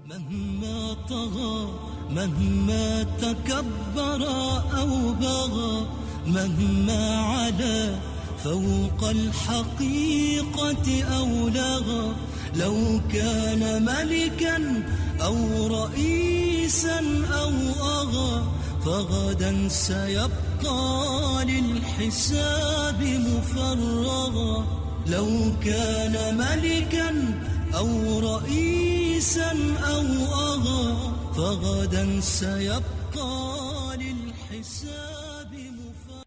مهما طغى مهما تكبر أو بغى مهما علا فوق الحقيقة أو لغى لو كان ملكا أو رئيسا أو أغى فغدا سيبقى للحساب مفرغا لو كان ملكا أو رئيسا أو أغى فغدا سيبقى للحساب مفرغا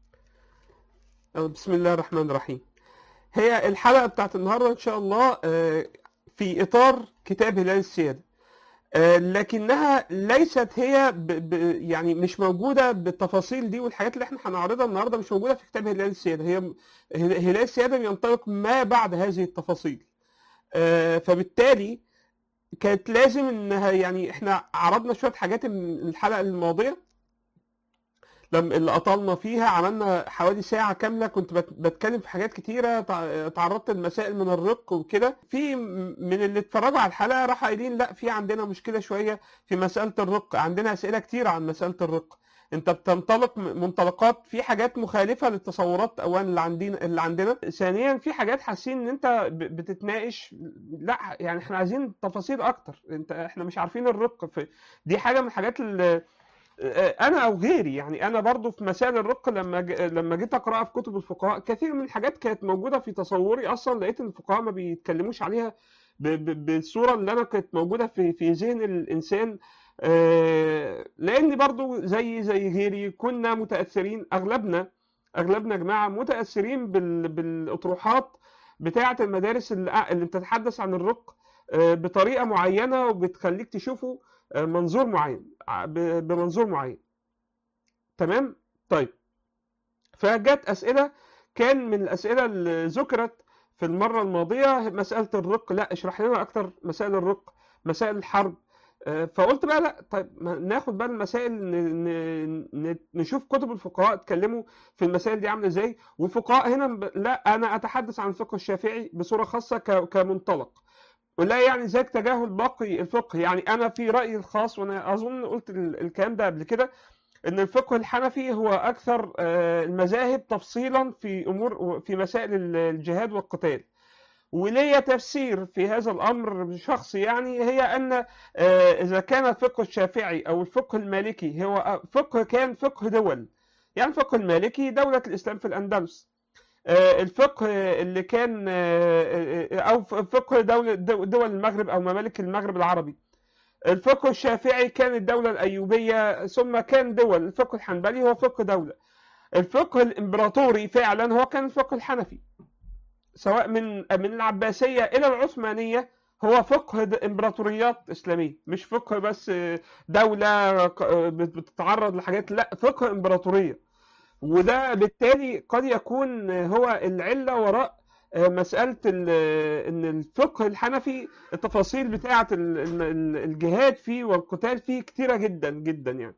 بسم الله الرحمن الرحيم هي الحلقة بتاعت النهاردة إن شاء الله آه، في إطار كتاب هلال السيادة آه، لكنها ليست هي ب ب يعني مش موجودة بالتفاصيل دي والحاجات اللي احنا هنعرضها النهاردة مش موجودة في كتاب هلال السيادة هي هل- هلال السيادة بينطلق ما بعد هذه التفاصيل آه، فبالتالي كانت لازم انها يعني احنا عرضنا شوية حاجات من الحلقة الماضية لما اللي قطلنا فيها عملنا حوالي ساعة كاملة كنت بت- بتكلم في حاجات كتيرة تع- تعرضت لمسائل من الرق وكده في م- من اللي اتفرجوا على الحلقة راح قايلين لا في عندنا مشكلة شوية في مسألة الرق عندنا أسئلة كتير عن مسألة الرق انت بتنطلق م- منطلقات في حاجات مخالفة للتصورات اولا اللي عندنا اللي عندنا ثانيا في حاجات حاسين ان انت ب- بتتناقش لا يعني احنا عايزين تفاصيل اكتر انت احنا مش عارفين الرق في دي حاجة من الحاجات اللي انا او غيري يعني انا برضو في مسائل الرق لما ج... لما جيت اقراها في كتب الفقهاء كثير من الحاجات كانت موجوده في تصوري اصلا لقيت ان الفقهاء ما بيتكلموش عليها ب... ب... بالصوره اللي انا كانت موجوده في في ذهن الانسان آه، لاني برضو زي زي غيري كنا متاثرين اغلبنا اغلبنا يا جماعه متاثرين بال... بالاطروحات بتاعه المدارس اللي, اللي بتتحدث عن الرق آه، بطريقه معينه وبتخليك تشوفه آه، منظور معين ع- ب- بمنظور معين تمام طيب فجت اسئله كان من الاسئله اللي ذكرت في المره الماضيه مساله الرق لا اشرح لنا اكتر مسائل الرق مسائل الحرب آه، فقلت بقى لا طيب ما ناخد بقى المسائل ن- ن- ن- نشوف كتب الفقهاء اتكلموا في المسائل دي عامله ازاي والفقهاء هنا ب- لا انا اتحدث عن الفقه الشافعي بصوره خاصه ك- كمنطلق ولا يعني ذاك تجاهل باقي الفقه يعني انا في رايي الخاص وانا اظن قلت ال- الكلام ده قبل كده ان الفقه الحنفي هو اكثر آه، المذاهب تفصيلا في امور في مسائل ال- الجهاد والقتال وليا تفسير في هذا الامر شخصي يعني هي ان آه، اذا كان الفقه الشافعي او الفقه المالكي هو فقه كان فقه دول يعني الفقه المالكي دولة الاسلام في الاندلس آه، الفقه اللي كان آه، آه، او فقه دولة دول المغرب او ممالك المغرب العربي الفقه الشافعي كان الدولة الأيوبية ثم كان دول الفقه الحنبلي هو فقه دولة الفقه الإمبراطوري فعلا هو كان الفقه الحنفي سواء من من العباسية إلى العثمانية هو فقه د- إمبراطوريات إسلامية مش فقه بس دولة ق- بتتعرض لحاجات لا فقه إمبراطورية وده بالتالي قد يكون هو العلة وراء مسألة ال- إن الفقه الحنفي التفاصيل بتاعة ال- ال- الجهاد فيه والقتال فيه كتيرة جدا جدا يعني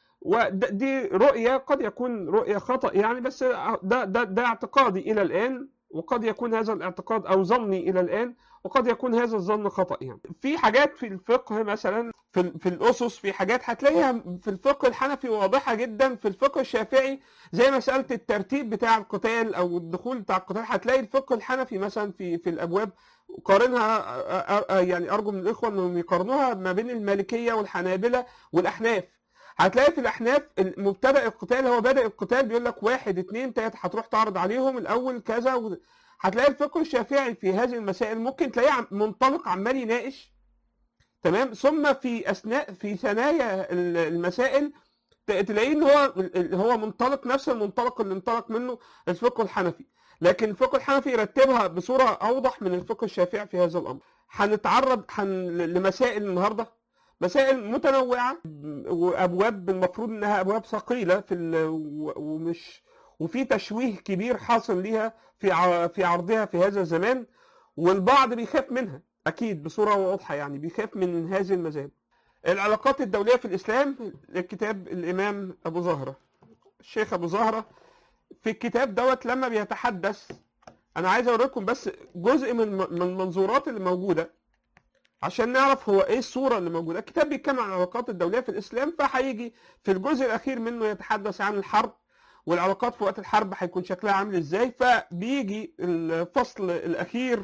ودي رؤية قد يكون رؤية خطأ يعني بس ده ده ده اعتقادي إلى الآن وقد يكون هذا الاعتقاد أو ظني إلى الآن وقد يكون هذا الظن خطأ يعني في حاجات في الفقه مثلا في ال- في الأسس في حاجات هتلاقيها في الفقه الحنفي واضحة جدا في الفقه الشافعي زي مسألة الترتيب بتاع القتال أو الدخول بتاع القتال هتلاقي الفقه الحنفي مثلا في في الأبواب قارنها أ- أ- يعني أرجو من الإخوة إنهم يقارنوها ما بين المالكية والحنابلة والأحناف هتلاقي في الأحناف مبتدأ القتال هو بادئ القتال بيقول لك واحد اتنين تلاتة هتروح تعرض عليهم الأول كذا و... هتلاقي الفقه الشافعي في هذه المسائل ممكن تلاقيه عم- منطلق عمال يناقش تمام ثم في اثناء في ثنايا ال- المسائل ت- تلاقيه ان هو ال- هو منطلق نفس المنطلق اللي انطلق منه الفقه الحنفي لكن الفقه الحنفي يرتبها بصوره اوضح من الفقه الشافعي في هذا الامر هنتعرض حن لمسائل النهارده مسائل متنوعه وابواب المفروض انها ابواب ثقيله في ال- و- ومش وفي تشويه كبير حاصل ليها في ع- في عرضها في هذا الزمان والبعض بيخاف منها اكيد بصوره واضحه يعني بيخاف من هذه المذاهب العلاقات الدوليه في الاسلام الكتاب الامام ابو زهره الشيخ ابو زهره في الكتاب دوت لما بيتحدث انا عايز اوريكم بس جزء من من المنظورات اللي موجوده عشان نعرف هو ايه الصوره اللي موجوده الكتاب بيتكلم عن العلاقات الدوليه في الاسلام فهيجي في الجزء الاخير منه يتحدث عن الحرب والعلاقات في وقت الحرب هيكون شكلها عامل ازاي فبيجي الفصل الاخير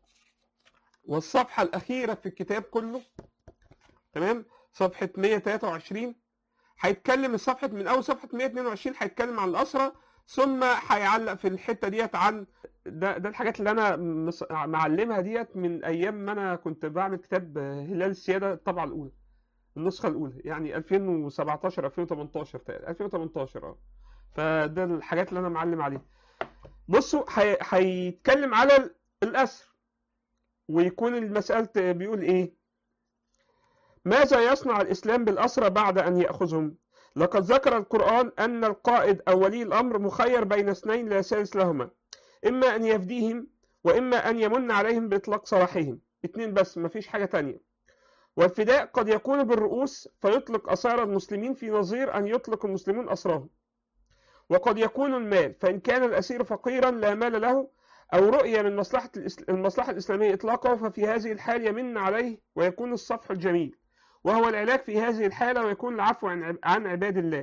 والصفحه الاخيره في الكتاب كله تمام صفحه 123 هيتكلم الصفحه من اول صفحه 122 هيتكلم عن الاسرى ثم هيعلق في الحته ديت عن ده ده الحاجات اللي انا مص- معلمها ديت من ايام ما انا كنت بعمل كتاب هلال السياده الطبعه الاولى النسخه الاولى يعني 2017 2018 تقريبا 2018 اه فده الحاجات اللي انا معلم عليها بصوا هي- هيتكلم على ال- الاسر ويكون المسألة بيقول ايه ماذا يصنع الاسلام بالاسرى بعد ان ياخذهم لقد ذكر القرآن أن القائد أو ولي الأمر مخير بين اثنين لا ثالث لهما إما أن يفديهم وإما أن يمن عليهم بإطلاق سراحهم اتنين بس مفيش حاجة تانية والفداء قد يكون بالرؤوس فيطلق أسارى المسلمين في نظير أن يطلق المسلمون أسراهم وقد يكون المال فإن كان الأسير فقيرا لا مال له أو رؤية من مصلحة الإس- المصلحة الإسلامية إطلاقه ففي هذه الحال يمن عليه ويكون الصفح الجميل وهو العلاج في هذه الحالة ويكون العفو عن عب- عن عباد الله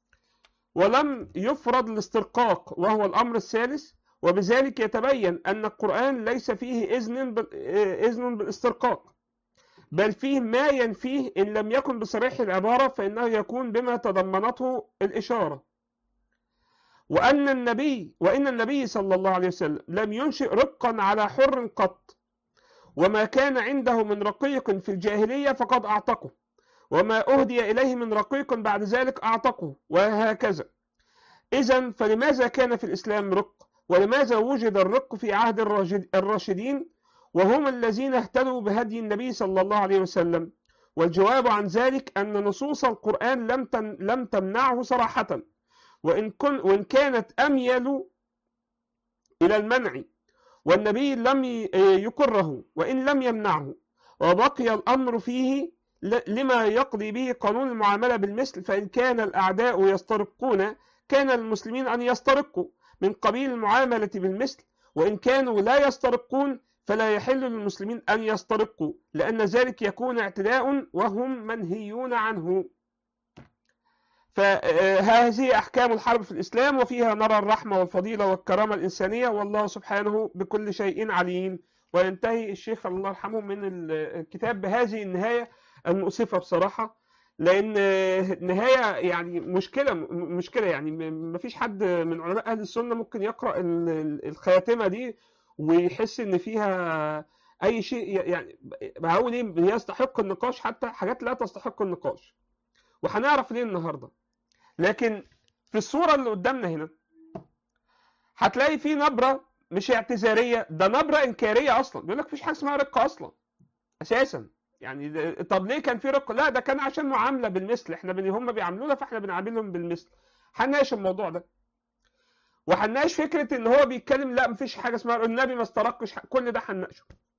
ولم يفرض الاسترقاق وهو الأمر الثالث وبذلك يتبين أن القرآن ليس فيه إذن بال- آه، إذن بالاسترقاق بل فيه ما ينفيه إن لم يكن بصريح العبارة فإنه يكون بما تضمنته الإشارة وأن النبي وإن النبي صلى الله عليه وسلم لم ينشئ رقا على حر قط وما كان عنده من رقيق في الجاهلية فقد أعتقه وما أهدي إليه من رقيق بعد ذلك أعتقه وهكذا إذا فلماذا كان في الإسلام رق ولماذا وجد الرق في عهد الراجد- الراشدين وهم الذين اهتدوا بهدي النبي صلى الله عليه وسلم والجواب عن ذلك أن نصوص القرآن لم تن لم تمنعه صراحة وإن, كن وإن كانت أميل إلى المنع والنبي لم ي- يقره وإن لم يمنعه وبقي الأمر فيه ل- لما يقضي به قانون المعاملة بالمثل فإن كان الأعداء يسترقون كان المسلمين أن يسترقوا من قبيل المعاملة بالمثل وإن كانوا لا يسترقون فلا يحل للمسلمين أن يسترقوا لأن ذلك يكون اعتداء وهم منهيون عنه فهذه أحكام الحرب في الإسلام وفيها نرى الرحمة والفضيلة والكرامة الإنسانية والله سبحانه بكل شيء عليم وينتهي الشيخ الله يرحمه من ال- الكتاب بهذه النهاية المؤسفة بصراحة لأن نهاية يعني مشكلة م- مشكلة يعني م- مفيش حد من علماء أهل السنة ممكن يقرأ ال- ال- الخاتمة دي ويحس إن فيها أي شيء يعني بقول إيه يستحق النقاش حتى حاجات لا تستحق النقاش وهنعرف ليه النهارده لكن في الصورة اللي قدامنا هنا هتلاقي في نبرة مش اعتذارية ده نبرة إنكارية أصلا بيقول لك مفيش حاجة اسمها رق أصلا أساسا يعني ده- طب ليه كان في رق؟ لا ده كان عشان معاملة بالمثل احنا بن هم بيعاملونا فاحنا بنعاملهم بالمثل هنناقش الموضوع ده وهنناقش فكرة إن هو بيتكلم لا مفيش حاجة اسمها النبي ما استرقش كل ده هنناقشه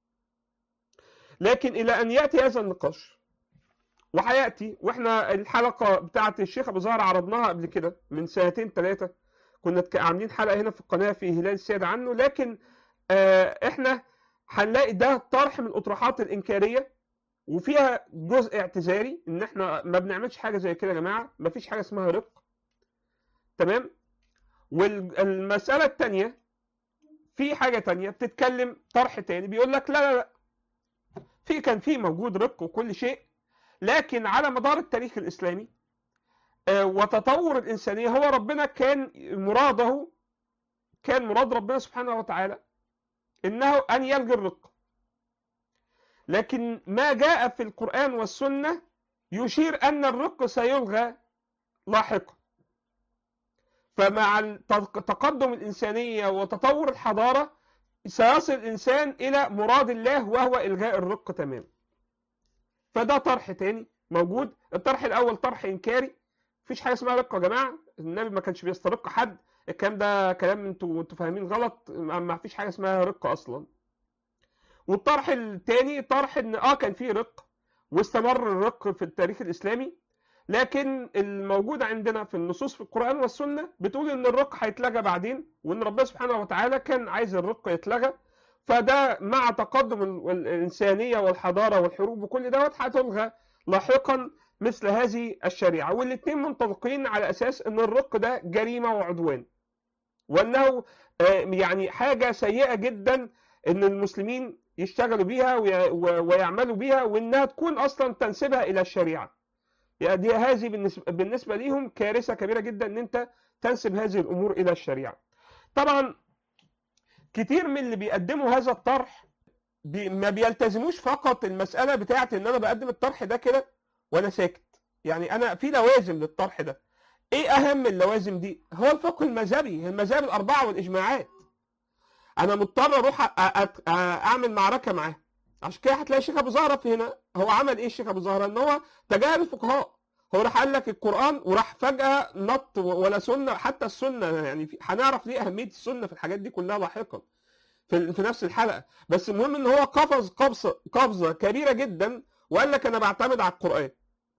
لكن إلى أن يأتي هذا النقاش وهياتي واحنا الحلقه بتاعت الشيخ ابو زهر عرضناها قبل كده من سنتين ثلاثه كنا تك- عاملين حلقه هنا في القناه في هلال السيادة عنه لكن آه احنا هنلاقي ده طرح من الاطروحات الانكاريه وفيها جزء اعتذاري ان احنا ما بنعملش حاجه زي كده يا جماعه ما فيش حاجه اسمها رق تمام والمساله الثانيه في حاجه تانية بتتكلم طرح تاني بيقول لك لا لا لا في كان في موجود رق وكل شيء لكن على مدار التاريخ الإسلامي آه، وتطور الإنسانية هو ربنا كان مراده كان مراد ربنا سبحانه وتعالى إنه أن يلغي الرق لكن ما جاء في القرآن والسنة يشير أن الرق سيلغى لاحقا فمع التق- تقدم الإنسانية وتطور الحضارة سيصل الإنسان إلى مراد الله وهو إلغاء الرق تماما فده طرح تاني موجود الطرح الاول طرح انكاري مفيش حاجه اسمها رق يا جماعه النبي ما كانش بيسترق حد الكلام ده كلام انتوا انتوا فاهمين غلط ما ما فيش حاجه اسمها رق اصلا والطرح التاني طرح ان اه كان في رق واستمر الرق في التاريخ الاسلامي لكن الموجود عندنا في النصوص في القران والسنه بتقول ان الرق هيتلغى بعدين وان ربنا سبحانه وتعالى كان عايز الرق يتلغى فده مع تقدم ال- ال- الانسانيه والحضاره والحروب وكل دوت هتلغى لاحقا مثل هذه الشريعه والاثنين منطلقين على اساس ان الرق ده جريمه وعدوان وانه آه، يعني حاجه سيئه جدا ان المسلمين يشتغلوا بيها وي- و- ويعملوا بيها وانها تكون اصلا تنسبها الى الشريعه يعني دي هذه بالنسبه بالنسبه ليهم كارثه كبيره جدا ان انت تنسب هذه الامور الى الشريعه طبعا كتير من اللي بيقدموا هذا الطرح بي ما بيلتزموش فقط المساله بتاعت ان انا بقدم الطرح ده كده وانا ساكت يعني انا في لوازم للطرح ده ايه اهم اللوازم دي هو الفقه المذهبي المذاهب الاربعه والاجماعات انا مضطر اروح أ- أ- أ- اعمل معركه معاه عشان كده هتلاقي الشيخ ابو زهره في هنا هو عمل ايه الشيخ ابو زهره ان هو تجاهل الفقهاء هو راح قال لك القران وراح فجاه نط ولا سنه حتى السنه يعني في- هنعرف ليه اهميه السنه في الحاجات دي كلها لاحقا في في نفس الحلقه بس المهم ان هو قفز قفزه قفزه كبيره جدا وقال لك انا بعتمد على القران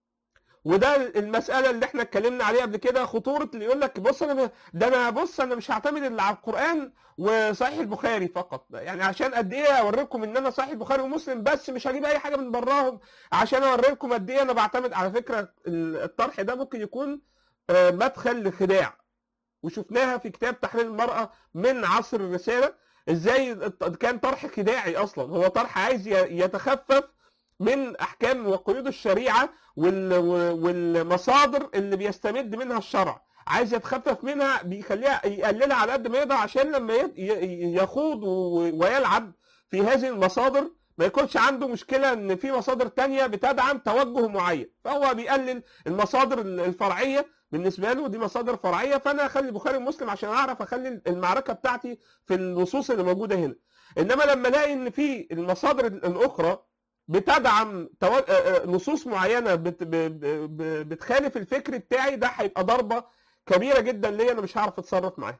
وده المساله اللي احنا اتكلمنا عليها قبل كده خطوره اللي يقول لك بص انا ده انا بص انا مش هعتمد الا على القران وصحيح البخاري فقط يعني عشان قد ايه اوريكم ان انا صحيح البخاري ومسلم بس مش هجيب اي حاجه من براهم عشان اوريكم قد ايه انا بعتمد على فكره الطرح ده ممكن يكون آه، مدخل لخداع وشفناها في كتاب تحرير المراه من عصر الرساله ازاي الط- كان طرح خداعي اصلا هو طرح عايز ي- يتخفف من احكام وقيود الشريعه وال- والمصادر اللي بيستمد منها الشرع عايز يتخفف منها بيخليها يقللها على قد ما يقدر عشان لما ي- ي- يخوض و- ويلعب في هذه المصادر ما يكونش عنده مشكله ان في مصادر تانية بتدعم توجه معين فهو بيقلل المصادر الفرعيه بالنسبه له دي مصادر فرعيه فانا اخلي البخاري ومسلم عشان اعرف اخلي المعركه بتاعتي في النصوص اللي موجوده هنا انما لما الاقي ان في المصادر الاخرى بتدعم تو- آه، آه، نصوص معينه بت... ب... ب... ب- بتخالف الفكر بتاعي ده هيبقى ضربه كبيره جدا ليا انا مش هعرف اتصرف معاها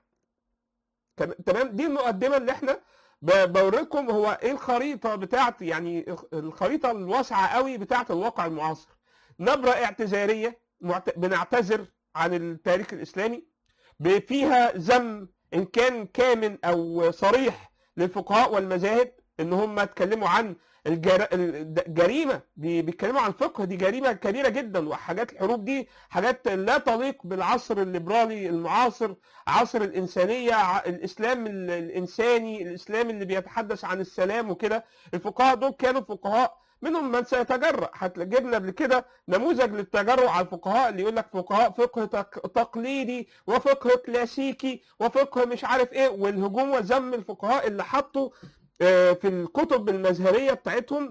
كم- تمام دي المقدمه اللي احنا ب- بوريكم هو ايه الخريطه بتاعت يعني الخريطه الواسعه قوي بتاعت الواقع المعاصر نبره اعتذاريه معت- بنعتذر عن التاريخ الاسلامي ب- فيها ذم ان كان كامن او صريح للفقهاء والمذاهب ان هم اتكلموا عن الجر... الجريمه بي- بيتكلموا عن الفقه دي جريمه كبيره جدا وحاجات الحروب دي حاجات لا تليق بالعصر الليبرالي المعاصر عصر الانسانيه ع- الاسلام ال- الانساني الاسلام اللي بيتحدث عن السلام وكده الفقهاء دول كانوا فقهاء منهم من سيتجرأ هتجيبنا قبل كده نموذج للتجرؤ على الفقهاء اللي يقول لك فقهاء فقه تق- تقليدي وفقه كلاسيكي وفقه مش عارف ايه والهجوم وذم الفقهاء اللي حطوا آه، في الكتب المذهبيه بتاعتهم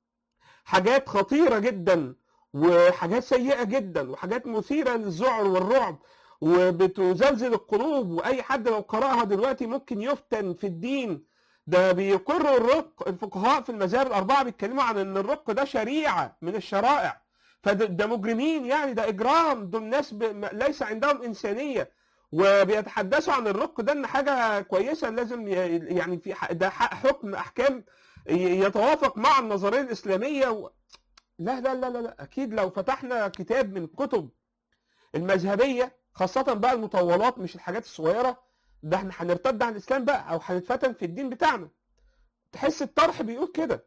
حاجات خطيره جدا وحاجات سيئه جدا وحاجات مثيره للذعر والرعب وبتزلزل القلوب واي حد لو قراها دلوقتي ممكن يفتن في الدين ده بيقروا الرق الفقهاء في المذاهب الاربعه بيتكلموا عن ان الرق ده شريعه من الشرائع فده ده مجرمين يعني ده اجرام دول ناس ب... م- ليس عندهم انسانيه وبيتحدثوا عن الرق ده ان حاجه كويسه لازم ي... يعني في ح... ده ح- حكم احكام ي- يتوافق مع النظريه الاسلاميه و... لا لا لا لا لا اكيد لو فتحنا كتاب من كتب المذهبيه خاصه بقى المطولات مش الحاجات الصغيره ده احنا هنرتد عن الاسلام بقى او هنتفتن في الدين بتاعنا تحس الطرح بيقول كده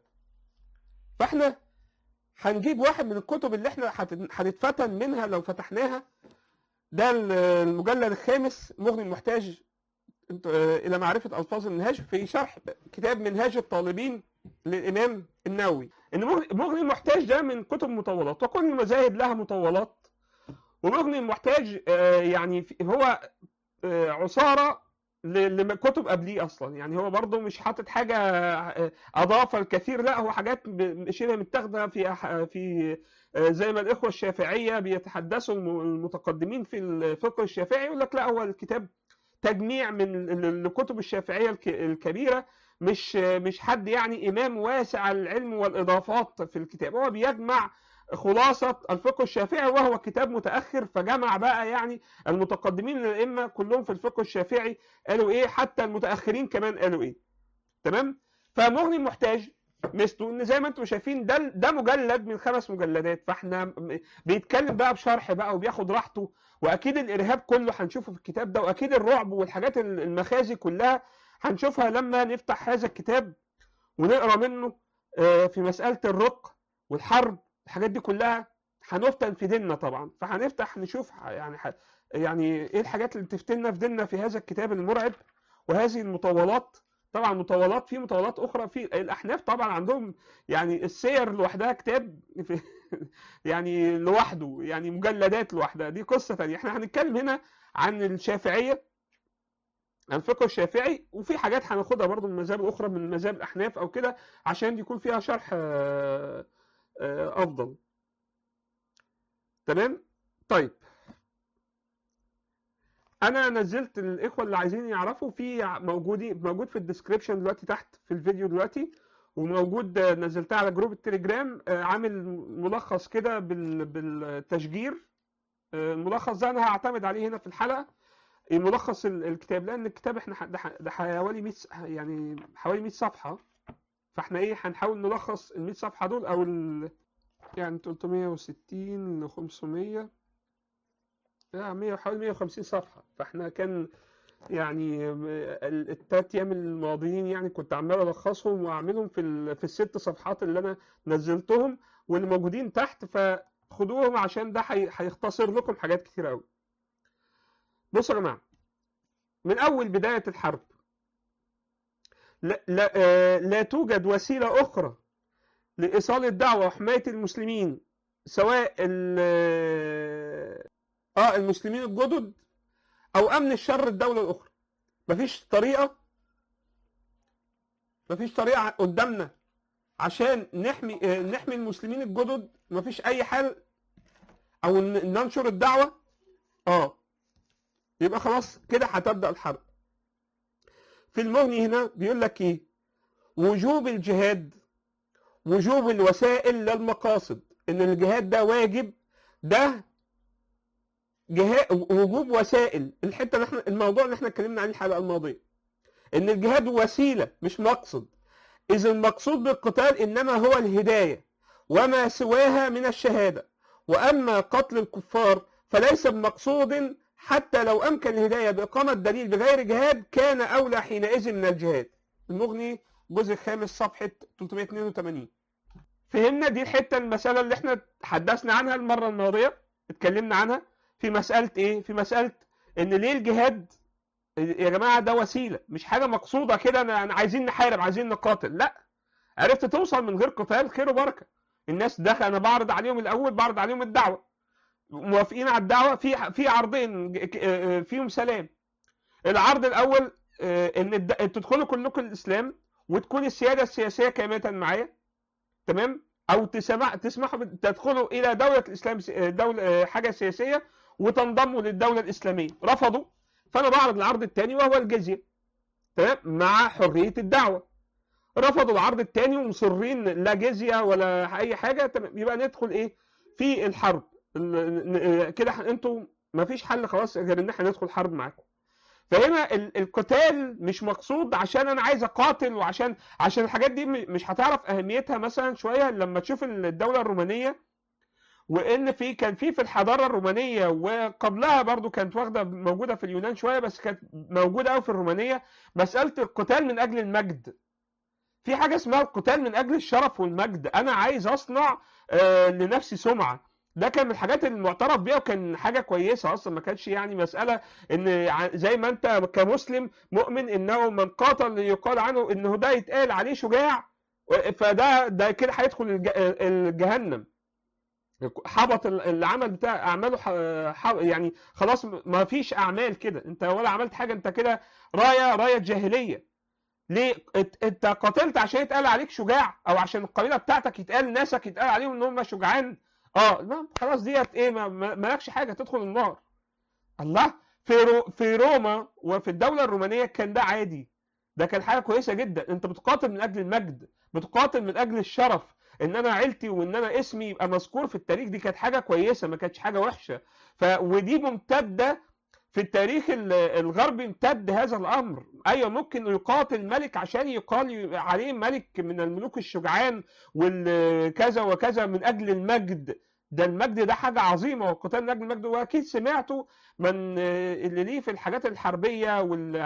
فاحنا هنجيب واحد من الكتب اللي احنا هت- هنتفتن منها لو فتحناها ده ال- المجلد الخامس مغني المحتاج انت- آه، الى معرفه الفاظ المنهاج في شرح كتاب منهاج الطالبين للامام النووي ان مغني مغني المحتاج ده من كتب مطولات وكل المذاهب لها مطولات ومغني المحتاج آه، يعني في- هو آه، عصاره ل- لكتب قبليه اصلا يعني هو برضه مش حاطط حاجه آه، اضاف الكثير لا هو حاجات ب- شبه متاخده في أح- في آه، زي ما الاخوه الشافعيه بيتحدثوا الم- المتقدمين في الفقه الشافعي يقول لك لا هو الكتاب تجميع من ال- الكتب الشافعيه الك- الكبيره مش مش حد يعني امام واسع العلم والاضافات في الكتاب هو بيجمع خلاصه الفقه الشافعي وهو كتاب متاخر فجمع بقى يعني المتقدمين الائمه كلهم في الفقه الشافعي قالوا ايه حتى المتاخرين كمان قالوا ايه تمام فمغني المحتاج مثله ان زي ما انتم شايفين ده ده مجلد من خمس مجلدات فاحنا م- بيتكلم بقى بشرح بقى وبياخد راحته واكيد الارهاب كله هنشوفه في الكتاب ده واكيد الرعب والحاجات ال- المخازي كلها هنشوفها لما نفتح هذا الكتاب ونقرا منه آه، في مساله الرق والحرب الحاجات دي كلها هنفتن في ديننا طبعا فهنفتح نشوف ح- يعني ح- يعني ايه الحاجات اللي بتفتنا في ديننا في هذا الكتاب المرعب وهذه المطولات طبعا مطولات في مطولات اخرى في الاحناف طبعا عندهم يعني السير لوحدها كتاب في يعني لوحده يعني مجلدات لوحدها دي قصه ثانيه احنا هنتكلم هنا عن الشافعيه عن الفقه الشافعي وفي حاجات هناخدها برضو من المذاهب الاخرى من مذاهب الاحناف او كده عشان يكون فيها شرح آه، آه، افضل تمام طيب انا نزلت الاخوه اللي عايزين يعرفوا في موجودين موجود في الديسكريبشن دلوقتي تحت في الفيديو دلوقتي وموجود آه، نزلتها على جروب التليجرام آه، عامل ملخص كده بال- بالتشجير آه، الملخص ده انا هعتمد عليه هنا في الحلقه ملخص ال- الكتاب لان الكتاب احنا ح- ده ح- ده حوالي 100 س- يعني حوالي 100 صفحه فاحنا ايه هنحاول نلخص ال 100 صفحه دول او ال يعني 360 ل 500 يعني 100 حوالي 150 صفحه فاحنا كان يعني ال- التلات ايام الماضيين يعني كنت عمال الخصهم واعملهم في ال... في الست صفحات اللي انا نزلتهم واللي موجودين تحت فخدوهم عشان ده هي- هيختصر لكم حاجات كتير قوي بصوا يا جماعه من اول بدايه الحرب لا, لا, آه، لا توجد وسيله اخرى لايصال الدعوه وحمايه المسلمين سواء ال اه المسلمين الجدد او امن الشر الدوله الاخرى مفيش طريقه مفيش طريقه قدامنا عشان نحمي آه، نحمي المسلمين الجدد مفيش اي حل او ن- ننشر الدعوه اه يبقى خلاص كده هتبدا الحرب في المغني هنا بيقول لك ايه وجوب الجهاد وجوب الوسائل للمقاصد ان الجهاد ده واجب ده جهاد وجوب وسائل الحته اللي احنا الموضوع اللي احنا اتكلمنا عليه الحلقه الماضيه ان الجهاد وسيله مش مقصد اذا المقصود بالقتال انما هو الهدايه وما سواها من الشهاده واما قتل الكفار فليس بمقصود حتى لو امكن الهدايه باقامه دليل بغير جهاد كان اولى حينئذ من الجهاد المغني الجزء الخامس صفحه 382 فهمنا دي الحته المساله اللي احنا تحدثنا عنها المره الماضيه اتكلمنا عنها في مساله ايه في مساله ان ليه الجهاد يا جماعه ده وسيله مش حاجه مقصوده كده انا أنا عايزين نحارب عايزين نقاتل لا عرفت توصل من غير قتال خير وبركه الناس دخل انا بعرض عليهم الاول بعرض عليهم الدعوه موافقين على الدعوه في في عرضين ج- ك- آه، فيهم سلام العرض الاول آه، ان الد- تدخلوا كلكم الاسلام وتكون السياده السياسيه كامله معايا تمام او تسمح تسمحوا بال- تدخلوا الى دوله الاسلام س- آه، دوله آه، حاجه سياسيه وتنضموا للدوله الاسلاميه رفضوا فانا بعرض العرض الثاني وهو الجزيه تمام مع حريه الدعوه رفضوا العرض الثاني ومصرين لا جزيه ولا اي حاجه تمام يبقى ندخل ايه في الحرب ال- ن- كده ح- انتوا ما فيش حل خلاص غير ان احنا ندخل حرب معاكم فهنا ال- القتال مش مقصود عشان انا عايز اقاتل وعشان عشان الحاجات دي م- مش هتعرف اهميتها مثلا شويه لما تشوف الدوله الرومانيه وان في كان في في الحضاره الرومانيه وقبلها برضو كانت واخده موجوده في اليونان شويه بس كانت موجوده قوي في الرومانيه مساله القتال من اجل المجد في حاجه اسمها القتال من اجل الشرف والمجد انا عايز اصنع آه، لنفسي سمعه ده كان من الحاجات المعترف بيها وكان حاجه كويسه اصلا ما كانش يعني مساله ان ع- زي ما انت كمسلم مؤمن انه من قاتل يقال عنه انه ده يتقال عليه شجاع فده ده كده هيدخل الج- الجهنم حبط ال- العمل بتاع اعماله ح- ح- يعني خلاص ما فيش اعمال كده انت ولا عملت حاجه انت كده رايه رايه جاهليه ليه إت- انت قاتلت عشان يتقال عليك شجاع او عشان القبيله بتاعتك يتقال ناسك يتقال عليهم ان هم شجعان اه لا خلاص ديت ايه ما- ما- مالكش حاجه تدخل النار الله في رو في روما وفي الدوله الرومانيه كان ده عادي ده كان حاجه كويسه جدا انت بتقاتل من اجل المجد بتقاتل من اجل الشرف ان انا عيلتي وان انا اسمي يبقى مذكور في التاريخ دي كانت حاجه كويسه ما كانتش حاجه وحشه ف ودي ممتده في التاريخ ال- الغربي امتد هذا الامر ايوه ممكن يقاتل ملك عشان يقال عليه ملك من الملوك الشجعان والكذا وكذا من اجل المجد ده المجد ده حاجه عظيمه والقتال من اجل المجد واكيد سمعتوا من آه، اللي ليه في الحاجات الحربيه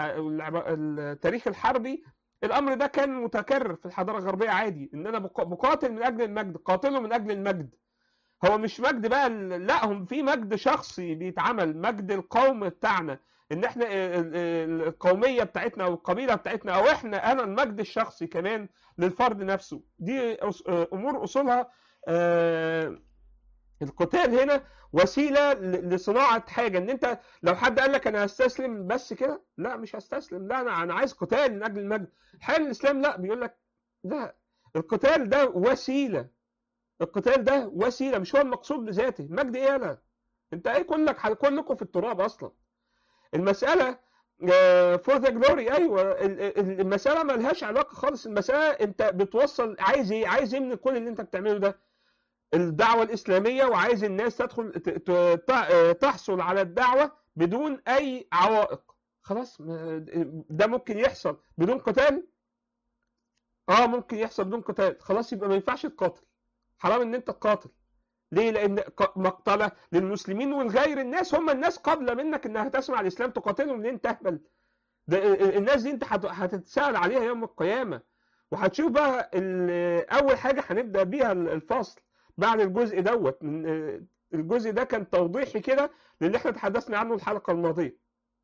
والتاريخ الحربي الامر ده كان متكرر في الحضاره الغربيه عادي ان انا بق- بقاتل من اجل المجد قاتله من اجل المجد هو مش مجد بقى ال- لا هم في مجد شخصي بيتعمل مجد القوم بتاعنا ان احنا ال- ال- القوميه بتاعتنا او القبيله بتاعتنا او احنا انا المجد الشخصي كمان للفرد نفسه دي أص- امور اصولها آه، القتال هنا وسيله ل- لصناعه حاجه ان انت لو حد قال لك انا هستسلم بس كده لا مش هستسلم لا انا انا عايز قتال من اجل المجد حال الاسلام لا بيقول لك لا القتال ده وسيله القتال ده وسيله مش هو المقصود بذاته المجد ايه انا انت ايه كلك كلكم في التراب اصلا المساله فور ذا جلوري ايوه ال- ال- المساله ملهاش علاقه خالص المساله انت بتوصل عايز ايه عايز ايه من كل اللي انت بتعمله ده الدعوه الاسلاميه وعايز الناس تدخل ت- ت- ت- تحصل على الدعوه بدون اي عوائق خلاص ما- ده ممكن يحصل بدون قتال اه ممكن يحصل بدون قتال خلاص يبقى ما ينفعش تقاتل حرام ان انت تقاتل ليه لان ق- مقتله للمسلمين والغير الناس هم الناس قابله منك انها تسمع الاسلام تقاتلهم ليه انت اهبل ده ال- ال- الناس دي انت هت- هتتساءل عليها يوم القيامه وهتشوف بقى ال- اول حاجه هنبدا بيها ال- الفصل بعد الجزء دوت من آه، الجزء ده كان توضيحي كده للي احنا تحدثنا عنه الحلقه الماضيه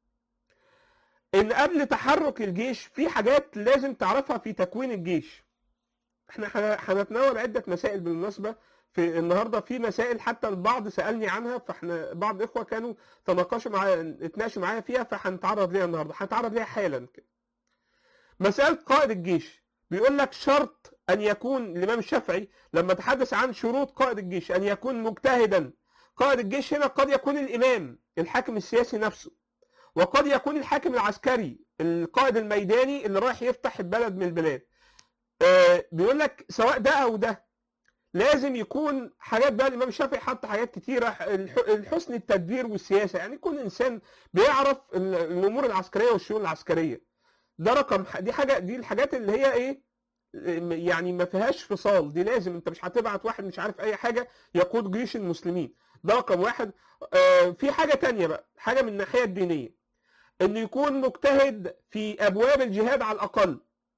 ان قبل تحرك الجيش في حاجات لازم تعرفها في تكوين الجيش احنا ه- هنتناول عده مسائل بالمناسبه في النهارده في مسائل حتى البعض سالني عنها فاحنا بعض الاخوه كانوا تناقشوا معايا اتناقشوا معايا فيها فهنتعرض ليها النهارده هنتعرض ليها حالا كده مساله قائد الجيش بيقول لك شرط ان يكون الامام الشافعي لما تحدث عن شروط قائد الجيش ان يكون مجتهدا قائد الجيش هنا قد يكون الامام الحاكم السياسي نفسه وقد يكون الحاكم العسكري القائد الميداني اللي رايح يفتح البلد من البلاد آه، بيقول لك سواء ده او ده لازم يكون حاجات بقى الامام الشافعي حط حاجات كتيره الح- الحسن التدبير والسياسه يعني يكون انسان بيعرف ال- الامور العسكريه والشؤون العسكريه ده رقم ح- دي حاجه دي الحاجات اللي هي ايه يعني ما فيهاش فصال دي لازم انت مش هتبعت واحد مش عارف اي حاجه يقود جيش المسلمين ده رقم واحد آه، في حاجه تانية بقى حاجه من الناحيه الدينيه انه يكون مجتهد في ابواب الجهاد على الاقل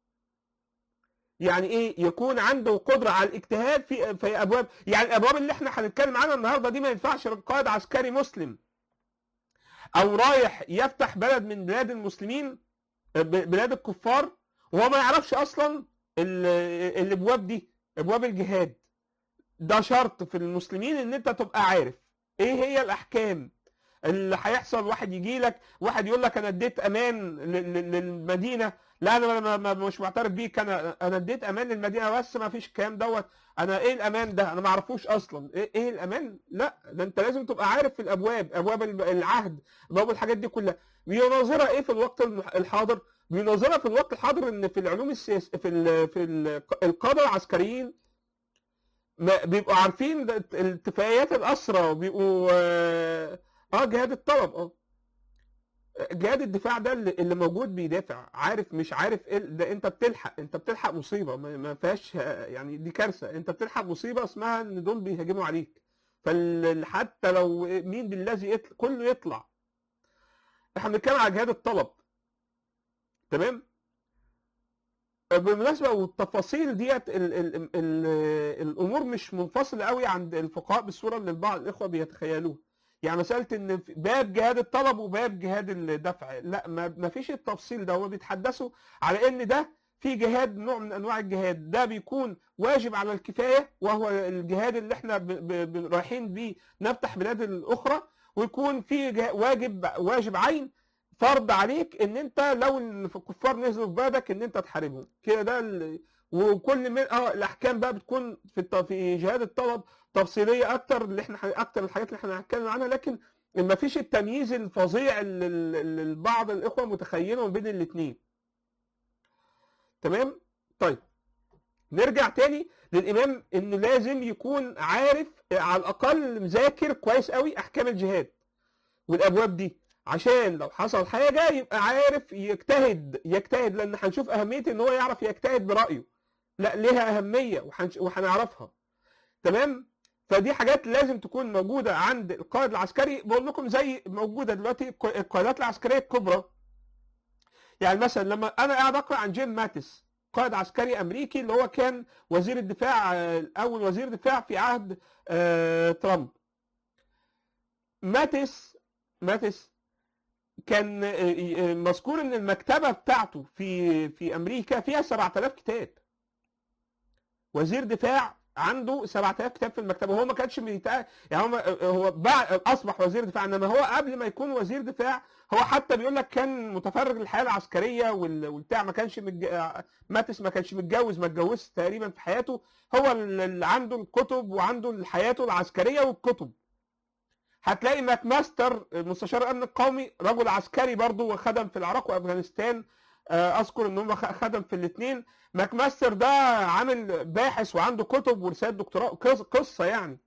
يعني ايه يكون عنده قدره على الاجتهاد في في ابواب يعني الابواب اللي احنا هنتكلم عنها النهارده دي ما ينفعش قائد عسكري مسلم او رايح يفتح بلد من بلاد المسلمين ب- بلاد الكفار وهو ما يعرفش اصلا ال- الابواب دي ابواب الجهاد ده شرط في المسلمين ان انت تبقى عارف ايه هي الاحكام اللي هيحصل واحد يجي لك واحد يقول لك انا اديت امان ل- ل- للمدينه لا انا ما- ما- مش معترف بيك انا انا اديت امان للمدينه بس ما فيش الكلام دوت انا ايه الامان ده انا ما اعرفوش اصلا ايه, إيه الامان لا ده انت لازم تبقى عارف في الابواب ابواب الب- العهد ابواب الحاجات دي كلها بيناظرها ايه في الوقت المح- الحاضر بيناظرها في الوقت الحاضر ان في العلوم السياسيه في ال في ال القاده العسكريين ما بيبقوا عارفين ده- الاتفاقيات الاسرى وبيبقوا اه آه، جهاد الطلب اه جهاد الدفاع ده اللي اللي موجود بيدافع عارف مش عارف ايه ده انت بتلحق انت بتلحق مصيبه ما ما فيهاش آه، يعني دي كارثه انت بتلحق مصيبه اسمها ان دول بيهاجموا عليك فحتى لو مين بالذي يطلع كله يطلع احنا بنتكلم على جهاد الطلب تمام بالمناسبه والتفاصيل ديت ال ال ال ال الامور مش منفصله قوي عند الفقهاء بالصوره اللي بعض الاخوه بيتخيلوها يعني مساله ان في باب جهاد الطلب وباب جهاد الدفع لا ما ما فيش التفصيل ده هو بيتحدثوا على ان ده في جهاد نوع من انواع الجهاد ده بيكون واجب على الكفايه وهو الجهاد اللي احنا ب- ب- ب- رايحين بيه نفتح بلاد الاخرى ويكون في جه- واجب واجب عين فرض عليك ان انت لو الكفار نزلوا في بلدك ان انت تحاربهم كده ده ال... وكل من اه الاحكام بقى بتكون في الت... في جهاد الطلب تفصيليه اكتر اللي احنا اكتر الحاجات اللي احنا هنتكلم عنها لكن ما فيش التمييز الفظيع اللي اللي البعض الاخوه متخيلهم بين الاثنين تمام طيب نرجع تاني للامام انه لازم يكون عارف على الاقل مذاكر كويس قوي احكام الجهاد والابواب دي عشان لو حصل حاجه يبقى عارف يجتهد يجتهد لان هنشوف اهميه ان هو يعرف يجتهد برايه لا ليها اهميه وهنش- وهنعرفها تمام فدي حاجات لازم تكون موجوده عند القائد العسكري بقول لكم زي موجوده دلوقتي الق- القيادات العسكريه الكبرى يعني مثلا لما انا قاعد اقرا عن جيم ماتس قائد عسكري امريكي اللي هو كان وزير الدفاع آه، اول وزير دفاع في عهد آه، ترامب ماتس ماتس كان آه، آه، مذكور ان المكتبه بتاعته في في امريكا فيها 7000 كتاب وزير دفاع عنده 7000 كتاب في المكتبه هو ما كانش بيتع... يعني هو هو بعد اصبح وزير دفاع انما هو قبل ما يكون وزير دفاع هو حتى بيقول لك كان متفرغ للحياه العسكريه وال- والبتاع ما كانش متج... ماتس ما كانش متجوز ما اتجوزش تقريبا في حياته هو اللي عنده الكتب وعنده حياته العسكريه والكتب هتلاقي ماك ماستر مستشار الامن القومي رجل عسكري برضه وخدم في العراق وافغانستان آه، اذكر ان هو خ- خدم في الاثنين ماك ماستر ده عامل باحث وعنده كتب ورسالة دكتوراه قص- قصه يعني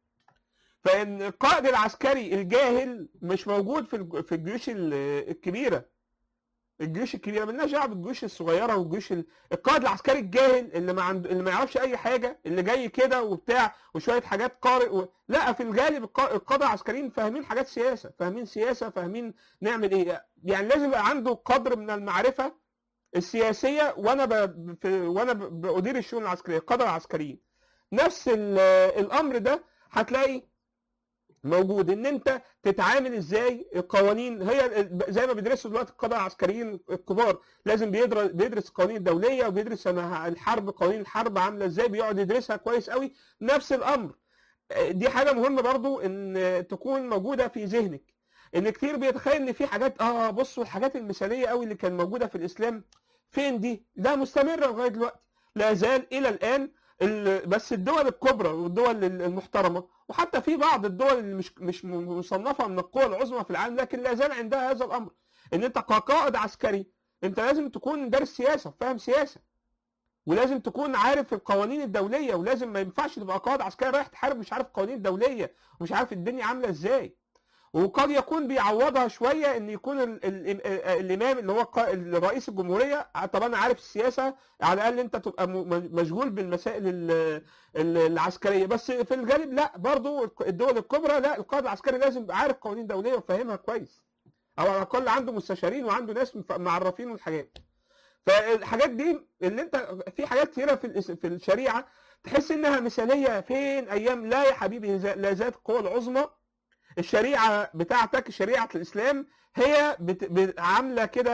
فان القائد العسكري الجاهل مش موجود في الج- في الجيوش ال- الكبيره الجيوش الكبيره مالناش دعوه بالجيوش الصغيره والجيوش ال... القائد العسكري الجاهل اللي ما عنده اللي ما يعرفش اي حاجه اللي جاي كده وبتاع وشويه حاجات قارئ و... لا في الغالب الق- القاده العسكريين فاهمين حاجات سياسه فاهمين سياسه فاهمين نعمل ايه يعني لازم يبقى عنده قدر من المعرفه السياسيه وانا ب... في... وانا ب... بادير الشؤون العسكريه القاده العسكريين نفس ال... الامر ده هتلاقي موجود ان انت تتعامل ازاي القوانين هي ال- زي ما بيدرسوا دلوقتي القاده العسكريين الكبار لازم بيدرس بيدرس القوانين الدوليه وبيدرس أنا الحرب قوانين الحرب عامله ازاي بيقعد يدرسها كويس قوي نفس الامر دي حاجه مهمه برضو ان تكون موجوده في ذهنك ان كتير بيتخيل ان في حاجات اه بصوا الحاجات المثاليه قوي اللي كان موجوده في الاسلام فين دي ده مستمره لغايه دلوقتي لا زال الى الان ال- بس الدول الكبرى والدول المحترمه وحتى في بعض الدول اللي مش مش مصنفه من القوى العظمى في العالم لكن لا زال عندها هذا الامر ان انت كقائد عسكري انت لازم تكون دارس سياسه فاهم سياسه ولازم تكون عارف القوانين الدوليه ولازم ما ينفعش تبقى قائد عسكري رايح تحارب مش عارف القوانين الدوليه ومش عارف الدنيا عامله ازاي وقد يكون بيعوضها شويه ان يكون ال ال ال الامام اللي هو قا- رئيس الجمهوريه طب انا عارف السياسه على الاقل انت تبقى م- مشغول بالمسائل ال- ال- العسكريه بس في الغالب لا برضو الدول الكبرى لا القائد العسكري لازم يبقى عارف قوانين دوليه وفاهمها كويس او على الاقل عنده مستشارين وعنده ناس مف- معرفين الحاجات فالحاجات دي اللي انت في حاجات كتيره في الاس- في الشريعه تحس انها مثاليه فين ايام لا يا حبيبي لا ذات القوى العظمى الشريعه بتاعتك شريعه الاسلام هي بت... بت... عامله كده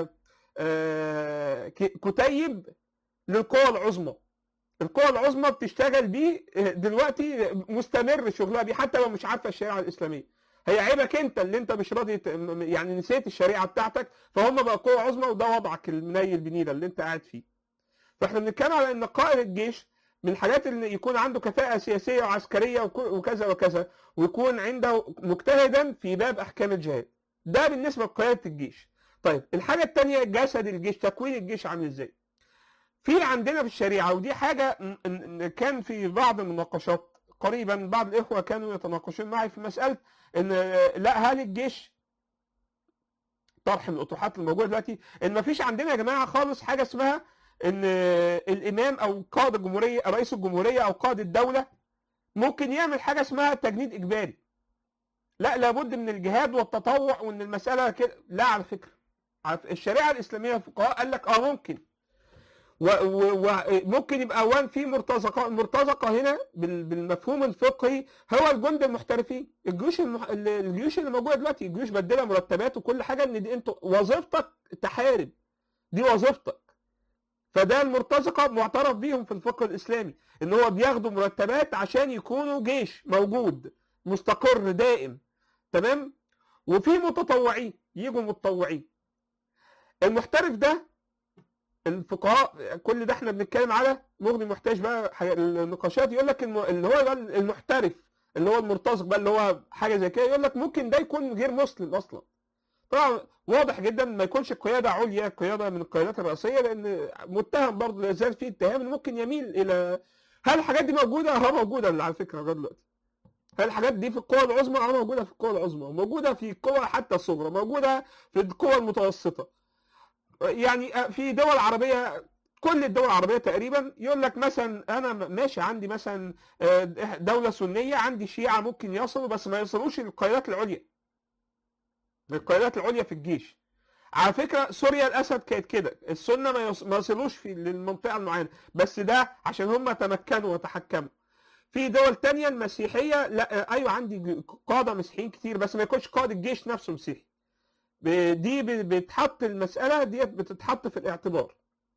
آه، ك- كتيب للقوى العظمى القوى العظمى بتشتغل بيه آه، دلوقتي مستمر شغلها بيه حتى لو مش عارفه الشريعه الاسلاميه هي عيبك انت اللي انت مش راضي ت- يعني نسيت الشريعه بتاعتك فهم بقى قوه عظمى وده وضعك المنيل بنيله اللي انت قاعد فيه فاحنا بنتكلم على ان قائد الجيش من الحاجات اللي يكون عنده كفاءة سياسية وعسكرية وك- وكذا وكذا ويكون عنده مجتهدا في باب أحكام الجهاد ده بالنسبة لقيادة الجيش طيب الحاجة التانية جسد الجيش تكوين الجيش عامل ازاي في عندنا في الشريعة ودي حاجة م- م- كان في بعض المناقشات قريبا بعض الإخوة كانوا يتناقشون معي في مسألة إن لا هل الجيش طرح من الأطروحات الموجودة دلوقتي إن مفيش عندنا يا جماعة خالص حاجة اسمها ان الامام او قائد الجمهوريه رئيس الجمهوريه او قائد الدوله ممكن يعمل حاجه اسمها تجنيد اجباري لا لابد من الجهاد والتطوع وان المساله كده لا على فكره على ف- الشريعه الاسلاميه الفقهاء قال لك اه ممكن وممكن يبقى وان في مرتزقه المرتزقه هنا بال- بالمفهوم الفقهي هو الجند المحترفين الجيوش المح... الجيوش اللي موجوده دلوقتي الجيوش بدلها مرتبات وكل حاجه ان دي انت وظيفتك تحارب دي وظيفتك فده المرتزقه معترف بيهم في الفقه الاسلامي ان هو بياخدوا مرتبات عشان يكونوا جيش موجود مستقر دائم تمام وفي متطوعين يجوا متطوعين المحترف ده الفقهاء كل ده احنا بنتكلم على مغني محتاج بقى حاجة- النقاشات يقول لك الم- اللي هو بقى المحترف اللي هو المرتزق بقى اللي هو حاجه زي كده يقول لك ممكن ده يكون غير مسلم اصلا طبعا واضح جدا ما يكونش قياده عليا قياده من القيادات الرئيسيه لان متهم برضه لا زال فيه اتهام انه ممكن يميل الى هل الحاجات دي موجوده؟ اه موجوده على فكره لغايه دلوقتي. هل الحاجات دي في القوى العظمى؟ اه موجوده في القوى العظمى، وموجوده في القوى حتى الصغرى، موجوده في القوى المتوسطه. يعني في دول عربيه كل الدول العربيه تقريبا يقول لك مثلا انا ماشي عندي مثلا آه، دوله سنيه عندي شيعه ممكن يصلوا بس ما يوصلوش للقيادات العليا القيادات العليا في الجيش على فكره سوريا الاسد كانت كده السنه ما يوص- ما يصلوش في للمنطقه المعينه بس ده عشان هم تمكنوا وتحكموا في دول تانية المسيحية لا آه، ايوه عندي ج- قادة مسيحيين كتير بس ما يكونش قائد الجيش نفسه مسيحي ب- دي ب- بتحط المسألة ديت بتتحط في الاعتبار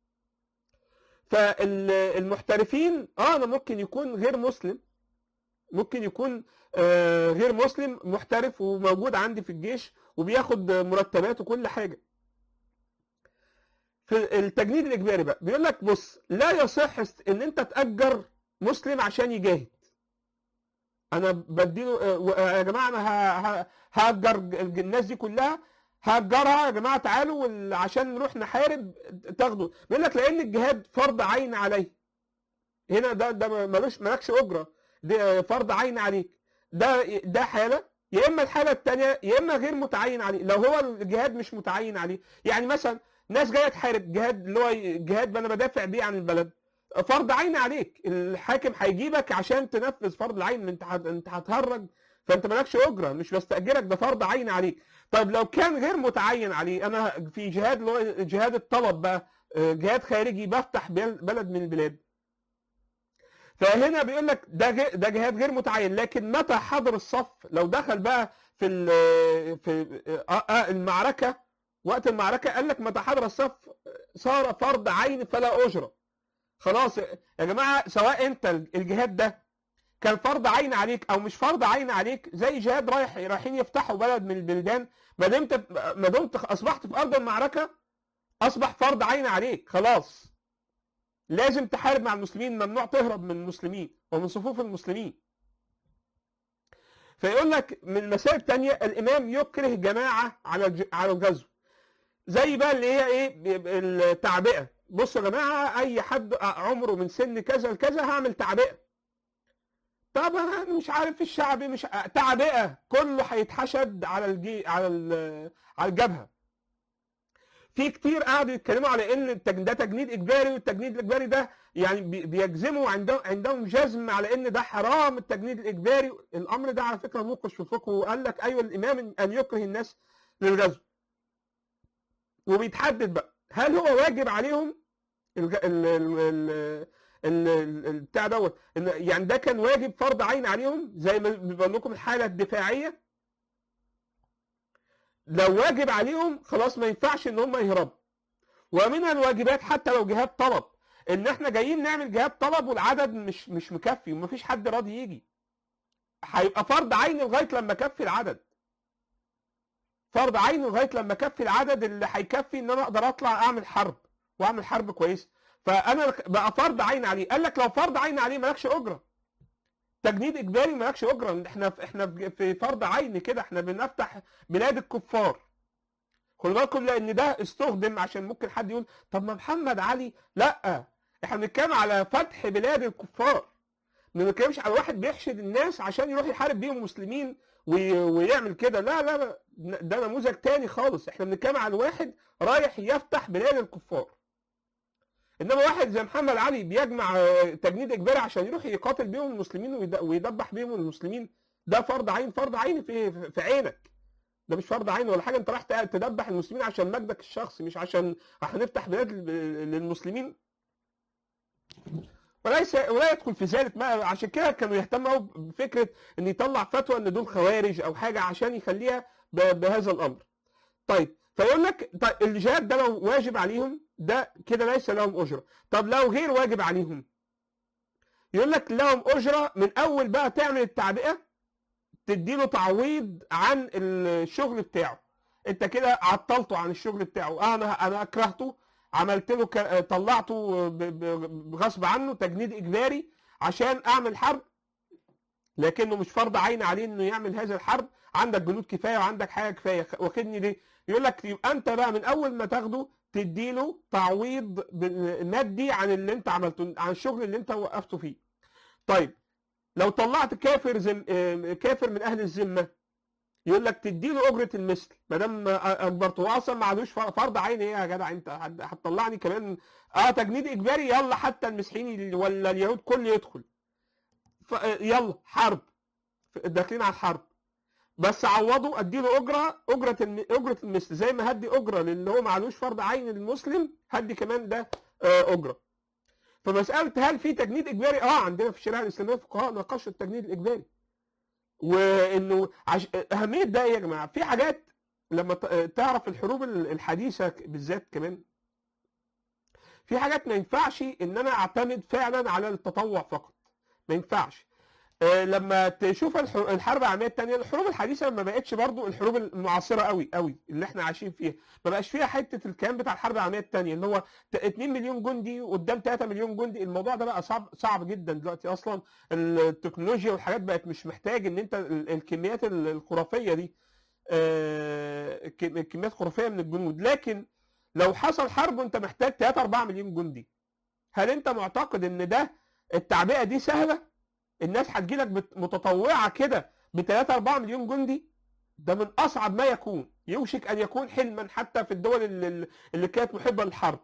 فالمحترفين اه انا ممكن يكون غير مسلم ممكن يكون آه غير مسلم محترف وموجود عندي في الجيش وبياخد مرتبات وكل حاجة في التجنيد الاجباري بقى بيقول لك بص لا يصح است- ان انت تأجر مسلم عشان يجاهد انا بديله آه، و- آه، يا جماعه انا ه- ه- هاجر ج- الناس دي كلها هاجرها يا جماعه تعالوا وال- عشان نروح نحارب تاخدوا بيقول لك لان الجهاد فرض عين عليه هنا ده ده ملوش مالكش اجره ده فرض عين عليك ده ده حاله يا اما الحاله الثانيه يا اما غير متعين عليه لو هو الجهاد مش متعين عليه يعني مثلا ناس جايه تحارب جهاد اللي هو جهاد انا بدافع بيه عن البلد فرض عين عليك الحاكم هيجيبك عشان تنفذ فرض العين انت هت- انت هتهرج فانت مالكش اجره مش بستاجرك ده فرض عين عليك طيب لو كان غير متعين عليه انا في جهاد اللي هو جهاد الطلب بقى آه، جهاد خارجي بفتح بل- بلد من البلاد فهنا بيقول لك ده ج- ده جهاد غير متعين لكن متى حضر الصف لو دخل بقى في ال- في آه، آه، المعركه وقت المعركه قال لك متى حضر الصف صار فرض عين فلا اجره خلاص يا جماعه سواء انت الجهاد ده كان فرض عين عليك او مش فرض عين عليك زي جهاد رايح رايحين يفتحوا بلد من البلدان ما دمت ما دمت اصبحت في ارض المعركه اصبح فرض عين عليك خلاص لازم تحارب مع المسلمين ممنوع تهرب من المسلمين ومن صفوف المسلمين فيقول لك من المسائل الثانيه الامام يكره جماعه على الج- على الغزو زي بقى اللي هي ايه ب- ب- التعبئه بصوا يا جماعه اي حد عمره من سن كذا لكذا هعمل تعبئه طب انا مش عارف الشعبي مش تعبئه كله هيتحشد على الجي على ال- على الجبهه في كتير قعدوا يتكلموا على ان التج- ده تجنيد اجباري والتجنيد الاجباري ده يعني بي- بيجزموا عندهم عندهم جزم على ان ده حرام التجنيد الاجباري الامر ده على فكره موقش في الفقه وقال لك ايوه الامام ان يكره الناس للغزو وبيتحدد بقى هل هو واجب عليهم الج... ال... ال... ال... ال... ال... ال- بتاع دوت إن- يعني ده كان واجب فرض عين عليهم زي ما بقول لكم الحاله الدفاعيه لو واجب عليهم خلاص ما ينفعش ان هم يهربوا ومن الواجبات حتى لو جهاد طلب ان احنا جايين نعمل جهاد طلب والعدد مش مش مكفي ومفيش حد راضي يجي هيبقى فرض عين لغايه لما كفي العدد فرض عين لغايه لما كفي العدد اللي هيكفي ان انا اقدر اطلع اعمل حرب واعمل حرب كويسه فانا بقى فرض عين عليه قال لك لو فرض عين عليه مالكش اجره تجنيد اجباري مالكش اجره احنا احنا في فرض عين كده احنا بنفتح بلاد الكفار خلي بالكم لان ده استخدم عشان ممكن حد يقول طب ما محمد علي لا احنا بنتكلم على فتح بلاد الكفار ما بنتكلمش على واحد بيحشد الناس عشان يروح يحارب بيهم المسلمين وي- ويعمل كده لا لا لا ده نموذج تاني خالص احنا بنتكلم على واحد رايح يفتح بلاد الكفار انما واحد زي محمد علي بيجمع آه، تجنيد اجباري عشان يروح يقاتل بيهم المسلمين ويد- ويدبح بيهم المسلمين ده فرض عين فرض عين في في عينك ده مش فرض عين ولا حاجه انت رايح تدبح المسلمين عشان مجدك الشخصي مش عشان هنفتح بلاد لل- للمسلمين وليس ولا يدخل في ذلك ما عشان كده كانوا يهتموا بفكره ان يطلع فتوى ان دول خوارج او حاجه عشان يخليها ب- بهذا الامر. طيب فيقول لك طيب الجهاد ده لو واجب عليهم ده كده ليس لهم اجره، طب لو غير واجب عليهم يقول لك لهم اجره من اول بقى تعمل التعبئه تديله تعويض عن الشغل بتاعه. انت كده عطلته عن الشغل بتاعه، انا انا اكرهته عملت له ك... طلعته ب... ب... بغصب عنه تجنيد اجباري عشان اعمل حرب لكنه مش فرض عين عليه انه يعمل هذا الحرب عندك جنود كفايه وعندك حاجه كفايه واخدني ليه؟ يقول لك يبقى انت بقى من اول ما تاخده تديله تعويض ب- مادي عن اللي انت عملته عن الشغل اللي انت وقفته فيه. طيب لو طلعت كافر زم... آه، كافر من اهل الذمه يقول لك تديله اجره المثل ما دام اجبرته هو اصلا ما عندوش فرض عين ايه يا جدع انت هت- هتطلعني كمان اه تجنيد اجباري يلا حتى المسيحيين ولا اليهود كل يدخل ف- يلا حرب داخلين على الحرب بس عوضه اديله اجره اجره الم- اجره المثل زي ما هدي اجره للي هو معلوش فرض عين المسلم هدي كمان ده آه، اجره فمساله هل في تجنيد اجباري اه عندنا في الشريعه الاسلاميه فقهاء ناقشوا التجنيد الاجباري وانه عش... اهميه ده ايه يا جماعه في حاجات لما ت- تعرف الحروب ال- الحديثه ك- بالذات كمان في حاجات ما ينفعش ان انا اعتمد فعلا على التطوع فقط ما ينفعش آه، لما تشوف الح- الحرب العالميه الثانيه الحروب الحديثه ما بقتش برضو الحروب المعاصره قوي قوي اللي احنا عايشين فيها ما بقاش فيها حته الكلام بتاع الحرب العالميه الثانيه اللي هو ت- 2 مليون جندي قدام 3 مليون جندي الموضوع ده بقى صعب صعب جدا دلوقتي اصلا التكنولوجيا والحاجات بقت مش محتاج ان انت ال- الكميات ال- الخرافيه دي آه، كم- كميات خرافيه من الجنود لكن لو حصل حرب وانت محتاج 3 4 مليون جندي هل انت معتقد ان ده التعبئه دي سهله الناس هتجيلك بت- متطوعه كده ب 3 4 مليون جندي ده من اصعب ما يكون يوشك ان يكون حلما حتى في الدول اللي, اللي كانت محبه للحرب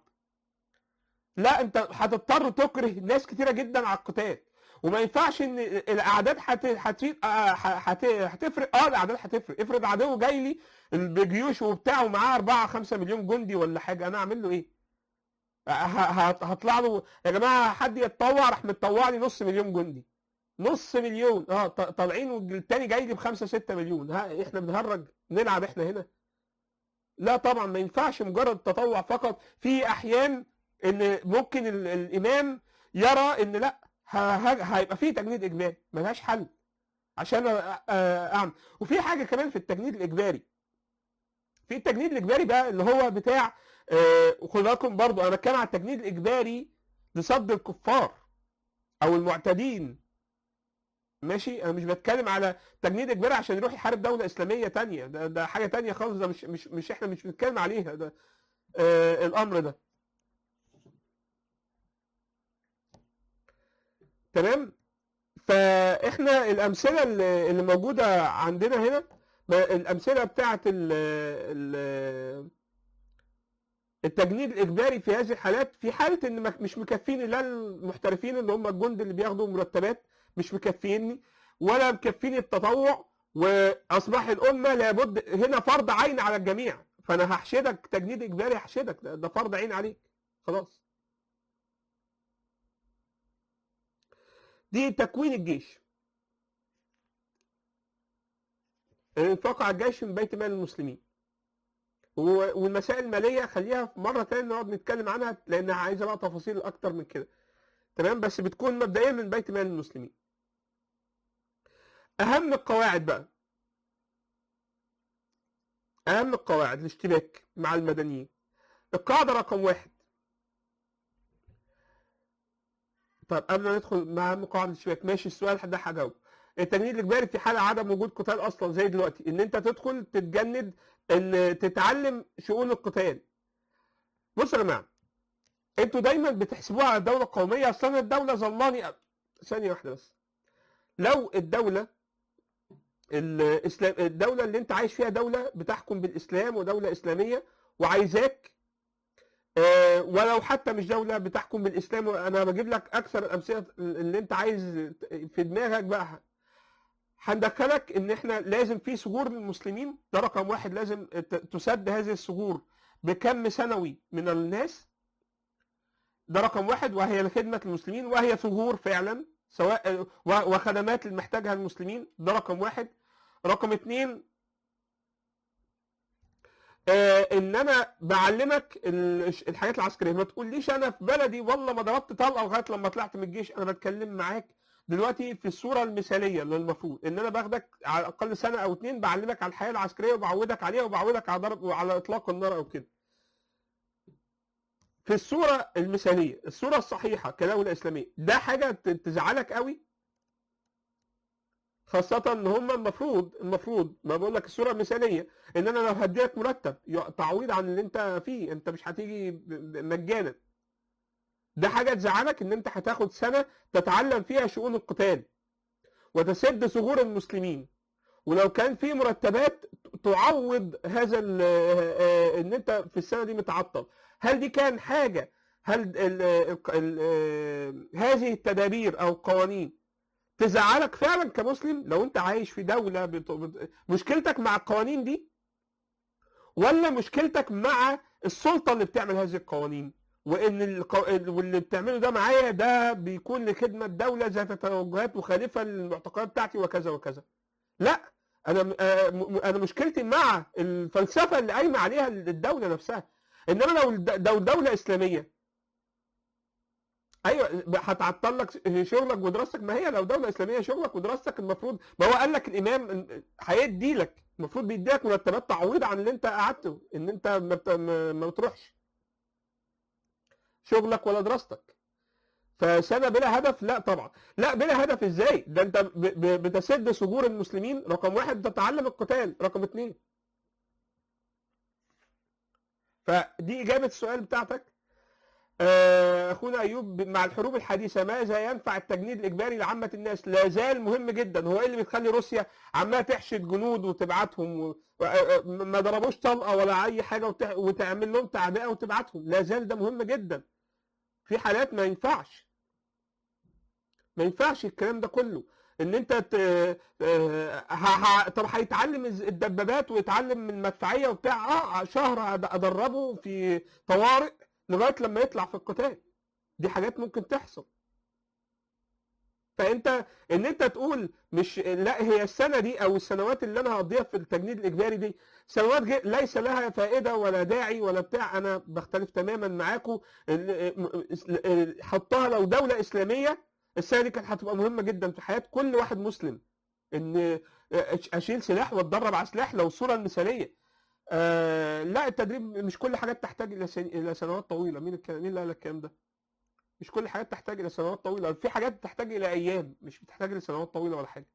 لا انت هتضطر تكره ناس كتيره جدا على القتال وما ينفعش ان الاعداد هت... هت... هت... هتفرق اه الاعداد هتفرق افرض عدو جاي لي بجيوش وبتاع ومعاه 4 5 مليون جندي ولا حاجه انا اعمل له ايه؟ ه- ه- هطلع له يا جماعه حد يتطوع راح متطوع لي نص مليون جندي نص مليون اه ط- طالعين والتاني جاي لي بخمسة ستة مليون ها احنا بنهرج نلعب احنا هنا لا طبعا ما ينفعش مجرد تطوع فقط في احيان ان ممكن ال- الامام يرى ان لا ه- ه- هيبقى في تجنيد اجباري ملهاش حل عشان أ- أ- اعمل وفي حاجه كمان في التجنيد الاجباري في التجنيد الاجباري بقى اللي هو بتاع آه، وخد بالكم برضو انا بتكلم على التجنيد الاجباري لصد الكفار او المعتدين ماشي انا مش بتكلم على تجنيد اجباري عشان يروح يحارب دوله اسلاميه تانية ده, ده حاجه تانية خالص ده مش مش مش احنا مش بنتكلم عليها ده آه الامر ده تمام فاحنا الامثله اللي اللي موجوده عندنا هنا ما- الامثله بتاعه ال ال التجنيد الاجباري في هذه الحالات في حاله ان ما- مش مكفين لا المحترفين اللي هم الجند اللي بياخدوا مرتبات مش مكفيني ولا مكفيني التطوع واصبح الامه لابد هنا فرض عين على الجميع فانا هحشدك تجنيد اجباري هحشدك ده, ده فرض عين عليك خلاص دي تكوين الجيش الانفاق على الجيش من بيت مال المسلمين و- والمسائل الماليه خليها في مره تانية نقعد نتكلم عنها لانها عايزه بقى تفاصيل اكتر من كده تمام بس بتكون مبدئيا من بيت مال المسلمين اهم القواعد بقى اهم القواعد الاشتباك مع المدنيين القاعده رقم واحد طب قبل ما ندخل مع اهم قواعد الاشتباك ماشي السؤال ده هجاوب التجنيد الاجباري في حاله عدم وجود قتال اصلا زي دلوقتي ان انت تدخل تتجند ان تتعلم شؤون القتال بصوا يا جماعه انتوا دايما بتحسبوها على الدوله القوميه اصل انا الدوله ظلاني أ- ثانيه واحده بس لو الدوله الاسلام الدوله اللي انت عايش فيها دوله بتحكم بالاسلام ودوله اسلاميه وعايزاك آه، ولو حتى مش دوله بتحكم بالاسلام انا بجيب لك اكثر الامثله اللي انت عايز في دماغك بقى هندخلك ان احنا لازم في ثغور للمسلمين ده رقم واحد لازم ت- تسد هذه الثغور بكم سنوي من الناس ده رقم واحد وهي لخدمة المسلمين وهي ثغور فعلا سواء و- وخدمات اللي محتاجها المسلمين ده رقم واحد رقم اتنين آه ان انا بعلمك ال- الحاجات العسكريه ما تقوليش انا في بلدي والله ما ضربت طلقه لغايه لما طلعت من الجيش انا بتكلم معاك دلوقتي في الصوره المثاليه اللي المفروض ان انا باخدك على الاقل سنه او اتنين بعلمك على الحياه العسكريه وبعودك عليها وبعودك على ضرب وعلى اطلاق النار او كده في الصوره المثاليه الصوره الصحيحه كدوله اسلاميه ده حاجه ت- تزعلك قوي خاصة ان هم المفروض المفروض ما بقول لك الصورة المثالية ان انا لو هديلك مرتب ي- تعويض عن اللي انت فيه انت مش هتيجي ب- ب- مجانا ده حاجة تزعلك ان انت هتاخد سنة تتعلم فيها شؤون القتال وتسد ثغور المسلمين ولو كان في مرتبات تعوض هذا ال- آه، ان انت في السنه دي متعطل هل دي كان حاجه هل ال ال ال آه، هذه التدابير او القوانين تزعلك فعلا كمسلم لو انت عايش في دوله بت... بت... مشكلتك مع القوانين دي ولا مشكلتك مع السلطه اللي بتعمل هذه القوانين وان القو... واللي بتعمله ده معايا ده بيكون لخدمه دوله ذات توجهات مخالفه للمعتقدات بتاعتي وكذا وكذا لا انا م- آه، م- انا مشكلتي مع الفلسفه اللي قايمه عليها الدوله نفسها انما لو الد- لو دوله اسلاميه ايوه هتعطل لك شغلك ودراستك ما هي لو دوله اسلاميه شغلك ودراستك المفروض ما هو قال لك الامام إن- هيدي لك المفروض بيدي لك مرتبات تعويض عن اللي انت قعدته ان انت ما بت- ما ما بتروحش شغلك ولا دراستك فسنه بلا هدف لا طبعا لا بلا هدف ازاي ده انت ب- ب- بتسد ثغور المسلمين رقم واحد تتعلم القتال رقم اتنين فدي اجابه السؤال بتاعتك آه، اخونا ايوب مع الحروب الحديثه ماذا ينفع التجنيد الاجباري لعامه الناس لا زال مهم جدا هو ايه اللي بيخلي روسيا عماله تحشد جنود وتبعتهم و... و... آه، ما ضربوش طلقه ولا اي حاجه وت... وتعمل لهم تعبئه وتبعتهم لا زال ده مهم جدا في حالات ما ينفعش ما ينفعش الكلام ده كله ان انت ت... آه، ه... ه... طب هيتعلم الز- الدبابات ويتعلم من المدفعيه وبتاع اه شهر أد- ادربه في طوارئ لغايه لما يطلع في القتال دي حاجات ممكن تحصل فانت ان انت تقول مش لا هي السنه دي او السنوات اللي انا هقضيها في التجنيد الاجباري دي سنوات جي- ليس لها فائده ولا داعي ولا بتاع انا بختلف تماما معاكم حطها لو دوله اسلاميه السنه دي كانت هتبقى مهمه جدا في حياه كل واحد مسلم ان اشيل سلاح واتدرب على سلاح لو الصوره المثاليه آه لا التدريب مش كل حاجات تحتاج الى سن... الى سنوات طويله مين الكلام مين اللي قال الكلام ده مش كل حاجات تحتاج الى سنوات طويله في حاجات تحتاج الى ايام مش بتحتاج لسنوات طويله ولا حاجه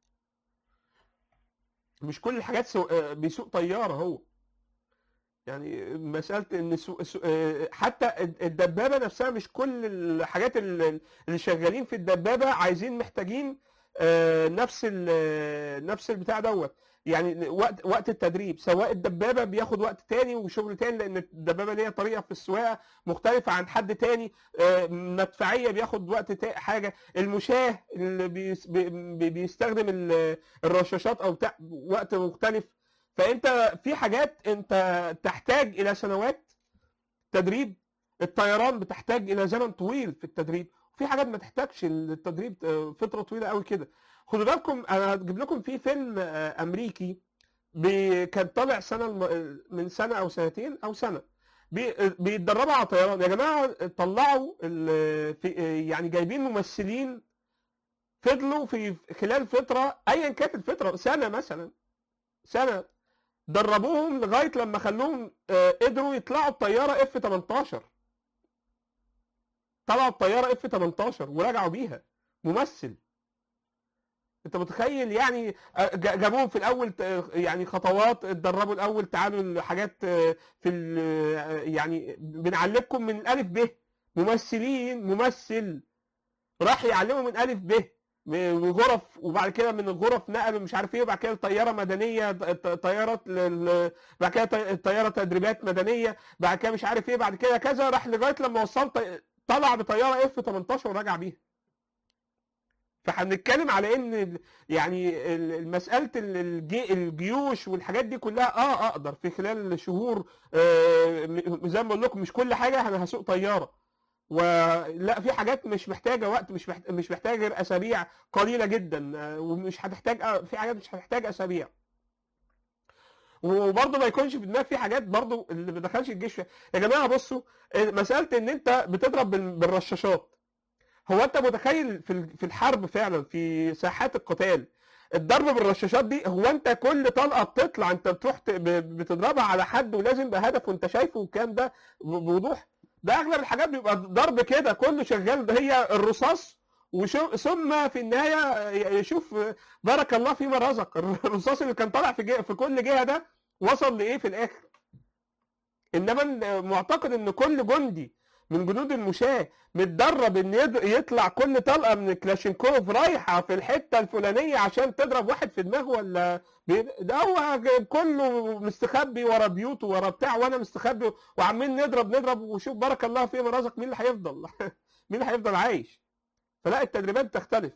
مش كل الحاجات سو... آه، بيسوق طياره هو يعني مساله ان سو... سو... آه، حتى الدبابه نفسها مش كل الحاجات اللي اللي شغالين في الدبابه عايزين محتاجين آه، نفس ال... نفس البتاع دوت يعني وقت وقت التدريب سواء الدبابه بياخد وقت تاني وشغل تاني لان الدبابه ليها طريقه في السواقه مختلفه عن حد تاني آه، مدفعيه بياخد وقت تا- حاجه المشاه اللي بيس- بي- بي- بيستخدم ال- الرشاشات او بتاع وقت مختلف فانت في حاجات انت تحتاج الى سنوات تدريب الطيران بتحتاج الى زمن طويل في التدريب وفي حاجات ما تحتاجش التدريب آه، فتره طويله قوي كده خدوا بالكم انا هجيب لكم في فيلم آه، امريكي بي- كان طالع سنه الم- من سنه او سنتين او سنه بي- بيتدربوا على طيران يا جماعه طلعوا ال- في يعني جايبين ممثلين فضلوا في خلال فتره ايا كانت الفتره سنه مثلا سنه دربوهم لغايه لما خلوهم آه، قدروا يطلعوا الطياره اف 18 طلعوا الطياره اف 18 ورجعوا بيها ممثل انت متخيل يعني آه، جا- جابوهم في الاول ت- يعني خطوات اتدربوا الاول تعالوا حاجات آه، في ال- آه، يعني بنعلمكم من الالف ب ممثلين ممثل راح يعلمه من الف ب من غرف وبعد كده من الغرف نقلوا مش عارف ايه وبعد كده طياره مدنيه ط- طيارات لل... بعد كده طي- طياره تدريبات مدنيه بعد كده مش عارف ايه بعد كده كذا راح لغايه لما وصل طي... طلع بطياره اف 18 ورجع بيها فهنتكلم على ان ال- يعني ال- مساله ال- الجي- الجيوش والحاجات دي كلها اه اقدر في خلال شهور آه، م- زي ما بقول لكم مش كل حاجه انا هسوق طياره ولا في حاجات مش محتاجه وقت مش محت- مش محتاجه غير اسابيع قليله جدا آه، ومش هتحتاج آه، في حاجات مش هتحتاج اسابيع وبرضه ما يكونش في دماغك في حاجات برضه اللي ما دخلش الجيش فيها. يا جماعه بصوا آه، مساله ان انت بتضرب بال- بالرشاشات هو انت متخيل في ال- في الحرب فعلا في ساحات القتال الضرب بالرشاشات دي هو انت كل طلقه بتطلع انت بتروح ت- ب- بتضربها على حد ولازم بهدف وانت شايفه والكلام ده ب- بوضوح ده اغلب الحاجات بيبقى ضرب كده كله شغال ده هي الرصاص وشو ثم في النهايه يشوف بارك الله فيما رزق الرصاص اللي كان طالع في جه في كل جهه ده وصل لايه في الاخر انما معتقد ان كل جندي من جنود المشاة متدرب ان يد- يطلع كل طلقه من كلاشينكوف رايحه في الحته الفلانيه عشان تضرب واحد في دماغه ولا بي- ده هو كله مستخبي ورا بيوته ورا بتاع وانا مستخبي وعمالين نضرب نضرب وشوف بارك الله فيما رزق مين اللي هيفضل مين اللي هيفضل عايش فلا التدريبات تختلف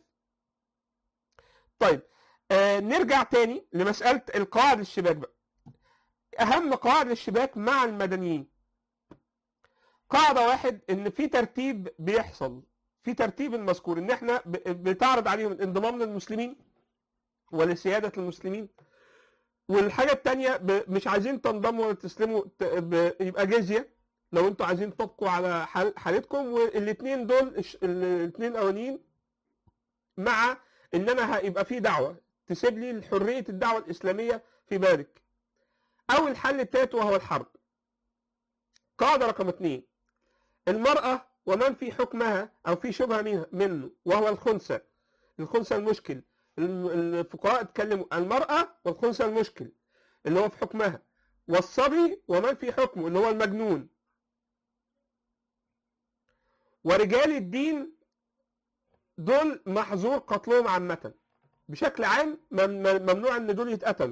طيب آه نرجع تاني لمساله القواعد الشباك بقى اهم قواعد الشباك مع المدنيين قاعده واحد ان في ترتيب بيحصل في ترتيب المذكور ان احنا ب- بتعرض عليهم الانضمام للمسلمين ولسياده المسلمين والحاجه الثانيه مش عايزين تنضموا ولا تسلموا ت- ب- يبقى جزيه لو انتوا عايزين تبقوا على حال حالتكم والاثنين دول الاثنين الاولانيين مع ان انا هيبقى في دعوه تسيب لي حريه الدعوه الاسلاميه في بالك او الحل الثالث وهو الحرب قاعده رقم اثنين المراه ومن في حكمها او في شبهه منها منه وهو الخنثى الخنثى المشكل الم- الفقهاء اتكلموا المراه والخنثى المشكل اللي هو في حكمها والصبي ومن في حكمه اللي هو المجنون ورجال الدين دول محظور قتلهم عامة بشكل عام مم- ممنوع ان دول يتقتلوا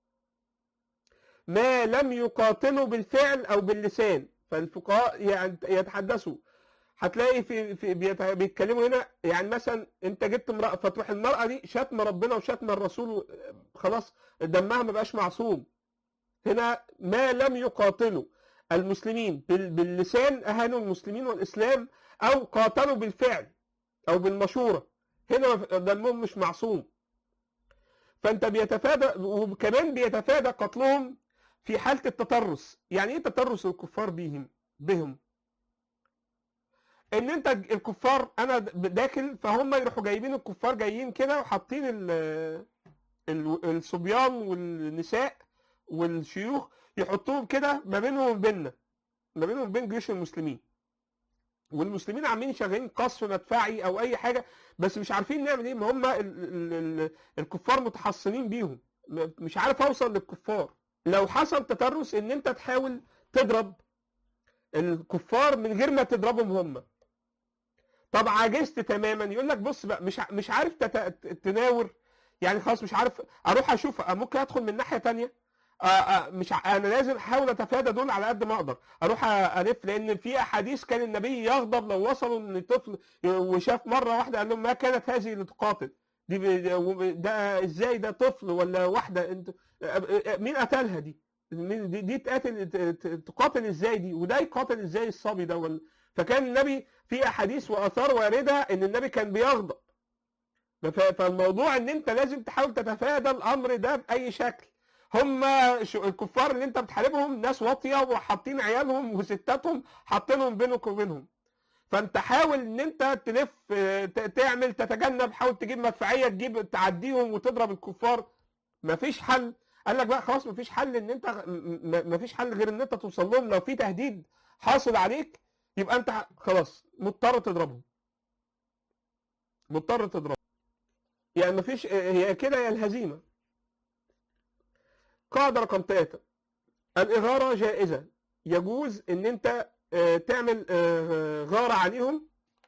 ما لم يقاتلوا بالفعل او باللسان فالفقهاء يعني يتحدثوا هتلاقي في, في بيت- بيتكلموا هنا يعني مثلا انت جبت امراه فتروح المراه دي شتم ربنا وشتم الرسول خلاص دمها ما بقاش معصوم هنا ما لم يقاتلوا المسلمين بال- باللسان اهانوا المسلمين والاسلام او قاتلوا بالفعل او بالمشوره هنا دمهم مش معصوم فانت بيتفادى وكمان بيتفادى قتلهم في حاله التطرس يعني ايه تطرس الكفار بهم بهم ان انت الكفار انا داخل فهم يروحوا جايبين الكفار جايين كده وحاطين ال- ال- الصبيان والنساء والشيوخ يحطوهم كده ما بينهم وبيننا ما بينهم وبين جيوش المسلمين والمسلمين عاملين شغالين قصف مدفعي او اي حاجه بس مش عارفين نعمل ايه ما هم ال- ال- ال- الكفار متحصنين بيهم م- مش عارف اوصل للكفار لو حصل تترس ان انت تحاول تضرب الكفار من غير ما تضربهم هم طب عجزت تماما يقول لك بص بقى مش ع- مش عارف تت- تناور يعني خلاص مش عارف اروح اشوف ممكن ادخل من ناحيه تانية آه، آه، مش ع- انا لازم احاول اتفادى دول على قد ما اقدر اروح الف لان في احاديث كان النبي يغضب لو وصلوا ان طفل وشاف مره واحده قال لهم ما كانت هذه لتقاتل دي ب- ده ازاي ده طفل ولا واحده انت مين قتلها دي مين دي, دي تقاتل ت- ت- تقاتل ازاي دي وده يقاتل ازاي الصبي ده ولا فكان النبي في احاديث واثار وارده ان النبي كان بيغضب ف- فالموضوع ان انت لازم تحاول تتفادى الامر ده باي شكل هم شو- الكفار اللي انت بتحاربهم ناس واطيه وحاطين عيالهم وستاتهم حاطينهم بينك وبينهم فانت حاول ان انت تلف اه، ت- تعمل تتجنب حاول تجيب مدفعيه تجيب تعديهم وتضرب الكفار مفيش حل قال لك بقى خلاص مفيش حل ان انت م- م- مفيش حل غير ان انت توصل لهم لو في تهديد حاصل عليك يبقى انت ح- خلاص مضطر تضربهم مضطر تضربهم يعني مفيش هي كده يا الهزيمه قاعده رقم ثلاثة الإغارة جائزة يجوز إن أنت آه، تعمل آه، غارة عليهم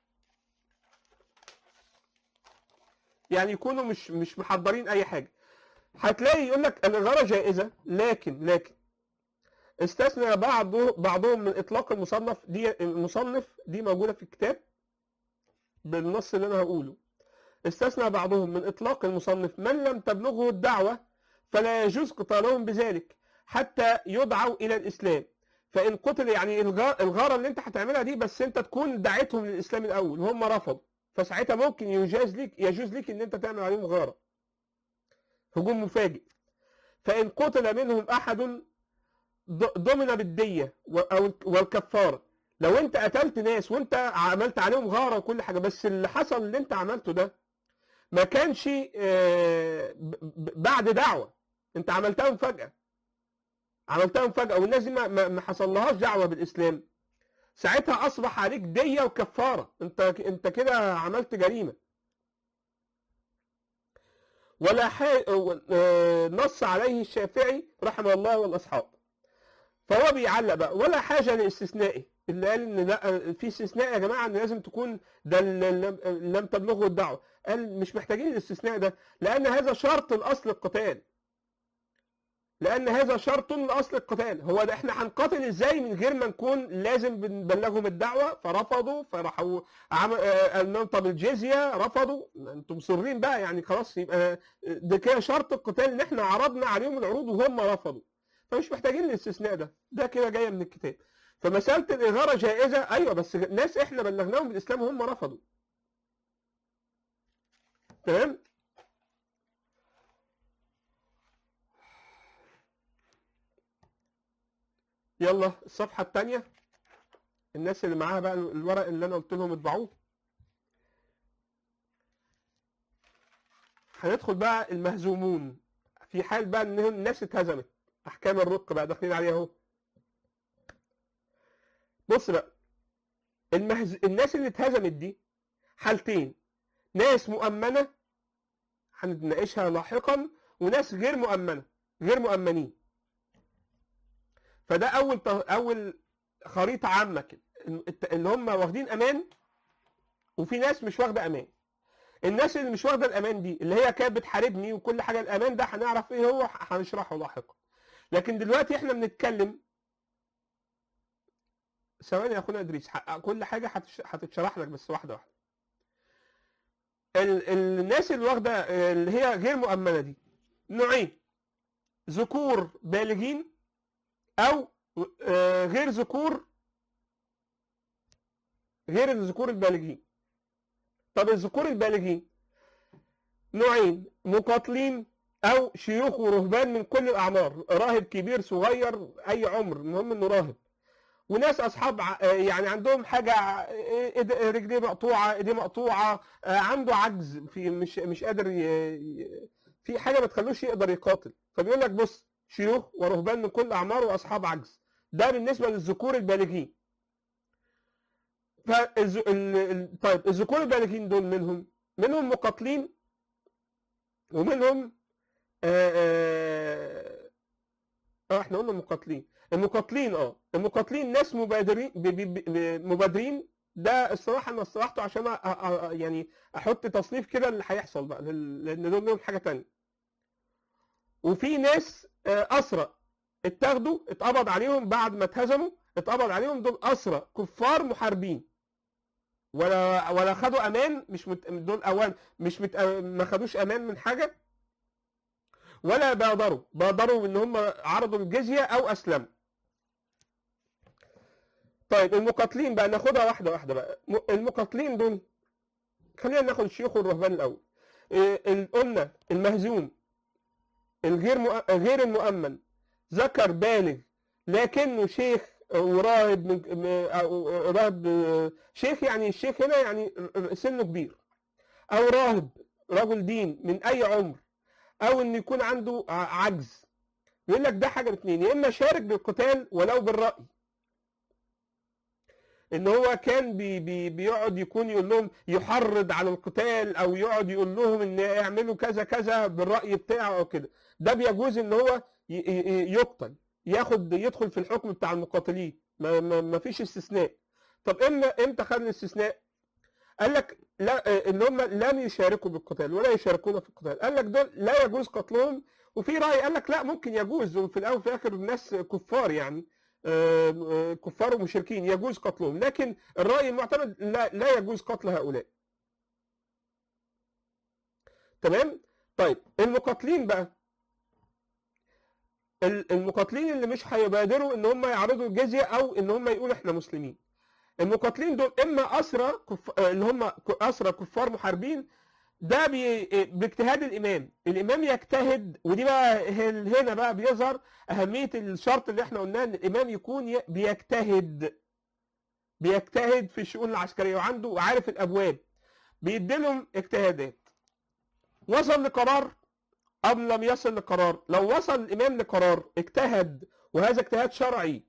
يعني يكونوا مش مش محضرين أي حاجة هتلاقي يقول لك الإغارة جائزة لكن لكن استثنى بعضه بعضهم من إطلاق المصنف دي المصنف دي موجودة في الكتاب بالنص اللي أنا هقوله استثنى بعضهم من إطلاق المصنف من لم تبلغه الدعوة فلا يجوز قتالهم بذلك حتى يدعوا الى الاسلام فان قتل يعني الغا- الغاره اللي انت هتعملها دي بس انت تكون دعيتهم للاسلام الاول وهم رفضوا فساعتها ممكن يجاز ليك يجوز ليك ان انت تعمل عليهم غاره هجوم مفاجئ فان قتل منهم احد ض- ضمن بالديه و- او والكفاره لو انت قتلت ناس وانت عملت عليهم غاره وكل حاجه بس اللي حصل اللي انت عملته ده ما كانش آه، ب- ب- بعد دعوه انت عملتها مفاجاه عملتها مفاجاه والناس دي ما, ما ما حصلهاش دعوه بالاسلام ساعتها اصبح عليك ديه وكفاره انت انت كده عملت جريمه ولا حا... آه، نص عليه الشافعي رحمه الله والاصحاب فهو بيعلق بقى ولا حاجه لاستثنائه اللي قال ان لا في استثناء يا جماعه ان لازم تكون ده اللي لم- لم تبلغه الدعوه قال مش محتاجين الاستثناء ده لان هذا شرط الاصل القتال لان هذا شرط لاصل القتال هو ده احنا هنقاتل ازاي من غير ما نكون لازم بنبلغهم الدعوه فرفضوا فراحوا عم... آه، قال لهم طب الجزيه رفضوا انتم مصرين بقى يعني خلاص يبقى ده كده شرط القتال ان احنا عرضنا عليهم العروض وهم رفضوا فمش محتاجين الاستثناء ده ده كده جايه من الكتاب فمساله الاغاره جائزه ايوه بس ناس احنا بلغناهم بالاسلام وهم رفضوا تمام يلا الصفحة الثانية الناس اللي معاها بقى الورق اللي أنا قلت لهم اطبعوه هندخل بقى المهزومون في حال بقى إن الناس اتهزمت أحكام الرق بقى داخلين عليها أهو بص بقى المهز... الناس اللي اتهزمت دي حالتين ناس مؤمنة هنناقشها لاحقا وناس غير مؤمنة غير مؤمنين فده اول ط- اول خريطه عامه كده الت- اللي هم واخدين امان وفي ناس مش واخده امان الناس اللي مش واخده الامان دي اللي هي كانت بتحاربني وكل حاجه الامان ده هنعرف ايه هو ح- هنشرحه لاحقا لكن دلوقتي احنا بنتكلم ثواني يا اخونا ادريس ح- كل حاجه هتش- هتتشرح لك بس واحده واحده ال- الناس اللي واخده اللي هي غير مؤمنه دي نوعين ذكور بالغين او آه، غير ذكور غير الذكور البالغين طب الذكور البالغين نوعين مقاتلين او شيوخ ورهبان من كل الاعمار راهب كبير صغير اي عمر المهم انه راهب وناس اصحاب ع- آه، يعني عندهم حاجه ع- إيد- رجليه مقطوعه ايديه مقطوعه آه، عنده عجز في مش مش قادر ي... ي- في حاجه ما تخلوش يقدر يقاتل فبيقول لك بص شيوخ ورهبان من كل الاعمار واصحاب عجز ده بالنسبه للذكور البالغين فالز... ال... ال... طيب الذكور البالغين دول منهم منهم مقاتلين ومنهم آه آه آه، احنا قلنا مقاتلين المقاتلين اه المقاتلين ناس مبادرين ب... ب... ب... مبادرين ده الصراحه انا صرحته عشان أ... أ... أ... يعني احط تصنيف كده اللي هيحصل بقى لل- لان دول لهم حاجه تانية وفي ناس آه، اسرى اتاخدوا اتقبض عليهم بعد ما اتهزموا اتقبض عليهم دول اسرى كفار محاربين ولا ولا خدوا امان مش مت... دول اولا مش مت... ما خدوش امان من حاجه ولا بادروا بادروا ان هم عرضوا الجزيه او اسلموا طيب المقاتلين بقى ناخدها واحده واحده بقى م- المقاتلين دول خلينا ناخد الشيوخ والرهبان الاول إيه، ال- قلنا المهزوم الغير مؤ... غير المؤمن ذكر بالغ لكنه شيخ وراهب من م- أو راهب آه، شيخ يعني الشيخ هنا يعني سنه كبير او راهب رجل دين من اي عمر او ان يكون عنده ع- عجز يقول لك ده حاجه من اتنين يا اما شارك بالقتال ولو بالراي ان هو كان بي بي بيقعد يكون يقول لهم يحرض على القتال او يقعد يقول لهم ان اعملوا كذا كذا بالراي بتاعه او كده ده بيجوز ان هو ي- ي- يقتل ياخد يدخل في الحكم بتاع المقاتلين ما, ما, ما فيش استثناء طب امتى امتى خد الاستثناء قال لك لا ان هم لم يشاركوا بالقتال ولا يشاركون في القتال قال لك دول لا يجوز قتلهم وفي راي قال لك لا ممكن يجوز وفي الاول وفي الاخر الناس كفار يعني آه، آه، كفار ومشركين يجوز قتلهم لكن الراي المعتمد لا, لا يجوز قتل هؤلاء تمام طيب المقاتلين بقى ال- المقاتلين اللي مش هيبادروا ان هم يعرضوا الجزيه او ان هم يقولوا احنا مسلمين المقاتلين دول اما اسرى كف... آه، اللي هم ك- اسرى كفار محاربين ده بي... باجتهاد الامام الامام يجتهد ودي بقى هل- هنا بقى بيظهر اهميه الشرط اللي احنا قلناه ان الامام يكون ي... بيجتهد بيجتهد في الشؤون العسكريه وعنده وعارف الابواب بيديلهم اجتهادات وصل لقرار ام لم يصل لقرار لو وصل الامام لقرار اجتهد وهذا اجتهاد شرعي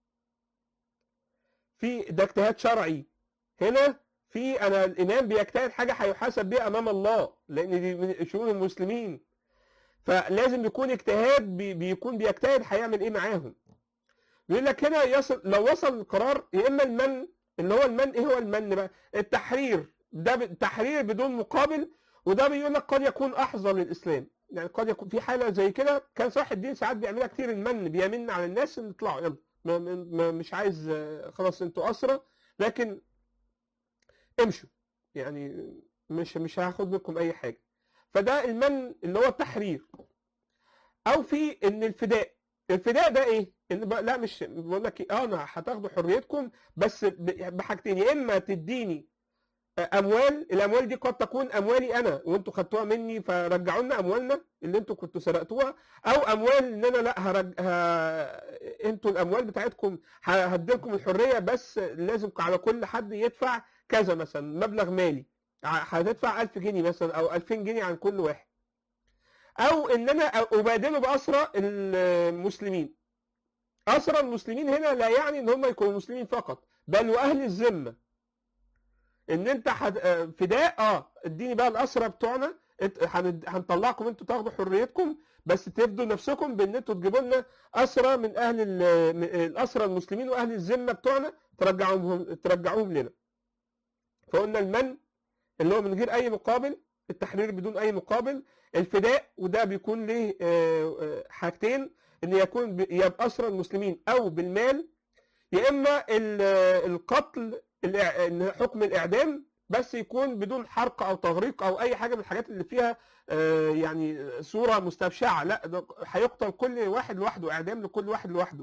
في ده اجتهاد شرعي هنا في انا الامام بيجتهد حاجه هيحاسب بيها امام الله لان دي من شؤون المسلمين فلازم يكون اجتهاد بي- بيكون بيجتهد هيعمل ايه معاهم بيقول لك هنا يصل لو وصل القرار يا اما المن اللي هو المن ايه هو المن بقى التحرير ده ب- تحرير بدون مقابل وده بيقول لك قد يكون احظى للاسلام يعني قد يكون في حاله زي كده كان صلاح الدين ساعات بيعملها كتير المن بيمن على الناس ان يطلعوا يلا ما ما مش عايز آه، خلاص انتوا اسرى لكن امشوا يعني مش مش هاخد منكم اي حاجه فده المن اللي هو التحرير او في ان الفداء الفداء ده ايه ان بقى لا مش بقول لك إيه، اه انا هتاخدوا حريتكم بس ب- بحاجتين يا اما تديني اموال الاموال دي قد تكون اموالي انا وانتوا خدتوها مني فرجعوا لنا اموالنا اللي انتوا كنتوا سرقتوها او اموال ان انا لا هرج... ه... انتوا الاموال بتاعتكم ه- هديلكم الحريه بس لازم على كل حد يدفع كذا مثلا مبلغ مالي ع- هتدفع 1000 جنيه مثلا او 2000 جنيه عن كل واحد او ان انا ابادله باسرى المسلمين اسرى المسلمين هنا لا يعني ان هم يكونوا مسلمين فقط بل واهل الذمه ان انت حد... آه، فداء اه اديني بقى الاسرى بتوعنا انت- هن- هنطلعكم انتوا تاخدوا حريتكم بس تفدوا نفسكم بان انتوا تجيبوا لنا اسرى من اهل ال- من- الاسرى المسلمين واهل الذمه بتوعنا ترجعوهم ترجعوهم لنا فقلنا المن اللي هو من غير اي مقابل التحرير بدون اي مقابل الفداء وده بيكون له آه، آه، حاجتين ان يكون ب- يا باسرى المسلمين او بالمال يا اما ال- آه، القتل الإع- إن حكم الاعدام بس يكون بدون حرق او تغريق او اي حاجه من الحاجات اللي فيها آه، يعني صوره مستبشعه لا ده هيقتل كل واحد لوحده اعدام لكل واحد لوحده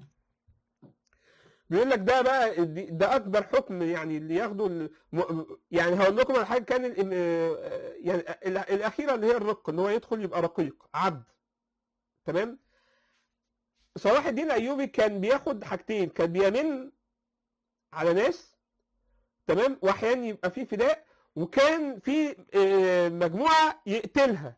بيقول لك ده بقى دي- ده اكبر حكم يعني اللي ياخده ال- م- يعني هقول لكم على حاجه كان ال- آه، يعني ال- الاخيره اللي هي الرق ان هو يدخل يبقى رقيق عبد تمام صلاح الدين الايوبي كان بياخد حاجتين كان بيمن على ناس تمام واحيانا يبقى في فداء وكان في آه، مجموعه يقتلها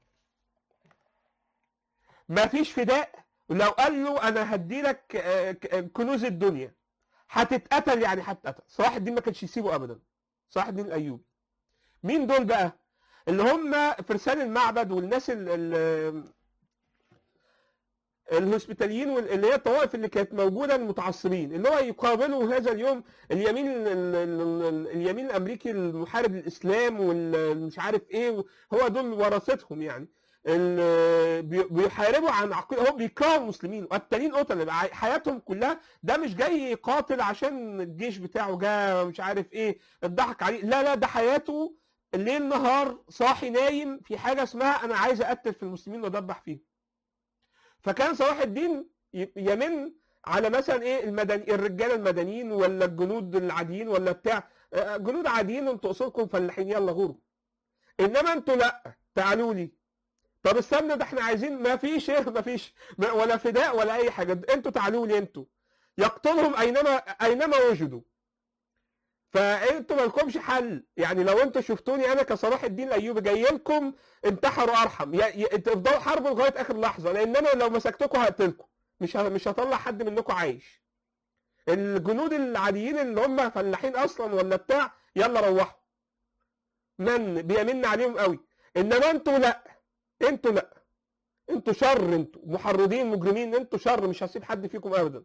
ما فيش فداء لو قال له انا هدي لك آه، ك- كنوز الدنيا هتتقتل يعني هتتقتل صلاح الدين ما كانش يسيبه ابدا صلاح الدين الايوبي مين دول بقى اللي هم فرسان المعبد والناس ال ال الهوسبيتاليين وال- اللي هي الطوائف اللي كانت موجوده المتعصبين اللي هو يقابلوا هذا اليوم اليمين ال- ال- ال- ال- اليمين الامريكي المحارب للاسلام والمش عارف ايه هو دول ورثتهم يعني ال- بي- بيحاربوا عن عقيده هم بيكرهوا المسلمين قتالين قتل ع- حياتهم كلها ده مش جاي يقاتل عشان الجيش بتاعه جه مش عارف ايه اتضحك عليه لا لا ده حياته الليل نهار صاحي نايم في حاجه اسمها انا عايز اقتل في المسلمين وادبح فيهم فكان صلاح الدين ي- يمن على مثلا ايه المدني الرجاله المدنيين ولا الجنود العاديين ولا بتاع آه، جنود عاديين انتوا اصولكم فلاحين يلا غوروا انما انتوا لا تعالوا لي طب استنى ده احنا عايزين ما فيش ايه ما فيش ما- ولا فداء ولا اي حاجه انتوا تعالوا لي انتوا يقتلهم اينما اينما وجدوا فانتوا مالكمش حل يعني لو انتوا شفتوني انا كصلاح الدين الايوبي جاي لكم انتحروا ارحم يا- يا- تفضلوا حاربوا لغايه اخر لحظه لان انا لو مسكتكم هقتلكم مش ه- مش هطلع حد منكم عايش الجنود العاديين اللي هم فلاحين اصلا ولا بتاع يلا روحوا من بيمن عليهم قوي انما انتوا لا انتوا لا انتوا شر انتوا محرضين مجرمين انتوا شر مش هسيب حد فيكم ابدا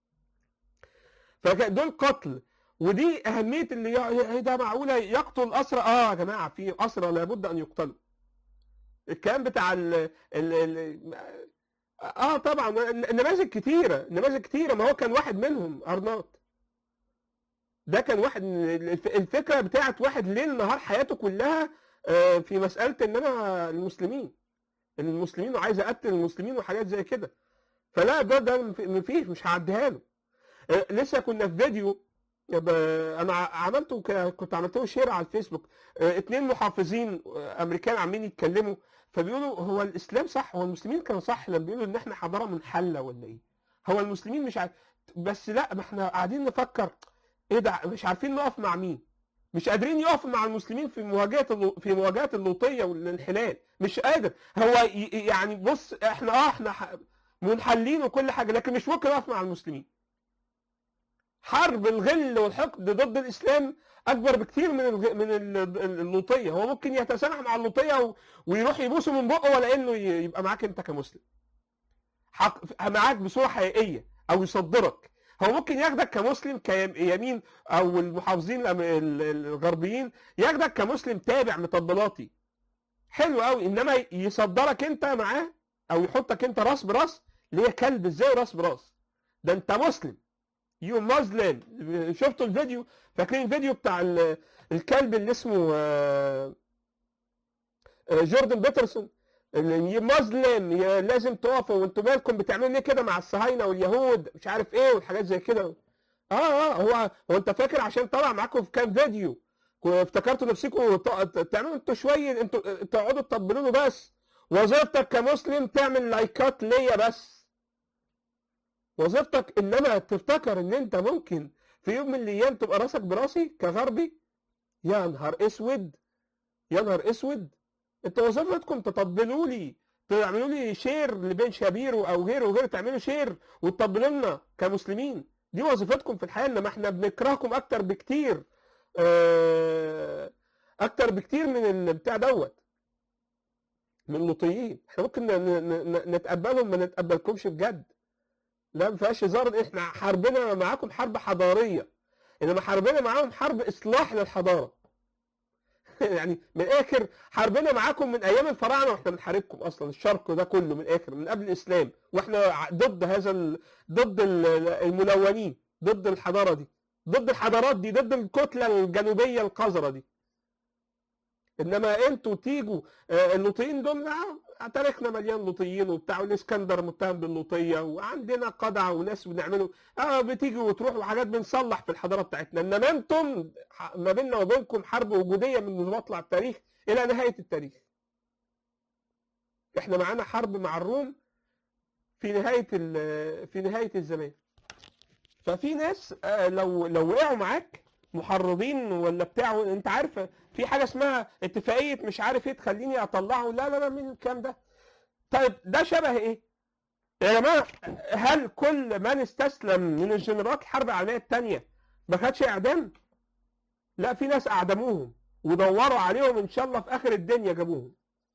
فدول قتل ودي اهميه اللي ي- ايه ده معقوله يقتل اسرى اه يا جماعه في اسرى لابد ان يقتلوا الكلام بتاع ال ال ال اه طبعا نماذج كتيره نماذج كتيره ما هو كان واحد منهم ارناط ده كان واحد من الف- الفكره بتاعت واحد ليل نهار حياته كلها آه، في مساله ان انا المسلمين المسلمين وعايز اقتل المسلمين وحاجات زي كده فلا ده ده مفيش مش هعديها له آه، لسه كنا في فيديو ب- انا ع- عملته ك- كنت عملت له شير على الفيسبوك آه، اتنين محافظين آه، امريكان عمالين يتكلموا فبيقولوا هو الاسلام صح هو المسلمين كانوا صح لما بيقولوا ان احنا حضاره منحله ولا ايه هو المسلمين مش عارف بس لا ما احنا قاعدين نفكر ايه ده مش عارفين نقف مع مين مش قادرين يقفوا مع المسلمين في مواجهه اللو- في مواجهه اللوطيه والانحلال مش قادر هو ي- يعني بص احنا اه احنا ح- منحلين وكل حاجه لكن مش ممكن يقف مع المسلمين حرب الغل والحقد ضد الاسلام اكبر بكتير من الغ... من ال- اللوطيه هو ممكن يتسامح مع اللوطيه و... ويروح يبوسه من بقه ولا انه ي- يبقى معاك انت كمسلم حق... معاك بصوره حقيقيه او يصدرك هو ممكن ياخدك كمسلم كيمين او المحافظين الأم- ال- ال- الغربيين ياخدك كمسلم تابع مطبلاتي حلو قوي انما يصدرك انت معاه او يحطك انت راس براس ليه كلب ازاي راس براس ده انت مسلم يو مسلم شفتوا الفيديو فاكرين الفيديو بتاع ال- الكلب اللي اسمه آه، آه، جوردن بيترسون اللي يا مسلم يا لازم تقفوا وانتوا مالكم بتعملوا ليه كده مع الصهاينه واليهود مش عارف ايه والحاجات زي كده اه اه هو هو انت فاكر عشان طلع معاكم في كام فيديو وافتكرتوا نفسكم ت- تعملوا انتوا شويه انتوا تقعدوا تطبلوا له بس وظيفتك كمسلم تعمل لايكات ليا بس وظيفتك انما تفتكر ان انت ممكن في يوم من الايام تبقى راسك براسي كغربي يا نهار اسود يا نهار اسود انتوا وظيفتكم تطبلوا لي تعملوا لي شير لبين شابيرو او غيره وغيره تعملوا شير وتطبلوا لنا كمسلمين دي وظيفتكم في الحياه انما احنا بنكرهكم اكتر بكتير آه، اكتر بكتير من البتاع دوت من اللوطيين احنا ممكن ن- ن- ن- نتقبلهم ما نتقبلكمش بجد لا ما فيهاش هزار احنا حربنا معاكم حرب حضاريه انما حربنا معاهم حرب اصلاح للحضاره يعني من الاخر حربنا معاكم من ايام الفراعنه واحنا بنحاربكم اصلا الشرق ده كله من الاخر من قبل الاسلام واحنا ع- ضد هذا ال... ضد ال- الملونين ضد الحضاره دي ضد الحضارات دي ضد الكتله الجنوبيه القذره دي انما انتوا تيجوا آه، اللوطيين دول آه، تاريخنا مليان لوطيين وبتاع والاسكندر متهم باللوطيه وعندنا قدع وناس بنعمله اه بتيجي وتروح وحاجات بنصلح في الحضاره بتاعتنا انما انتم ح- ما بيننا وبينكم حرب وجوديه من مطلع التاريخ الى نهايه التاريخ احنا معانا حرب مع الروم في نهايه ال- في نهايه الزمان ففي ناس آه، لو لو وقعوا معاك محرضين ولا بتاع انت عارف في حاجه اسمها اتفاقيه مش عارف ايه تخليني اطلعه لا لا لا مين الكلام ده طيب ده شبه ايه يا جماعه هل كل من استسلم من الجنرالات الحرب العالميه الثانيه ما خدش اعدام لا في ناس اعدموهم ودوروا عليهم ان شاء الله في اخر الدنيا جابوهم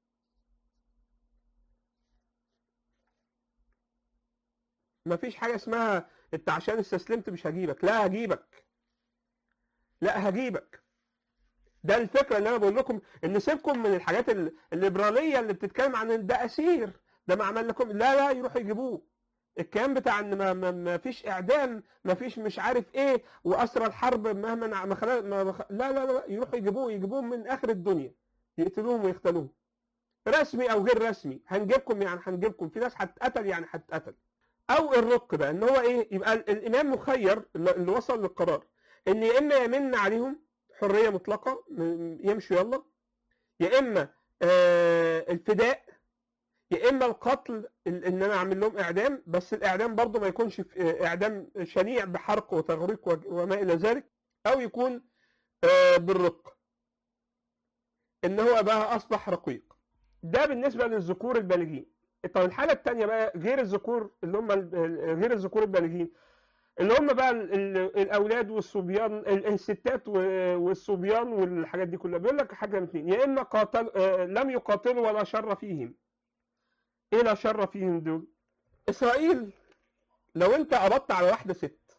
ما فيش حاجه اسمها انت عشان استسلمت مش هجيبك لا هجيبك لا هجيبك ده الفكره اللي انا بقول لكم ان سيبكم من الحاجات ال- الليبراليه اللي بتتكلم عن إن ده اسير ده ما عمل لكم لا لا يروحوا يجيبوه الكلام بتاع ان ما, ما, ما فيش اعدام ما فيش مش عارف ايه واسرى الحرب مهما نع- ما خلا ما ما خ- لا لا لا يروحوا يجيبوه يجيبوهم من اخر الدنيا يقتلوهم ويختلوهم رسمي او غير رسمي هنجيبكم يعني هنجيبكم في ناس هتتقتل يعني هتتقتل او الرق بقى ان هو ايه يبقى ال- الامام مخير اللي اللي وصل للقرار ان يا اما يمن عليهم حريه مطلقه م- يمشوا يلا يا اما آه، الفداء يا اما القتل ال- ان انا اعمل لهم اعدام بس الاعدام برضه ما يكونش في- آه، اعدام شنيع بحرق وتغريق وج- وما الى ذلك او يكون آه، بالرق ان هو بقى اصبح رقيق ده بالنسبه للذكور البالغين طب الحاله الثانيه بقى غير الذكور اللي هم ال- ال- غير الذكور البالغين اللي هم بقى ال- ال- الاولاد والصبيان ال- الستات و- والصبيان والحاجات دي كلها بيقول لك حاجه من اثنين يا اما قاتل آه، لم يقاتلوا ولا شر فيهم ايه لا شر فيهم دول اسرائيل لو انت قبضت على واحده ست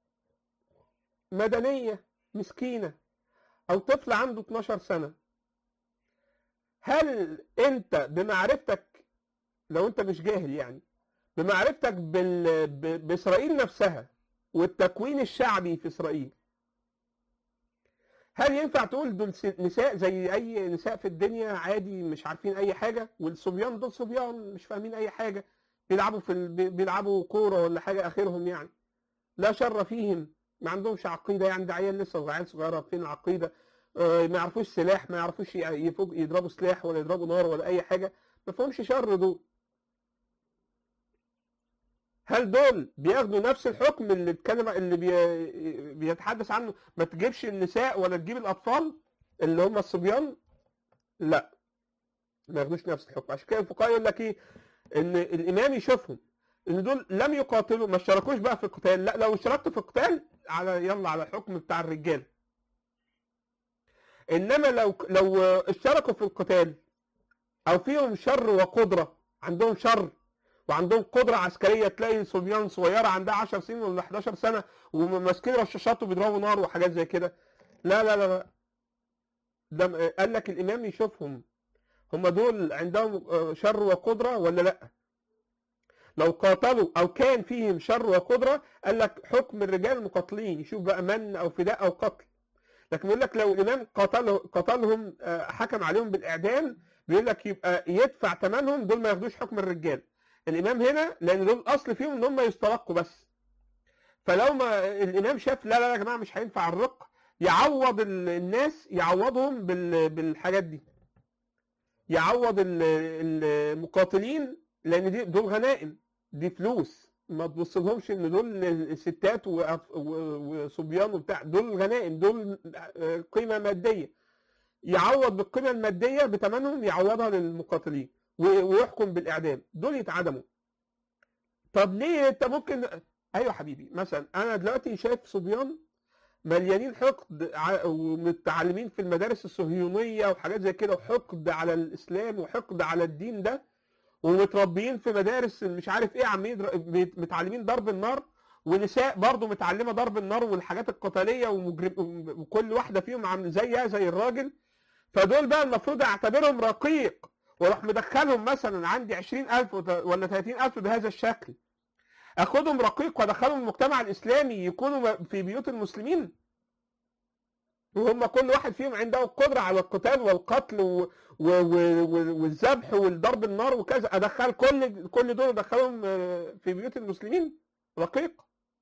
مدنيه مسكينه او طفل عنده 12 سنه هل انت بمعرفتك لو انت مش جاهل يعني بمعرفتك بال... ب... باسرائيل نفسها والتكوين الشعبي في اسرائيل هل ينفع تقول دول س- نساء زي اي نساء في الدنيا عادي مش عارفين اي حاجه والصبيان دول صبيان مش فاهمين اي حاجه بيلعبوا في ال... بي- بيلعبوا كوره ولا حاجه اخرهم يعني لا شر فيهم ما عندهمش عقيده يعني ده عيال لسه عيال صغيره فين العقيده آه، ما يعرفوش سلاح ما يعرفوش ي- يفوق يضربوا سلاح ولا يضربوا نار ولا اي حاجه ما فيهمش شر دول هل دول بياخدوا نفس الحكم اللي اتكلم اللي بي... بيتحدث عنه ما تجيبش النساء ولا تجيب الاطفال اللي هم الصبيان لا ما ياخدوش نفس الحكم عشان كده الفقهاء يقول لك ايه ان الامام يشوفهم ان دول لم يقاتلوا ما اشتركوش بقى في القتال لا لو اشتركت في القتال على يلا على الحكم بتاع الرجال انما لو لو اشتركوا في القتال او فيهم شر وقدره عندهم شر وعندهم قدره عسكريه تلاقي صبيان صغيره عندها 10 سنين ولا 11 سنه وماسكين رشاشات وبيضربوا نار وحاجات زي كده لا لا لا لا ده م- قال لك الامام يشوفهم هم دول عندهم آه، شر وقدره ولا لا لو قاتلوا او كان فيهم شر وقدره قال لك حكم الرجال مقاتلين يشوف بقى من او فداء او قتل لكن بيقول لك لو الامام قتله قتلهم آه، حكم عليهم بالاعدام بيقول لك يبقى يدفع ثمنهم دول ما ياخدوش حكم الرجال الامام هنا لان دول الاصل فيهم ان هم يسترقوا بس فلو ما الامام شاف لا لا يا جماعه مش هينفع الرق يعوض ال- الناس يعوضهم بال- بالحاجات دي يعوض ال- المقاتلين لان دي دول غنائم دي فلوس ما تبصلهمش ان دول ستات وأط- و- وصبيان وبتاع دول غنائم دول آه، قيمه ماديه يعوض بالقيمه الماديه بثمنهم يعوضها للمقاتلين و- ويحكم بالاعدام دول يتعدموا طب ليه انت ممكن ايوه حبيبي مثلا انا دلوقتي شايف صبيان مليانين حقد ع- ومتعلمين في المدارس الصهيونيه وحاجات زي كده وحقد على الاسلام وحقد على الدين ده ومتربيين في مدارس مش عارف ايه عمالين يضر- بيت- متعلمين ضرب النار ونساء برضه متعلمه ضرب النار والحاجات القتاليه ومجرم وكل واحده فيهم عامل زيها زي الراجل فدول بقى المفروض اعتبرهم رقيق واروح مدخلهم مثلا عندي 20000 وت- ولا 30000 بهذا الشكل اخدهم رقيق وادخلهم المجتمع الاسلامي يكونوا م- في بيوت المسلمين وهم كل واحد فيهم عنده القدره على القتال والقتل و... و... و... و... والذبح والضرب النار وكذا ادخل كل كل دول ادخلهم آه، في بيوت المسلمين رقيق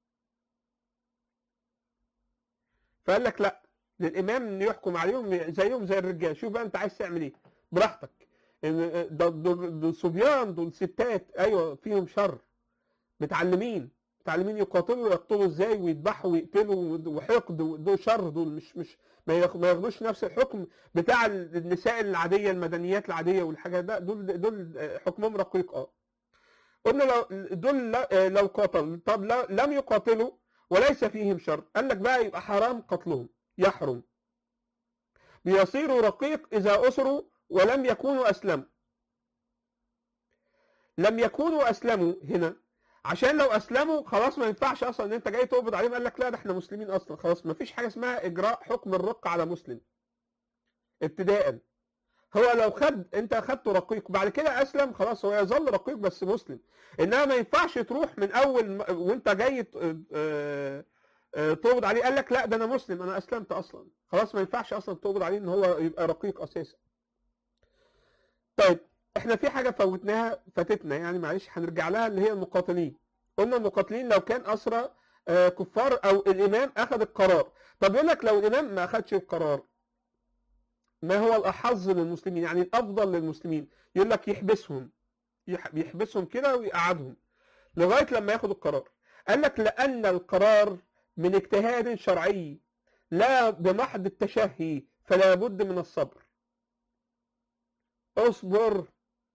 فقال لك لا للامام انه يحكم عليهم زيهم زي الرجال شوف بقى انت عايز تعمل ايه براحتك إن- ده- دول دول صبيان دول ستات ايوه فيهم شر متعلمين متعلمين يقاتلوا ويقتلوا ازاي ويذبحوا ويقتلوا وحقد دول شر دول مش مش ما ياخ- ما ياخدوش نفس الحكم بتاع النساء العاديه المدنيات العاديه والحاجات ده دول دول حكمهم رقيق اه قلنا لو دول لا- لو قاتلوا طب لا- لم يقاتلوا وليس فيهم شر قال لك بقى يبقى حرام قتلهم يحرم بيصيروا رقيق اذا اسروا ولم يكونوا اسلموا لم يكونوا اسلموا هنا عشان لو اسلموا خلاص ما ينفعش اصلا ان انت جاي تقبض عليهم قال لك لا ده احنا مسلمين اصلا خلاص ما فيش حاجه اسمها اجراء حكم الرق على مسلم ابتداء هو لو خد انت اخدته رقيق بعد كده اسلم خلاص هو يظل رقيق بس مسلم انما ما ينفعش تروح من اول ما- وانت جاي ت- آه، آه، تقبض عليه قال لك لا ده انا مسلم انا اسلمت اصلا خلاص ما ينفعش اصلا تقبض عليه ان هو يبقى رقيق اساسا طيب احنا في حاجه فوتناها فاتتنا يعني معلش هنرجع لها اللي هي المقاتلين قلنا المقاتلين لو كان اسرى آه، كفار او الامام اخذ القرار طب يقول لك لو الامام ما اخذش القرار ما هو الاحظ للمسلمين يعني الافضل للمسلمين يقول لك يحبسهم يح- يحبسهم كده ويقعدهم لغايه لما ياخد القرار قال لك لان القرار من اجتهاد شرعي لا بمحض التشهي فلا بد من الصبر اصبر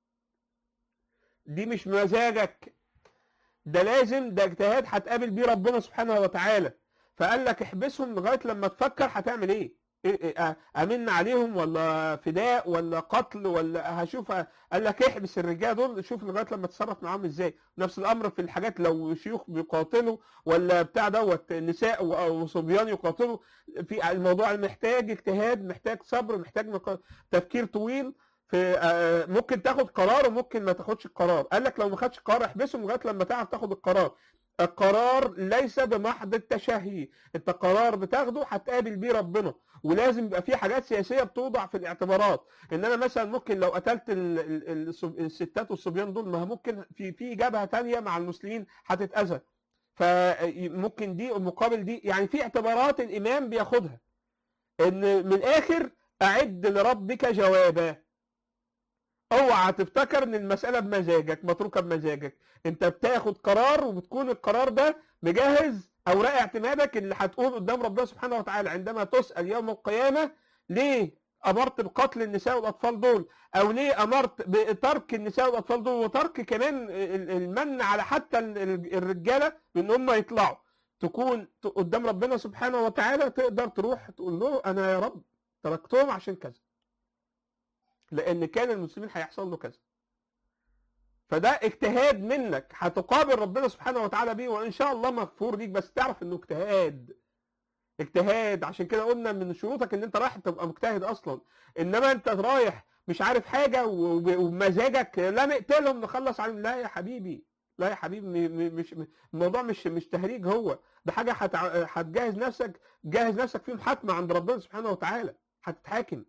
دي مش مزاجك ده لازم ده اجتهاد هتقابل بيه ربنا سبحانه وتعالى فقال لك احبسهم لغايه لما تفكر هتعمل ايه إيه- إيه، أ- امن عليهم ولا فداء ولا قتل ولا هشوف قال لك احبس الرجال دول شوف لغايه لما تتصرف معاهم ازاي نفس الامر في الحاجات لو شيوخ بيقاتلوا ولا بتاع دوت نساء و- وصبيان يقاتلوا في الموضوع محتاج اجتهاد محتاج صبر محتاج مق- تفكير طويل في آه، ممكن تاخد قرار وممكن ما تاخدش القرار قال لك لو ما خدش قرار احبسهم لغايه لما تعرف تاخد القرار القرار ليس بمحض التشهي انت قرار بتاخده هتقابل بيه ربنا ولازم يبقى في حاجات سياسيه بتوضع في الاعتبارات ان انا مثلا ممكن لو قتلت ال- ال- الصب- الستات والصبيان دول ما هو ممكن في في جبهه تانية مع المسلمين هتتاذى فممكن دي مقابل دي يعني في اعتبارات الامام بياخدها ان من الاخر اعد لربك جوابا اوعى تفتكر ان المساله بمزاجك متروكه بمزاجك انت بتاخد قرار وبتكون القرار ده مجهز اوراق اعتمادك اللي هتقول قدام ربنا سبحانه وتعالى عندما تسال يوم القيامه ليه امرت بقتل النساء والاطفال دول او ليه امرت بترك النساء والاطفال دول وترك كمان ال- المن على حتى ال- ال- الرجاله بان هم يطلعوا تكون ت- قدام ربنا سبحانه وتعالى تقدر تروح تقول له انا يا رب تركتهم عشان كذا لان كان المسلمين هيحصل له كذا فده اجتهاد منك هتقابل ربنا سبحانه وتعالى بيه وان شاء الله مغفور ليك بس تعرف انه اجتهاد اجتهاد عشان كده قلنا من شروطك ان انت رايح تبقى مجتهد اصلا انما انت رايح مش عارف حاجه وب- وبمزاجك لا نقتلهم نخلص عليهم لا يا حبيبي لا يا حبيبي م- م- مش م- الموضوع مش مش تهريج هو ده حاجه هتع- هتجهز نفسك جهز نفسك في محاكمه عند ربنا سبحانه وتعالى هتتحاكم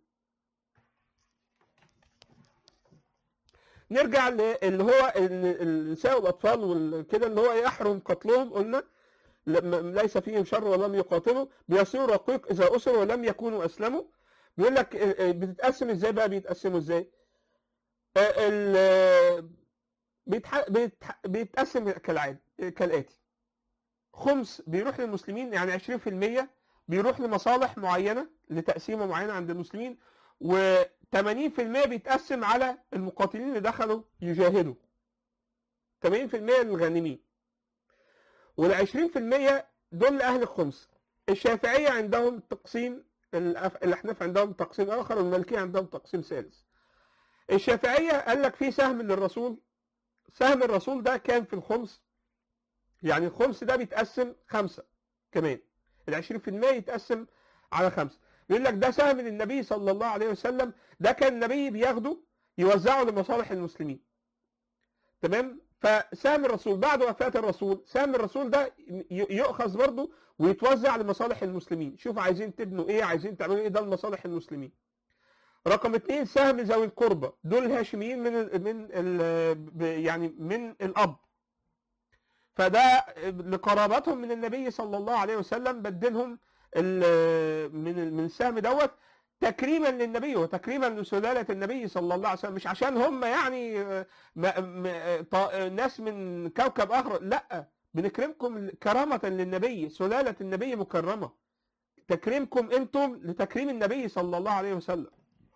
نرجع ل- اللي هو ال- النساء والاطفال وكده اللي هو يحرم قتلهم قلنا لم- ليس فيهم شر ولم يقاتلوا بيصيروا رقيق اذا اسروا ولم يكونوا اسلموا بيقول لك ال- ال- بتتقسم ازاي بقى بيتقسموا ازاي آه، ال- بيتح- بيتح- بيتقسم كالعادي كالاتي خمس بيروح للمسلمين يعني 20% بيروح لمصالح معينه لتقسيمه معينه عند المسلمين و80% بيتقسم على المقاتلين اللي دخلوا يجاهدوا 80% للغانمين وال 20% دول لأهل الخمس الشافعية عندهم تقسيم الأف- الأحناف عندهم تقسيم آخر والمالكية عندهم تقسيم ثالث الشافعية قال لك في سهم للرسول سهم الرسول ده كان في الخمس يعني الخمس ده بيتقسم خمسة كمان ال 20% يتقسم على خمسة بيقول لك ده سهم للنبي صلى الله عليه وسلم ده كان النبي بياخده يوزعه لمصالح المسلمين تمام فسهم الرسول بعد وفاة الرسول سهم الرسول ده ي- يؤخذ برضه ويتوزع لمصالح المسلمين شوف عايزين تبنوا ايه عايزين تعملوا ايه ده لمصالح المسلمين رقم اثنين سهم ذوي القربى دول الهاشميين من ال من ال ب- يعني من الاب فده لقرابتهم من النبي صلى الله عليه وسلم بدلهم ال- من ال- من السهم دوت تكريما للنبي وتكريما لسلالة النبي صلى الله عليه وسلم مش عشان هم يعني آه، م- م- ط- ناس من كوكب آخر لا بنكرمكم كرامة للنبي سلالة النبي مكرمة تكريمكم انتم لتكريم النبي صلى الله عليه وسلم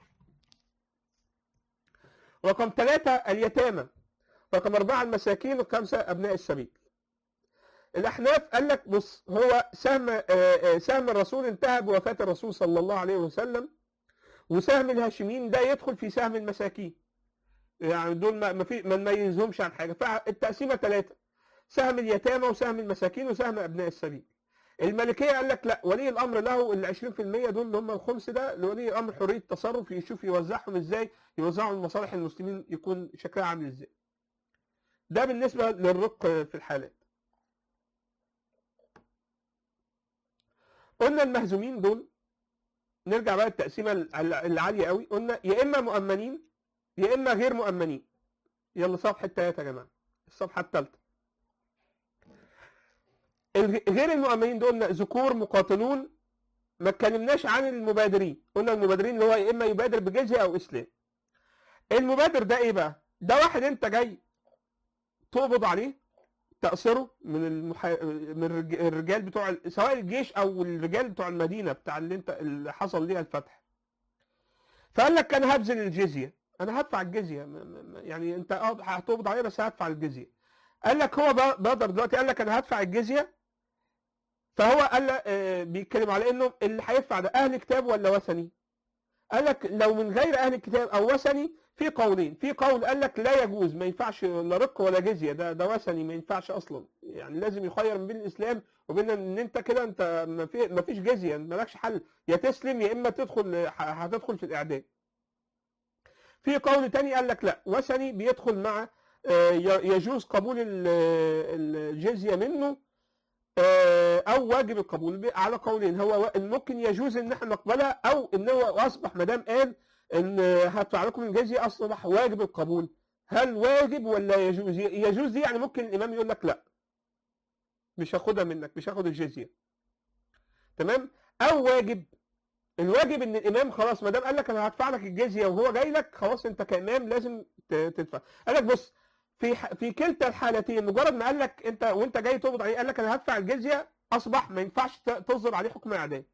رقم ثلاثة اليتامى رقم أربعة المساكين وخمسة أبناء السبيل الأحناف قال لك بص هو سهم آه، آه، سهم الرسول انتهى بوفاة الرسول صلى الله عليه وسلم وسهم الهاشميين ده يدخل في سهم المساكين يعني دول ما ما في ما نميزهمش عن حاجة فالتقسيمة ثلاثة سهم اليتامى وسهم المساكين وسهم أبناء السبيل الملكية قال لك لا ولي الأمر له ال 20% دول اللي هم الخمس ده لولي الأمر حرية تصرف يشوف يوزعهم ازاي يوزعوا لمصالح المسلمين يكون شكلها عامل ازاي ده بالنسبة للرق في الحالات قلنا المهزومين دول نرجع بقى التقسيمة العالية قوي قلنا يا إما مؤمنين يا إما غير مؤمنين يلا صفحة 3 يا جماعة الصفحة الثالثة الغ- غير المؤمنين دول قلنا ذكور مقاتلون ما اتكلمناش عن المبادرين قلنا المبادرين اللي هو يا اما يبادر بجزية او اسلام المبادر ده ايه بقى ده واحد انت جاي تقبض عليه تأثره من المح... من الرج- الرجال بتوع ال- سواء الجيش او الرجال بتوع المدينة بتاع اللي انت اللي حصل ليها الفتح فقال لك انا هبذل الجزية انا هدفع الجزية م- م- م- يعني انت اه هتقبض عليه بس هدفع الجزية قال لك هو ب- بدر دلوقتي قال لك انا هدفع الجزية فهو قال لك آه، بيتكلم على انه اللي هيدفع ده اهل كتاب ولا وثني قال لك لو من غير اهل الكتاب او وثني في قولين في قول قال لك لا يجوز ما ينفعش لا رق ولا جزيه ده ده وثني ما ينفعش اصلا يعني لازم يخير من بين الاسلام وبين ان انت كده انت ما في ما فيش جزيه مالكش حل يا تسلم يا اما تدخل ه- هتدخل في الاعدام في قول تاني قال لك لا وثني بيدخل مع آه، ي- يجوز قبول ال- الجزيه منه آه، او واجب القبول ب- على قولين هو و- ممكن يجوز ان احنا نقبلها او ان هو اصبح ما دام قال ان هدفع لكم الجزيه اصبح واجب القبول هل واجب ولا يجوز ي- يجوز دي يعني ممكن الامام يقول لك لا مش هاخدها منك مش هاخد الجزيه تمام او واجب الواجب ان الامام خلاص ما دام قال لك انا هدفع لك الجزيه وهو جاي لك خلاص انت كامام لازم ت- تدفع قال لك بص في ح- في كلتا الحالتين مجرد ما قال لك انت وانت جاي تقبض عليه قال لك انا هدفع الجزيه اصبح ما ينفعش ت- تصدر عليه حكم اعدام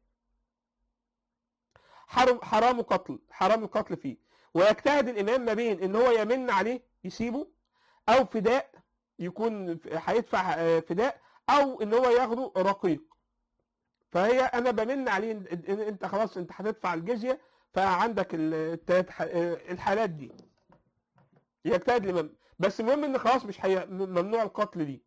حرم حرام قتل حرام القتل فيه ويجتهد الامام ما بين ان هو يمن عليه يسيبه او فداء يكون ف- هيدفع آه، فداء او ان هو ياخده رقيق فهي انا بمن عليه إن- إن- إن انت خلاص انت هتدفع الجزيه فعندك ال- التلات ح- آه، الحالات دي يجتهد الامام بس المهم ان خلاص مش حي... ممنوع القتل دي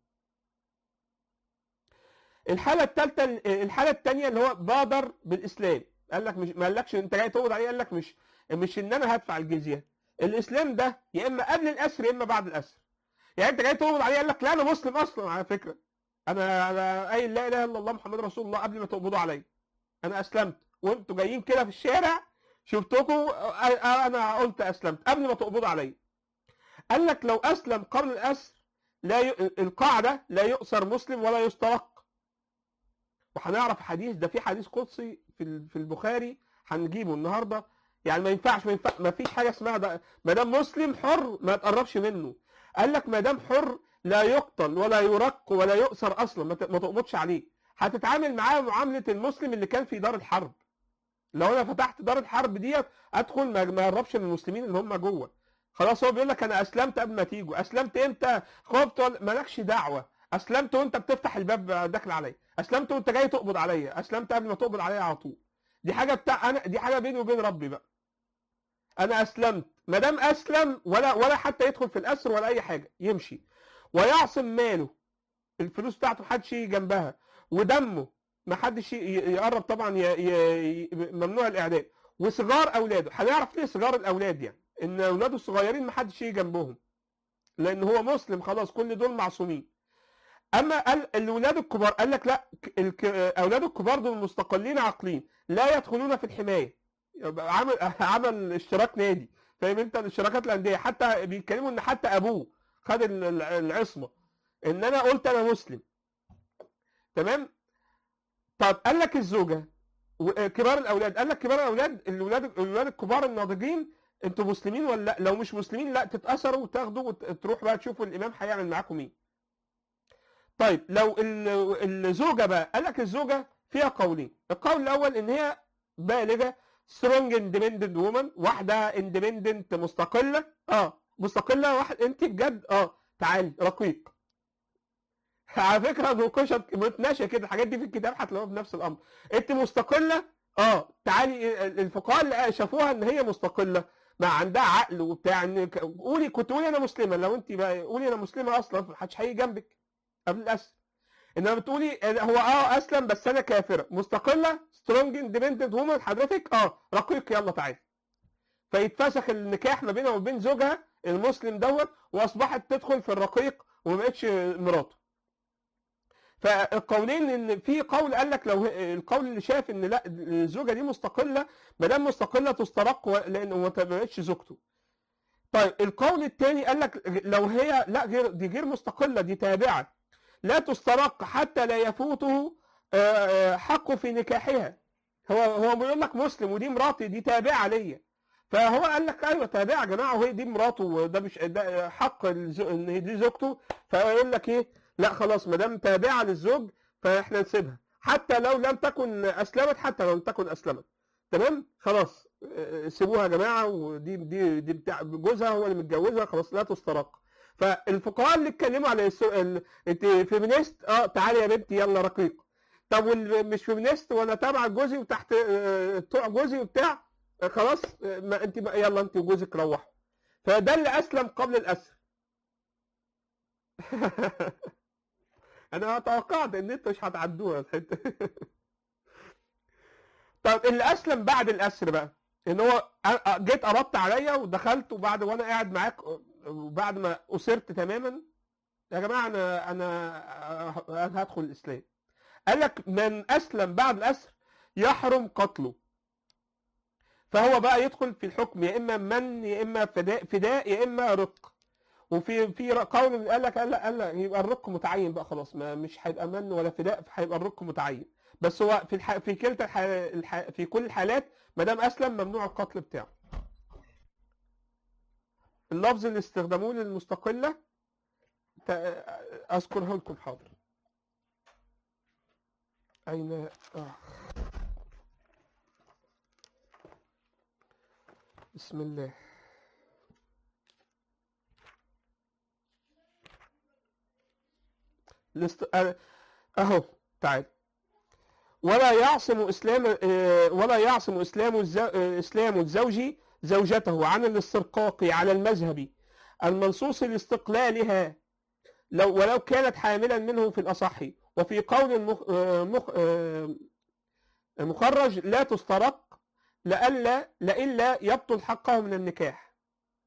الحاله الثالثه الحاله الثانيه اللي هو بادر بالاسلام قال لك مش ما قالكش انت جاي تقبض عليه قال لك مش مش ان انا هدفع الجزيه الاسلام ده يا اما قبل الاسر يا اما بعد الاسر يعني انت جاي تقبض عليه قال لك لا انا مسلم اصلا على فكره انا انا قايل لا اله الا الله محمد رسول الله قبل ما تقبضوا عليا انا اسلمت وانتوا جايين كده في الشارع شفتكم انا قلت اسلمت قبل ما تقبضوا عليا قال لك لو اسلم قبل الاسر لا ي... القاعده لا يؤسر مسلم ولا يسترق وهنعرف حديث ده في حديث قدسي في في البخاري هنجيبه النهارده يعني ما ينفعش ما, ينفع ما فيش حاجه اسمها ده ما دام مسلم حر ما تقربش منه قال لك ما دام حر لا يقتل ولا يرق ولا يؤسر اصلا ما تقبضش عليه هتتعامل معاه معامله المسلم اللي كان في دار الحرب لو انا فتحت دار الحرب ديت ادخل ما اقربش من المسلمين اللي هم جوه خلاص هو بيقول لك انا اسلمت قبل ما تيجوا اسلمت امتى خفت ولا مالكش دعوه اسلمت وانت بتفتح الباب داخل عليا اسلمت وانت جاي تقبض عليا اسلمت قبل ما تقبض عليا على طول دي حاجه بتاع انا دي حاجه بيني وبين ربي بقى انا اسلمت ما دام اسلم ولا ولا حتى يدخل في الاسر ولا اي حاجه يمشي ويعصم ماله الفلوس بتاعته محدش يجي جنبها ودمه ما حدش يقرب طبعا ي... ي... ممنوع الاعدام وصغار اولاده هنعرف ليه صغار الاولاد يعني ان اولاده الصغيرين ما حدش يجي جنبهم لان هو مسلم خلاص كل دول معصومين اما قال الاولاد الكبار قال لك لا اولاد الكبار دول مستقلين عاقلين لا يدخلون في الحمايه عمل عمل اشتراك نادي فاهم انت الاشتراكات الانديه حتى بيتكلموا ان حتى ابوه خد العصمه ان انا قلت انا مسلم تمام طب قال لك الزوجه كبار الاولاد قال لك كبار الاولاد الاولاد الاولاد الكبار الناضجين انتوا مسلمين ولا لا لو مش مسلمين لا تتاثروا وتاخدوا وتروحوا بقى تشوفوا الامام هيعمل معاكم ايه طيب لو الزوجه بقى قال لك الزوجه فيها قولين القول الاول ان هي بالغه سترونج اندبندنت وومن واحده اندبندنت مستقله اه مستقله واحد انت بجد اه تعالي رقيق على فكره نقاشة متناقشه كده الحاجات دي في الكتاب هتلاقوها بنفس الامر انت مستقله اه تعالي الفقهاء اللي شافوها ان هي مستقله ما عندها عقل وبتاع ان قولي كنت قولي انا مسلمه لو انت بقى قولي انا مسلمه اصلا محدش هيجي جنبك قبل الاسر انما بتقولي هو اه اسلم بس انا كافره مستقله سترونج اندبندنت وومن حضرتك اه رقيق يلا تعالي فيتفسخ النكاح ما بينها وبين زوجها المسلم دوت واصبحت تدخل في الرقيق وما بقتش مراته فالقولين ان في قول قال لك لو القول اللي شاف ان لا الزوجه دي مستقله ما دام مستقله تسترق لانه ما بقتش زوجته طيب القول الثاني قال لك لو هي لا غير دي غير مستقله دي تابعه لا تسترق حتى لا يفوته حقه في نكاحها هو هو بيقول لك مسلم ودي مراتي دي تابعه ليا فهو قال لك ايوه تابعه يا جماعه وهي دي مراته وده مش ده حق ان دي زوجته فيقول لك ايه لا خلاص ما دام تابعه للزوج فاحنا نسيبها حتى لو لم تكن اسلمت حتى لو لم تكن اسلمت تمام خلاص سيبوها يا جماعه ودي دي دي بتاع جوزها هو اللي متجوزها خلاص لا تسترق فالفقهاء اللي اتكلموا على السؤال انت فيمينيست اه تعالي يا بنتي يلا رقيق طب مش فيمينيست وانا تابع جوزي وتحت طوع جوزي وبتاع خلاص ما انت بقى يلا انت وجوزك روحوا فده اللي اسلم قبل الاسر انا توقعت ان انتوا مش هتعدوها الحته طب اللي اسلم بعد الاسر بقى ان هو جيت قربت عليا ودخلت وبعد وانا قاعد معاك وبعد ما اسرت تماما يا جماعه انا انا انا هدخل الاسلام قال لك من اسلم بعد الاسر يحرم قتله فهو بقى يدخل في الحكم يا اما من يا اما فداء فداء يا اما رق وفي في قول قال لك قال لك قال لك يبقى الرق متعين بقى خلاص ما مش هيبقى من ولا فداء هيبقى الرق متعين بس هو في الح... في كلتا الح... الح... في كل الحالات ما دام اسلم ممنوع القتل بتاعه اللفظ اللي استخدموه للمستقله اذكره لكم حاضر اين آه. بسم الله الاست... اهو تعال ولا يعصم اسلام ولا يعصم اسلام الزو... اسلام الزوج زوجته عن الاسترقاق على المذهب المنصوص لاستقلالها لو ولو كانت حاملا منه في الأصح وفي قول المخ آه، مخ آه، مخرج لا تسترق لئلا لئلا يبطل حقه من النكاح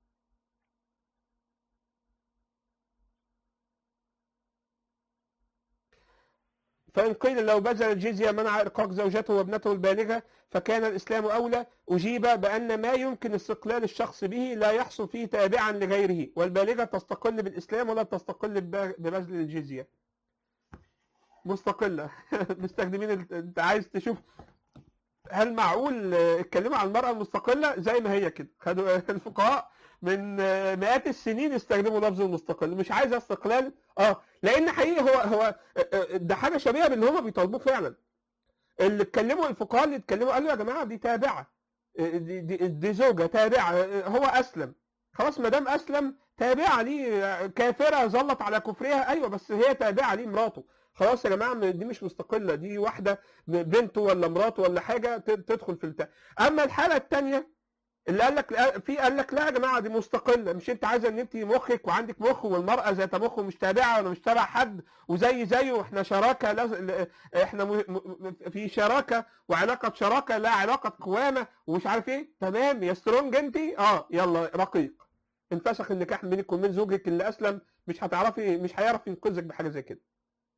فإن قيل لو بذل الجزية منع إرقاق زوجته وابنته البالغة فكان الإسلام أولى أجيب بأن ما يمكن استقلال الشخص به لا يحصل فيه تابعا لغيره والبالغة تستقل بالإسلام ولا تستقل بب- ببذل الجزية مستقلة مستخدمين ال- أنت عايز تشوف هل معقول آه، اتكلموا عن المرأة المستقلة زي ما هي كده خدوا الفقهاء من آه، مئات السنين استخدموا لفظ المستقل مش عايز استقلال اه لان حقيقي هو هو آه، آه، ده حاجه شبيهه باللي هم بيطالبوه فعلا اللي اتكلموا الفقهاء اللي اتكلموا قالوا يا جماعه دي تابعه آه، دي, دي, دي زوجه تابعه آه، هو اسلم خلاص ما دام اسلم تابعه ليه آه، كافره ظلت على كفرها ايوه بس هي تابعه ليه مراته خلاص يا جماعه دي مش مستقله دي واحده بنته ولا مراته ولا حاجه ت- تدخل في البتاع اما الحاله الثانيه اللي قال لك لا- في قال لك لا يا جماعه دي مستقله مش انت عايزه ان انت مخك وعندك مخ والمراه ذات مخ ومش تابعه ولا مش تابع حد وزي زيه واحنا شراكه لاز... ل- احنا م... م... في شراكه وعلاقه شراكه لا علاقه قوامه ومش عارف ايه تمام يا سترونج انت اه يلا رقيق انفسخ النكاح بينك وبين زوجك اللي اسلم مش هتعرفي مش هيعرف ينقذك بحاجه زي كده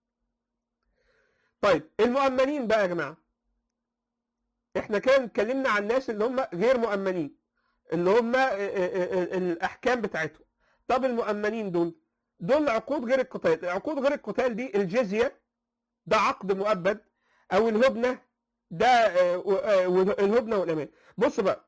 طيب المؤمنين بقى يا جماعه احنا كان اتكلمنا عن الناس اللي هم غير مؤمنين اللي هم الاحكام بتاعتهم طب المؤمنين دول دول عقود غير القتال عقود غير القتال دي الجزيه ده عقد مؤبد او الهدنه ده آه، و- آه، الهدنه والامان بص بقى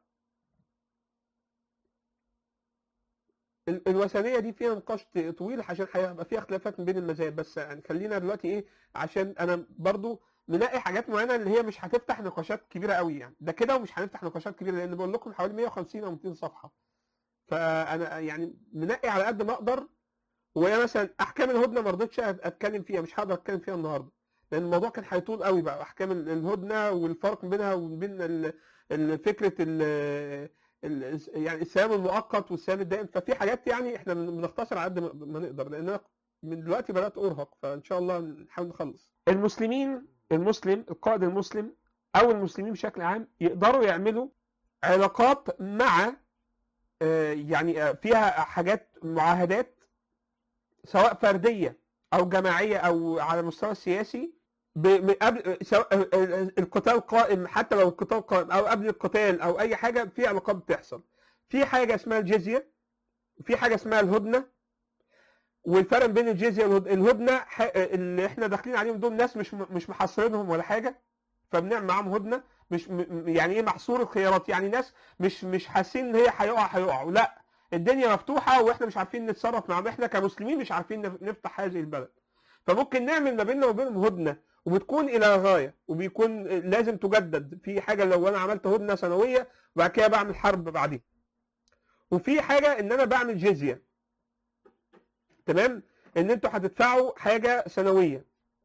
ال- الوثنيه دي فيها نقاش ط- طويل عشان هيبقى فيها اختلافات ما بين المذاهب بس يعني خلينا دلوقتي ايه عشان انا برضو منقي حاجات معينه اللي هي مش هتفتح نقاشات كبيره قوي يعني ده كده ومش هنفتح نقاشات كبيره لان بقول لكم حوالي 150 او 200 صفحه فانا يعني منقي على قد ما اقدر وهي مثلا احكام الهدنه ما رضيتش أت- اتكلم فيها مش هقدر اتكلم فيها النهارده لان الموضوع كان هيطول قوي بقى احكام ال- الهدنه والفرق بينها وبين ال- ال- فكره ال ال- يعني السلام المؤقت والسلام الدائم ففي حاجات يعني احنا بن- بنختصر على قد ما ما نقدر لان انا من دلوقتي بدات ارهق فان شاء الله نحاول نخلص المسلمين المسلم القائد المسلم او المسلمين بشكل عام يقدروا يعملوا علاقات مع آه، يعني آه، فيها حاجات معاهدات سواء فرديه او جماعيه او على المستوى السياسي ب- م- قبل سواء ال- ال- القتال قائم حتى لو القتال قائم او قبل القتال او اي حاجه في علاقات بتحصل في حاجه اسمها الجزيه في حاجه اسمها الهدنه والفرق بين الجزيه والهدنه الهدنه ح- اللي احنا داخلين عليهم دول ناس مش م- مش محصرينهم ولا حاجه فبنعمل معاهم هدنه مش م- م- يعني ايه محصور الخيارات يعني ناس مش مش حاسين ان هي هيقع هيقعوا لا الدنيا مفتوحه واحنا مش عارفين نتصرف معاهم احنا كمسلمين مش عارفين نف- نفتح هذه البلد فممكن نعمل ما بيننا وبينهم هدنه وبتكون الى غايه وبيكون لازم تجدد في حاجه لو انا عملت هدنه سنويه وبعد كده بعمل حرب بعدين وفي حاجه ان انا بعمل جزيه تمام ان انتوا هتدفعوا حاجه سنويه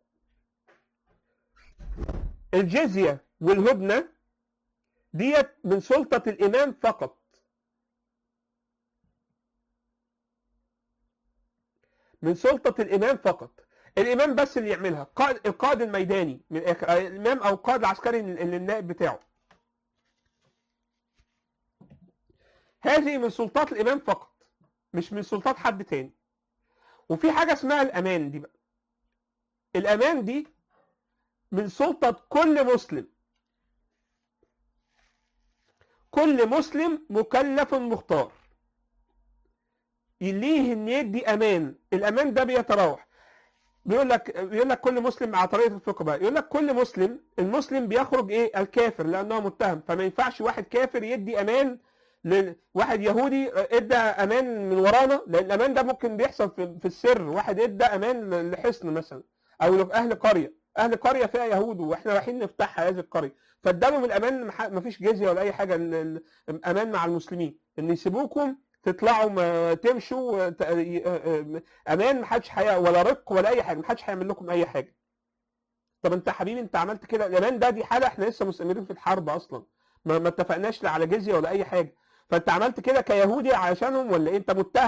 الجزيه والهدنه ديت من سلطه الامام فقط من سلطه الامام فقط الامام بس اللي يعملها قائد القائد الميداني من الآخر، آه، الامام او القائد العسكري اللي النائب بتاعه هذه من سلطات الامام فقط مش من سلطات حد تاني وفي حاجه اسمها الامان دي بقى الامان دي من سلطه كل مسلم كل مسلم مكلف مختار ليه ان يدي امان الامان ده بيتراوح بيقول لك بيقول لك كل مسلم على طريقه الفقه بقى يقول لك كل مسلم المسلم بيخرج ايه الكافر لانه متهم فما ينفعش واحد كافر يدي امان لواحد يهودي ادى امان من ورانا لان الامان ده ممكن بيحصل في, في السر واحد ادى امان لحصن مثلا او لاهل قريه اهل قريه فيها يهود واحنا رايحين نفتحها هذه القريه فادالهم الامان ما فيش جزيه ولا اي حاجه ال- ال- امان مع المسلمين ان يسيبوكم تطلعوا ما تمشوا ت- امان ما حدش حي... ولا رق ولا اي حاجه ما حدش هيعمل لكم اي حاجه طب انت حبيبي انت عملت كده الامان ده دي حاله احنا لسه مستمرين في الحرب اصلا ما, ما اتفقناش لا على جزيه ولا اي حاجه فانت عملت كده كيهودي علشانهم ولا إيه؟ انت متهم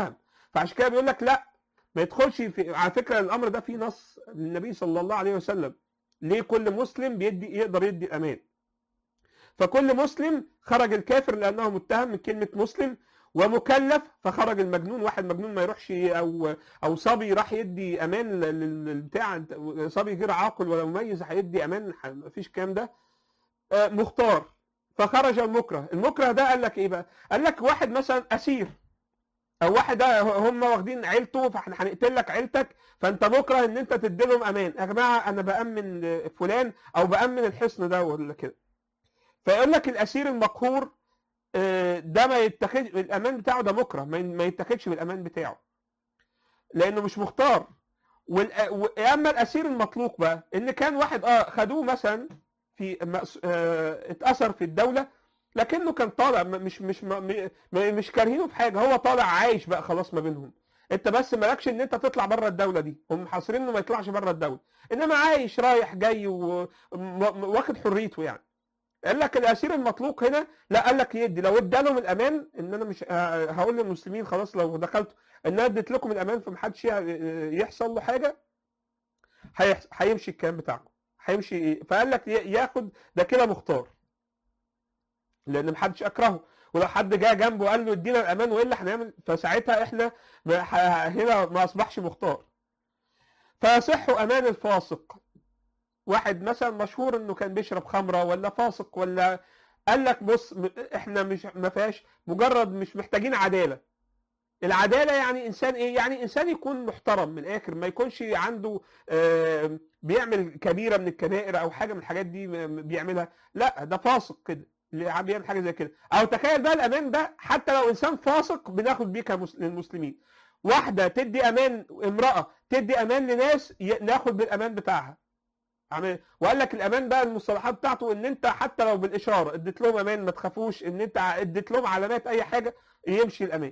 فعشان كده بيقول لك لا ما يدخلش في على فكره الامر ده فيه نص للنبي صلى الله عليه وسلم ليه كل مسلم بيدي يقدر يدي الامان فكل مسلم خرج الكافر لانه متهم من كلمه مسلم ومكلف فخرج المجنون واحد مجنون ما يروحش او او صبي راح يدي امان لل- للبتاع صبي غير عاقل ولا مميز هيدي امان ح- مفيش الكلام ده آه، مختار فخرج المكره المكره ده قال لك ايه بقى قال لك واحد مثلا اسير او واحد ده هم واخدين عيلته فاحنا هنقتل لك عيلتك فانت مكره ان انت تدي لهم امان يا جماعه انا بامن فلان او بامن الحصن ده ولا كده فيقول لك الاسير المقهور آه، ده ما يتخذ الامان بتاعه ده مكره ما ما يتخذش بالامان بتاعه لانه مش مختار والأ- و- اما الاسير المطلوق بقى ان كان واحد اه خدوه مثلا في مأس- آه، اتاثر في الدوله لكنه كان طالع م- مش مش م- م- م- مش كارهينه في حاجه هو طالع عايش بقى خلاص ما بينهم انت بس مالكش ان انت تطلع بره الدوله دي هم حاصرين انه ما يطلعش بره الدوله انما عايش رايح جاي وواخد حريته يعني قال لك الاسير المطلوق هنا لا قال لك يدي لو ادى لهم الامان ان انا مش آه، هقول للمسلمين خلاص لو دخلت ان انا اديت لكم الامان فمحدش ي- يحصل له حاجه هيحس- هيمشي الكلام بتاعكم هيمشي فقال لك ي- ياخد ده كده مختار لان محدش اكرهه ولو حد جه جنبه وقال له ادينا الامان والا هنعمل فساعتها احنا ما- ه- هنا ما اصبحش مختار فيصح امان الفاسق واحد مثلا مشهور انه كان بيشرب خمره ولا فاسق ولا قال لك بص م- احنا مش ما فيهاش مجرد مش محتاجين عداله العداله يعني انسان ايه يعني انسان يكون محترم من الاخر ما يكونش عنده آه، بيعمل كبيره من الكبائر او حاجه من الحاجات دي م- م- بيعملها لا ده فاسق كده اللي عم بيعمل حاجه زي كده او تخيل بقى الامان ده حتى لو انسان فاسق بناخد بيه كمس- للمسلمين واحده تدي امان امراه تدي امان لناس ي- ناخد بالامان بتاعها عامل وقال لك الامان بقى المصطلحات بتاعته ان انت حتى لو بالاشاره اديت لهم امان ما تخافوش ان انت اديت لهم علامات اي حاجه يمشي الامان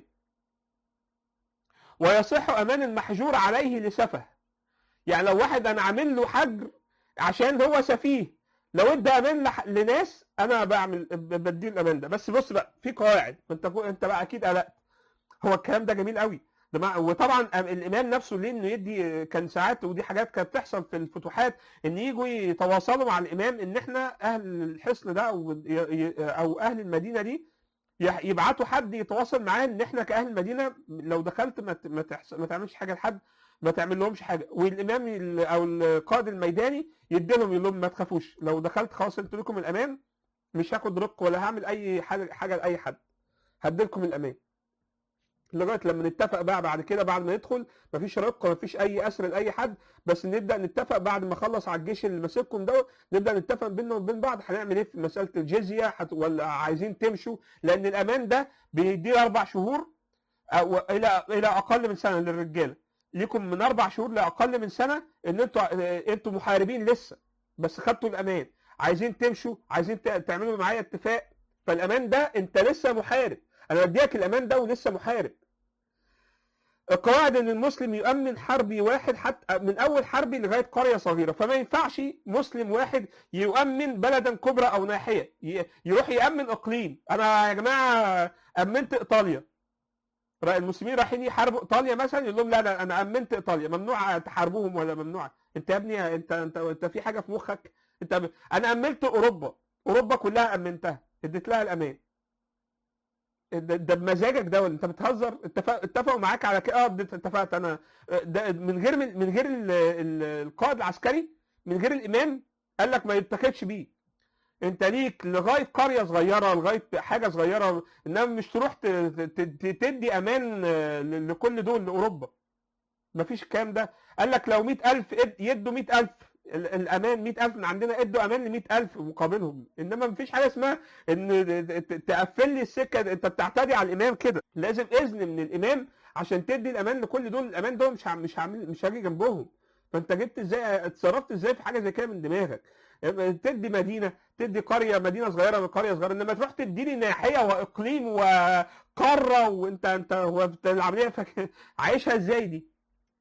ويصح امان المحجور عليه لسفه يعني لو واحد انا عامل له حجر عشان هو سفيه لو ادى امان لح... لناس انا بعمل ب- بديه الامان ده بس بص بقى في قواعد انت انت بقى اكيد قلقت هو الكلام ده جميل قوي ده مع... وطبعا الامام نفسه ليه انه يدي كان ساعات ودي حاجات كانت بتحصل في الفتوحات ان يجوا يتواصلوا مع الامام ان احنا اهل الحصن ده او ي- ي- او اهل المدينه دي يح- يبعتوا حد يتواصل معاه ان احنا كاهل المدينه لو دخلت ما ت- ما, تحس... ما تعملش حاجه لحد ما تعمل لهمش حاجه والامام ال- او القائد الميداني يدي لهم يقول لهم ما تخافوش لو دخلت خلاص انتوا لكم الامان مش هاخد رق ولا هعمل اي حاجه حاجه لاي حد هديلكم الامان لغايه لما نتفق بقى بعد كده بعد ما ندخل مفيش رق مفيش اي اسر لاي حد بس نبدا نتفق بعد ما اخلص على الجيش اللي ماسككم ده نبدا نتفق بيننا وبين بعض هنعمل ايه في مساله الجزيه هت... ولا عايزين تمشوا لان الامان ده بيديه اربع شهور أو الى الى اقل من سنه للرجاله ليكم من اربع شهور لاقل من سنه ان انتوا انتوا محاربين لسه بس خدتوا الامان عايزين تمشوا عايزين ت- تعملوا معايا اتفاق فالامان ده انت لسه محارب انا بديك الامان ده ولسه محارب القواعد ان المسلم يؤمن حربي واحد حتى من اول حربي لغايه قريه صغيره فما ينفعش مسلم واحد يؤمن بلدا كبرى او ناحيه ي- يروح يامن اقليم انا يا جماعه امنت ايطاليا را- المسلمين رايحين يحاربوا ايطاليا مثلا يقول لهم لا انا انا امنت ايطاليا ممنوع تحاربوهم ولا ممنوع انت يا ابني انت انت انت في حاجه في مخك انت ب... انا امنت اوروبا اوروبا كلها امنتها اديت لها الامان ده, ده بمزاجك ده ولا انت بتهزر اتفق اتفقوا معاك على كده اه اديت- اتفقت انا ده من غير من, من غير ال- ال- القائد العسكري من غير الامام قال لك ما يتخذش بيه انت ليك لغايه قريه صغيره لغايه حاجه صغيره انما مش تروح ت- ت- ت- تدي امان آه، ل- لكل دول لاوروبا مفيش الكلام ده قال لك لو 100000 اد- يدوا 100000 ال- الامان 100000 من عندنا ادوا امان ل 100000 مقابلهم انما مفيش حاجه اسمها ان ت- ت- تقفل لي السكه انت بتعتدي على الامام كده لازم اذن من الامام عشان تدي الامان لكل دول الامان دول مش ه- مش هعمل مش هاجي جنبهم فانت جبت ازاي اتصرفت ازاي في حاجه زي كده من دماغك تدي مدينه تدي قريه مدينه صغيره من قريه صغيره انما تروح تدي لي ناحيه واقليم وقاره وانت انت هو انت العمليه فك... عايشها ازاي دي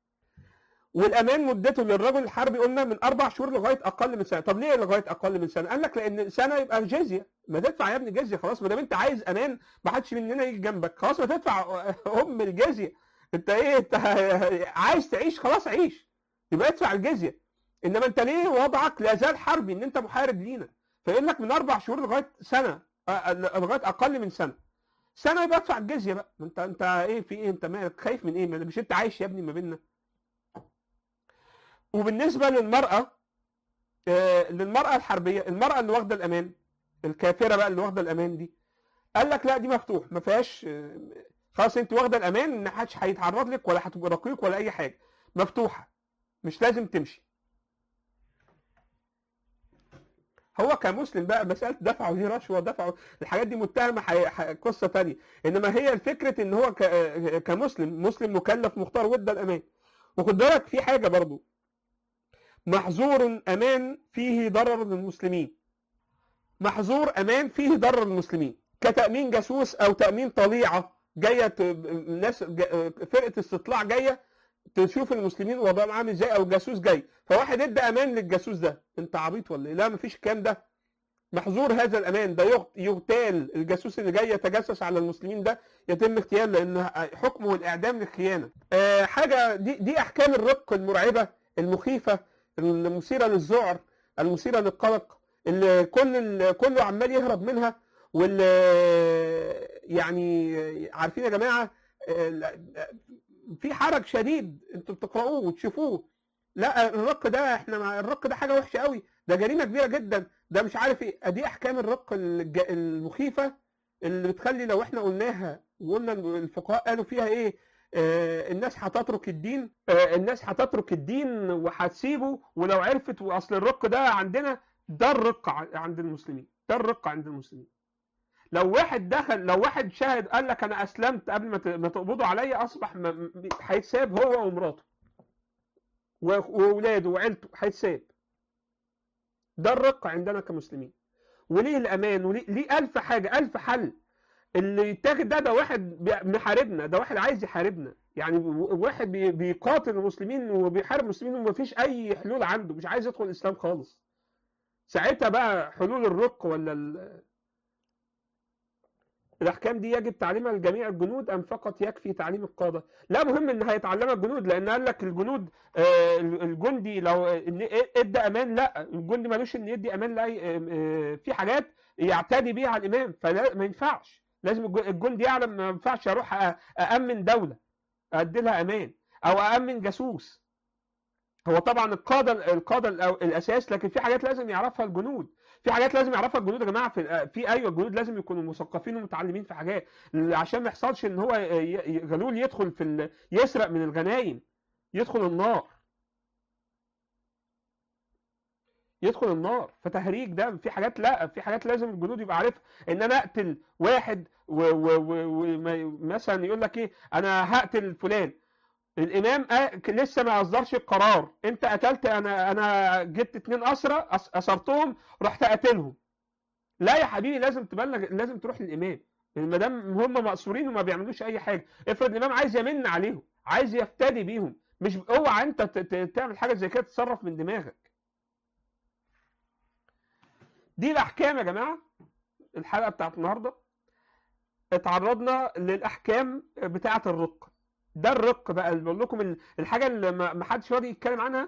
والامان مدته للرجل الحربي قلنا من اربع شهور لغايه اقل من سنه طب ليه لغايه اقل من سنه قال لك لان سنه يبقى جزيه ما تدفع يا ابني جزيه خلاص ما دام انت عايز امان ما حدش مننا يجي جنبك خلاص ما تدفع ام الجزيه انت ايه انت عايز تعيش خلاص عيش يبقى ادفع الجزيه انما انت ليه وضعك لا زال حربي ان انت محارب لينا فيقول لك من اربع شهور لغايه سنه آه، لغايه اقل من سنه سنه يبقى ادفع الجزيه بقى انت انت ايه في ايه انت مالك خايف من ايه مش انت عايش يا ابني ما بيننا وبالنسبه للمراه آه، للمراه الحربيه المراه اللي واخده الامان الكافره بقى اللي واخده الامان دي قال لك لا دي مفتوح ما فيهاش آه، خلاص انت واخده الامان ان محدش هيتعرض لك ولا هتبقى رقيق ولا اي حاجه مفتوحه مش لازم تمشي هو كمسلم بقى مساله دفعوا دي رشوه دفعوا الحاجات دي متهمه حي... حي... قصه ثانيه انما هي الفكره ان هو ك... كمسلم مسلم مكلف مختار ود الامان وخد بالك في حاجه برضو محظور امان فيه ضرر للمسلمين محظور امان فيه ضرر للمسلمين كتامين جاسوس او تامين طليعه جايه ت... ناس ج... فرقه استطلاع جايه تشوف المسلمين وضعهم عامل ازاي او الجاسوس جاي فواحد ادى امان للجاسوس ده انت عبيط ولا ايه لا مفيش الكلام ده محظور هذا الامان ده يغتال الجاسوس اللي جاي يتجسس على المسلمين ده يتم اغتيال لان حكمه الاعدام للخيانه أه حاجه دي دي احكام الرق المرعبه المخيفه المثيره للذعر المثيره للقلق اللي كل كله عمال يهرب منها واللي يعني عارفين يا جماعه في حرج شديد انتوا بتقرأوه وتشوفوه لا الرق ده احنا الرق ده حاجه وحشه قوي ده جريمه كبيره جدا ده مش عارف ايه ادي احكام الرق المخيفه اللي بتخلي لو احنا قلناها وقلنا الفقهاء قالوا فيها ايه آه الناس هتترك الدين آه الناس هتترك الدين وهتسيبه ولو عرفت واصل الرق ده عندنا ده الرق عند المسلمين ده الرق عند المسلمين لو واحد دخل لو واحد شاهد قال لك انا اسلمت قبل ما تقبضوا عليا اصبح هيتساب هو ومراته واولاده وعيلته هيتساب ده الرق عندنا كمسلمين وليه الامان وليه ليه الف حاجه الف حل اللي يتاخد ده ده واحد محاربنا ده واحد عايز يحاربنا يعني واحد بيقاتل المسلمين وبيحارب المسلمين ومفيش اي حلول عنده مش عايز يدخل الاسلام خالص ساعتها بقى حلول الرق ولا الاحكام دي يجب تعليمها لجميع الجنود ام فقط يكفي تعليم القاده لا مهم ان هيتعلمها الجنود لان قال لك الجنود آه الجندي لو ادى امان لا الجندي ملوش ان يدي امان لاي آه في حاجات يعتدي بيها على الامام فما ينفعش لازم الجندي يعلم ما ينفعش اروح اامن دوله ادي لها امان او اامن جاسوس هو طبعا القاده القاده الاساس لكن في حاجات لازم يعرفها الجنود في حاجات لازم يعرفها الجنود يا جماعه في, في ايوه الجنود لازم يكونوا مثقفين ومتعلمين في حاجات عشان ما يحصلش ان هو غلول يدخل في ال... يسرق من الغنايم يدخل النار يدخل النار فتهريج ده في حاجات لا في حاجات لازم الجنود يبقى عارفها ان انا اقتل واحد ومثلا يقول لك ايه انا هقتل فلان الامام لسه ما اصدرش القرار انت قتلت انا انا جبت اتنين اسرى اسرتهم رحت قاتلهم لا يا حبيبي لازم تبلغ لازم تروح للامام ما دام هم مقصورين وما بيعملوش اي حاجه افرض الامام عايز يمن عليهم عايز يفتدي بيهم مش اوعى انت تعمل حاجه زي كده تتصرف من دماغك دي الاحكام يا جماعه الحلقه بتاعت النهارده اتعرضنا للاحكام بتاعه الرق ده الرق بقى اللي بقول لكم الحاجه اللي ما حدش راضي يتكلم عنها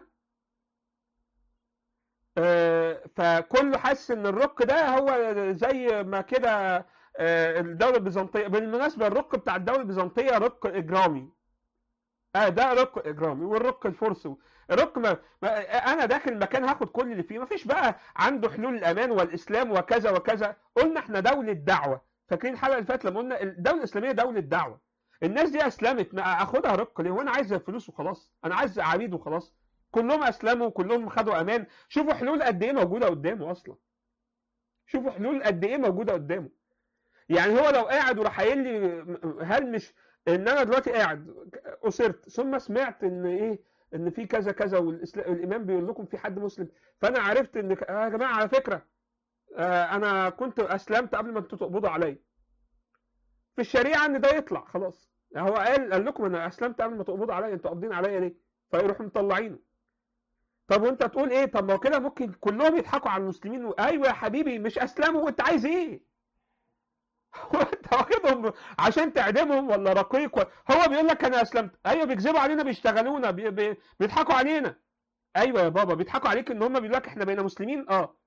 فكله حاسس ان الرق ده هو زي ما كده الدوله البيزنطيه بالمناسبه الرق بتاع الدوله البيزنطيه رق اجرامي اه ده رق اجرامي والرق الفرسي الرق ما, ما انا داخل مكان هاخد كل اللي فيه ما فيش بقى عنده حلول الامان والاسلام وكذا وكذا قلنا احنا دوله دعوه فاكرين الحلقه اللي فاتت لما قلنا الدوله الاسلاميه دوله دعوه الناس دي اسلمت ما اخدها رق ليه وانا عايز الفلوس وخلاص انا عايز عبيد وخلاص كلهم اسلموا كلهم خدوا امان شوفوا حلول قد ايه موجوده قدامه اصلا شوفوا حلول قد ايه موجوده قدامه يعني هو لو قاعد وراح قايل لي هل مش ان انا دلوقتي قاعد اسرت ثم سمعت ان ايه ان في كذا كذا والامام بيقول لكم في حد مسلم فانا عرفت ان يا جماعه على فكره انا كنت اسلمت قبل ما انتوا تقبضوا عليا في الشريعه ان ده يطلع خلاص هو قال قال لكم انا اسلمت قبل ما تقبضوا عليا انتوا قابضين عليا ليه؟ فيروحوا مطلعينه طب وانت تقول ايه طب ما هو كده ممكن كلهم يضحكوا على المسلمين و... ايوه يا حبيبي مش اسلموا وانت عايز ايه؟ هو انت واخدهم عشان تعدمهم ولا رقيق و... هو بيقول لك انا اسلمت ايوه بيكذبوا علينا بيشتغلونا بي... بي... بيضحكوا علينا ايوه يا بابا بيضحكوا عليك ان هم بيقول لك احنا بقينا مسلمين اه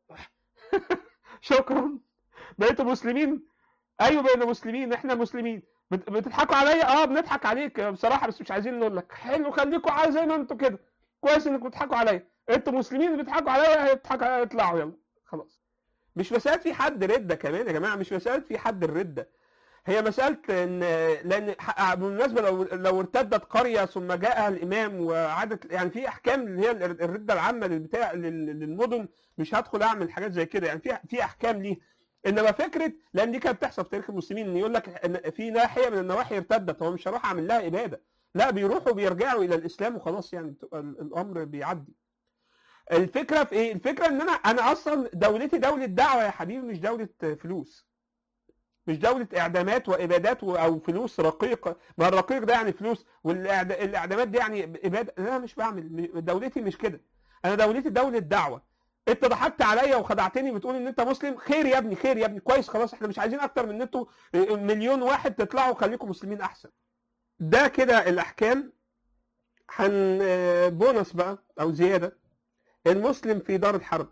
شكرا بقيتوا مسلمين ايوه بقينا مسلمين احنا مسلمين بت... بتضحكوا عليا اه بنضحك عليك بصراحه بس مش عايزين نقول لك حلو خليكوا عايز زي ما انتوا كده كويس انكم بتضحكوا عليا انتوا مسلمين بتضحكوا عليا بتضحكوا عليا اطلعوا يلا خلاص مش مسألة في حد ردة كمان يا جماعة مش مسألة في حد الردة هي مسألة إن لأن ح- بالمناسبة لو لو ارتدت قرية ثم جاءها الإمام وعادت يعني في أحكام اللي هي الر- الردة العامة للبتاع لل- للمدن مش هدخل أعمل حاجات زي كده يعني في في أحكام ليه إنما فكرة لأن دي كانت بتحصل في تاريخ المسلمين إن يقول لك إن في ناحية من النواحي ارتدت هو مش هروح أعمل لها إبادة لا بيروحوا بيرجعوا إلى الإسلام وخلاص يعني بتبقى ال- الأمر بيعدي الفكره في ايه؟ الفكره ان انا انا اصلا دولتي دوله دعوه يا حبيبي مش دوله فلوس. مش دوله اعدامات وابادات و- او فلوس رقيق ما الرقيق ده يعني فلوس والاعدامات دي يعني اباده لا مش بعمل م- دولتي مش كده. انا دولتي دوله دعوه. انت ضحكت عليا وخدعتني بتقول ان انت مسلم خير يا ابني خير يا ابني كويس خلاص احنا مش عايزين اكتر من ان انتوا مليون واحد تطلعوا خليكم مسلمين احسن. ده كده الاحكام هن بونص بقى او زياده المسلم في دار الحرب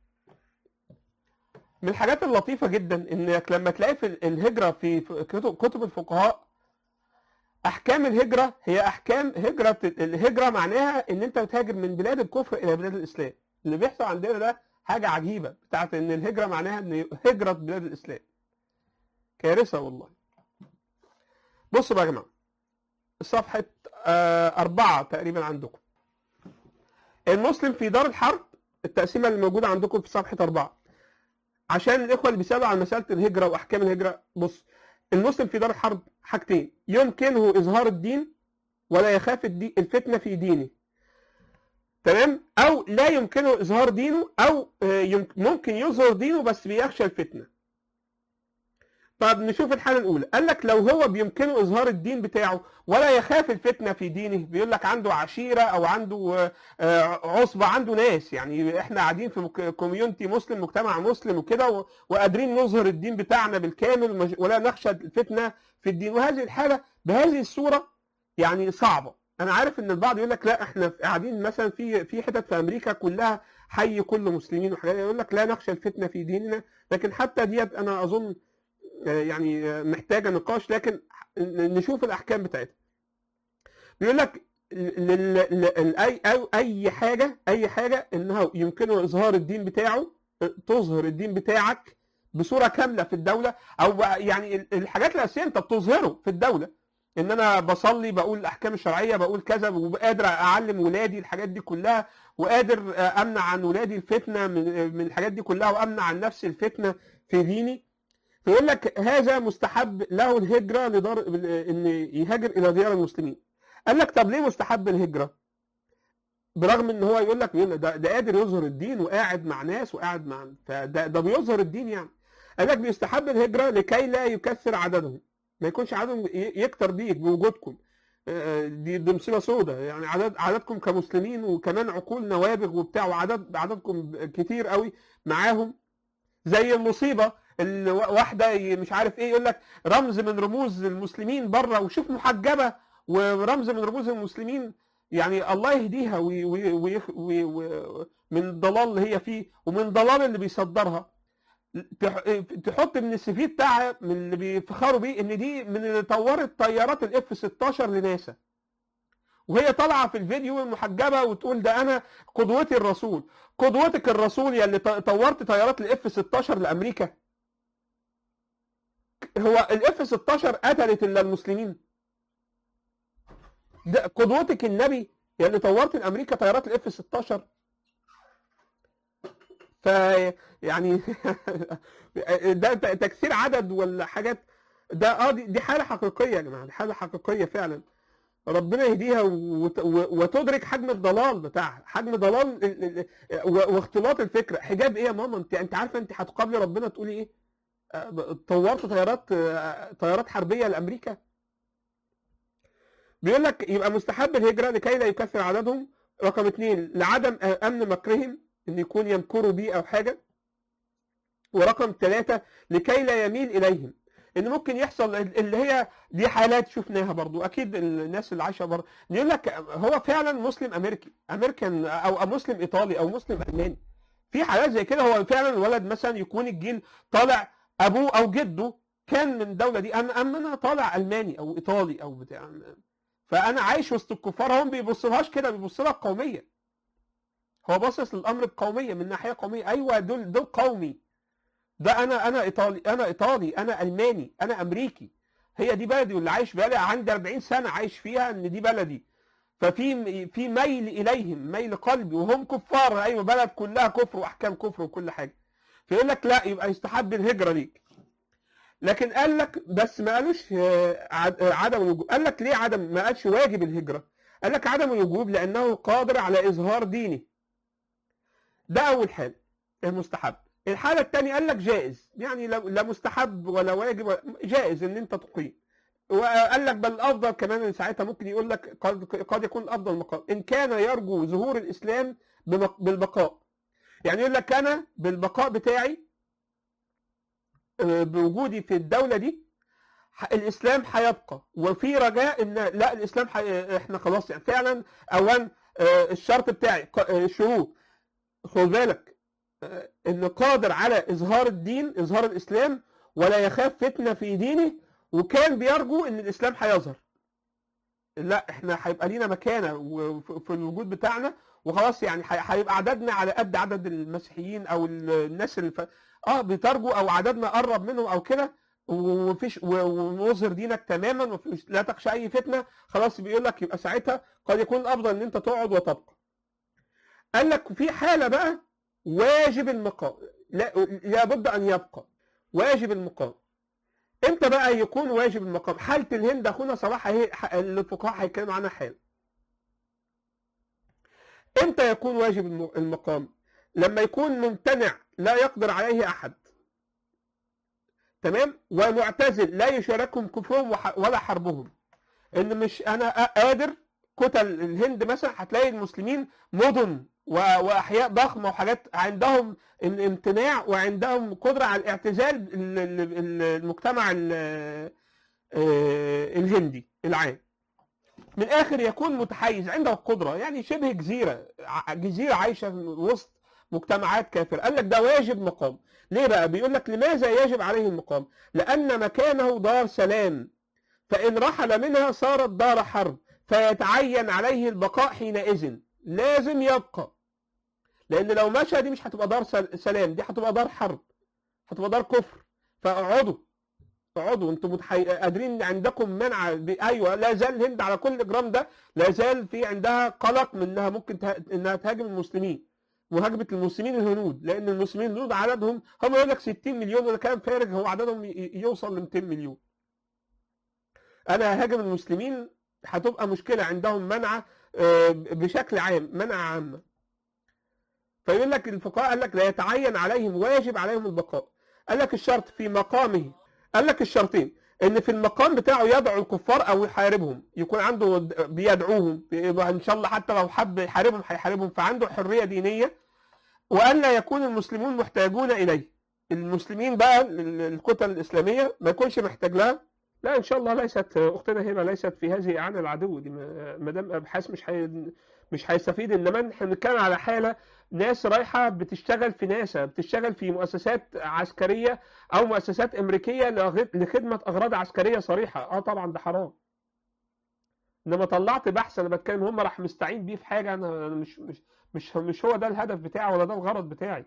من الحاجات اللطيفة جدا انك لما تلاقي في الهجرة في في كتب كتب الفقهاء احكام الهجرة هي احكام هجرة الهجرة معناها ان انت بتهاجر من بلاد الكفر الى بلاد الاسلام اللي بيحصل عندنا ده حاجة عجيبة بتاعت ان الهجرة معناها ان هجرة بلاد الاسلام كارثة والله بصوا بقى يا جماعة صفحة آه، أربعة تقريبا عندكم المسلم في دار الحرب التقسيمه اللي موجوده عندكم في صفحه اربعه عشان الاخوه اللي بيسالوا عن مساله الهجره واحكام الهجره بص المسلم في دار الحرب حاجتين يمكنه اظهار الدين ولا يخاف الدي- الفتنه في دينه تمام او لا يمكنه اظهار دينه او آه، يم- ممكن يظهر دينه بس بيخشى الفتنه طب نشوف الحاله الاولى قال لك لو هو بيمكنه اظهار الدين بتاعه ولا يخاف الفتنه في دينه بيقول لك عنده عشيره او عنده آه، عصبه عنده ناس يعني احنا قاعدين في مك- كوميونتي مسلم مجتمع مسلم وكده و- وقادرين نظهر الدين بتاعنا بالكامل ومش- ولا نخشى الفتنه في الدين وهذه الحاله بهذه الصوره يعني صعبه انا عارف ان البعض يقول لك لا احنا قاعدين مثلا في في حتت في امريكا كلها حي كل مسلمين وحاجات يقول لك لا نخشى الفتنه في ديننا لكن حتى ديت انا اظن آه، يعني آه، محتاجه نقاش لكن نشوف الاحكام بتاعتها بيقول لك لل- ل- اي أو اي حاجه اي حاجه انه يمكنه اظهار الدين بتاعه تظهر الدين بتاعك بصوره كامله في الدوله او يعني ال- الحاجات الاساسيه انت بتظهره في الدوله ان انا بصلي بقول الاحكام الشرعيه بقول كذا وقادر اعلم ولادي الحاجات دي كلها وقادر امنع عن ولادي الفتنه من من الحاجات دي كلها وامنع عن نفسي الفتنه في ديني فيقول لك هذا مستحب له الهجره لدار ان يهاجر الى ديار المسلمين قال لك طب ليه مستحب الهجره برغم ان هو يقول لك يقول لك ده, ده قادر يظهر الدين وقاعد مع ناس وقاعد مع فده ده بيظهر الدين يعني قال لك بيستحب الهجره لكي لا يكثر عددهم ما يكونش عددهم ي- يكتر بيك بوجودكم آه، دي دي مصيبه سوداء يعني عدد عددكم كمسلمين وكمان عقول نوابغ وبتاع وعدد عددكم كتير قوي معاهم زي المصيبه اللي وا- واحده ي- مش عارف ايه يقول لك رمز من رموز المسلمين بره وشوف محجبه ورمز من رموز المسلمين يعني الله يهديها وي وي وي وي وي من الضلال اللي هي فيه ومن الضلال اللي بيصدرها تح- تحط من السي في بتاعها من اللي بيفخروا بيه ان دي من اللي طورت طيارات الاف 16 لناسا وهي طالعه في الفيديو محجبه وتقول ده انا قدوتي الرسول قدوتك الرسول يا اللي ط- طورت طيارات الاف 16 لامريكا هو الاف 16 قتلت الا المسلمين ده قدوتك النبي يا اللي طورت لامريكا طيارات الاف 16 ف يعني ده ت- تكسير عدد ولا حاجات ده اه دي, دي حاله حقيقيه يا جماعه دي حاله حقيقيه فعلا ربنا يهديها وت- و- وتدرك حجم الضلال بتاعها حجم ضلال ال- ال- و- واختلاط الفكره حجاب ايه يا ماما انت انت عارفه انت هتقابلي ربنا تقولي ايه آه، طورت طيارات آه، طيارات حربيه لامريكا بيقول لك يبقى مستحب الهجره لكي لا يكثر عددهم رقم اثنين لعدم امن مكرهم ان يكون يمكروا بيه او حاجه ورقم ثلاثة لكي لا يميل اليهم ان ممكن يحصل اللي هي دي حالات شفناها برضو اكيد الناس اللي عايشه بره يقول لك هو فعلا مسلم امريكي امريكان او مسلم ايطالي او مسلم الماني في حالات زي كده هو فعلا الولد مثلا يكون الجيل طالع ابوه او جده كان من الدوله دي اما اما انا طالع الماني او ايطالي او بتاع فانا عايش وسط الكفار هم بيبصلهاش كده بيبص لها قوميه هو باصص للامر بقوميه من ناحيه قوميه ايوه دول دول قومي ده انا انا ايطالي انا ايطالي انا الماني انا امريكي هي دي بلدي واللي عايش بقالي عندي 40 سنه عايش فيها ان دي بلدي ففي في ميل اليهم ميل قلبي وهم كفار ايوه بلد كلها كفر واحكام كفر وكل حاجه فيقول لك لا يبقى يستحب الهجره ليك لكن قال لك بس ما قالوش عدم الوجوب قال لك ليه عدم ما قالش واجب الهجره قال لك عدم الوجوب لانه قادر على اظهار دينه ده اول حاله المستحب الحاله الثانيه قال لك جائز يعني لا مستحب ولا واجب جائز ان انت تقيم وقال لك بل الافضل كمان ساعتها ممكن يقول لك قد, قد يكون الافضل مقام ان كان يرجو ظهور الاسلام بالبقاء يعني يقول لك انا بالبقاء بتاعي بوجودي في الدوله دي الاسلام هيبقى وفي رجاء ان لا الاسلام حي... احنا خلاص يعني فعلا اولا الشرط بتاعي الشروط خد بالك ان قادر على اظهار الدين اظهار الاسلام ولا يخاف فتنه في دينه وكان بيرجو ان الاسلام هيظهر لا احنا هيبقى لينا مكانه في الوجود بتاعنا وخلاص يعني هيبقى عددنا على قد عدد المسيحيين او الناس اللي ف... اه بترجو او عددنا قرب منهم او كده ومفيش ونظهر دينك تماما ومفيش لا تخشى اي فتنه خلاص بيقول لك يبقى ساعتها قد يكون الافضل ان انت تقعد وتبقى. قال لك في حاله بقى واجب المقام لا لابد ان يبقى واجب المقام امتى بقى يكون واجب المقام حاله الهند اخونا صلاح هي الفقهاء هيتكلموا عنها حالا امتى يكون واجب المقام لما يكون ممتنع لا يقدر عليه احد تمام ومعتزل لا يشاركهم كفرهم ولا حربهم ان مش انا قادر كتل الهند مثلا هتلاقي المسلمين مدن واحياء ضخمه وحاجات عندهم الامتناع وعندهم قدره على الاعتزال المجتمع الهندي العام من الاخر يكون متحيز عنده القدره يعني شبه جزيره جزيره عايشه وسط مجتمعات كافره قال لك ده واجب مقام ليه بقى بيقول لك لماذا يجب عليه المقام لان مكانه دار سلام فان رحل منها صارت دار حرب فيتعين عليه البقاء حينئذ لازم يبقى لان لو مشى دي مش هتبقى دار سلام دي هتبقى دار حرب هتبقى دار كفر فاقعدوا اقعدوا انتم متحي... قادرين ان عندكم منع ب... ايوه لا زال الهند على كل اجرام ده لا زال في عندها قلق من انها ممكن ته... انها تهاجم المسلمين مهاجمه المسلمين الهنود لان المسلمين الهنود عددهم هم يقول لك 60 مليون ولا كلام فارغ هو عددهم ي... يوصل ل 200 مليون انا هاجم المسلمين هتبقى مشكله عندهم منع بشكل عام منع عامه فيقول لك الفقهاء قال لك لا يتعين عليهم واجب عليهم البقاء قال لك الشرط في مقامه قال لك الشرطين ان في المقام بتاعه يدعو الكفار او يحاربهم يكون عنده بيدعوهم ان شاء الله حتى لو حب يحاربهم هيحاربهم فعنده حريه دينيه وان لا يكون المسلمون محتاجون اليه المسلمين بقى الكتل الاسلاميه ما يكونش محتاج لها لا ان شاء الله ليست اختنا هبه ليست في هذه اعانه العدو دي ما دام ابحاث مش حي... مش هيستفيد انما احنا بنتكلم على حاله ناس رايحه بتشتغل في ناسا بتشتغل في مؤسسات عسكريه او مؤسسات امريكيه لخدمه اغراض عسكريه صريحه اه طبعا ده حرام انما طلعت بحث انا بتكلم هم راح مستعين بيه في حاجه انا مش مش مش مش هو ده الهدف بتاعي ولا ده الغرض بتاعي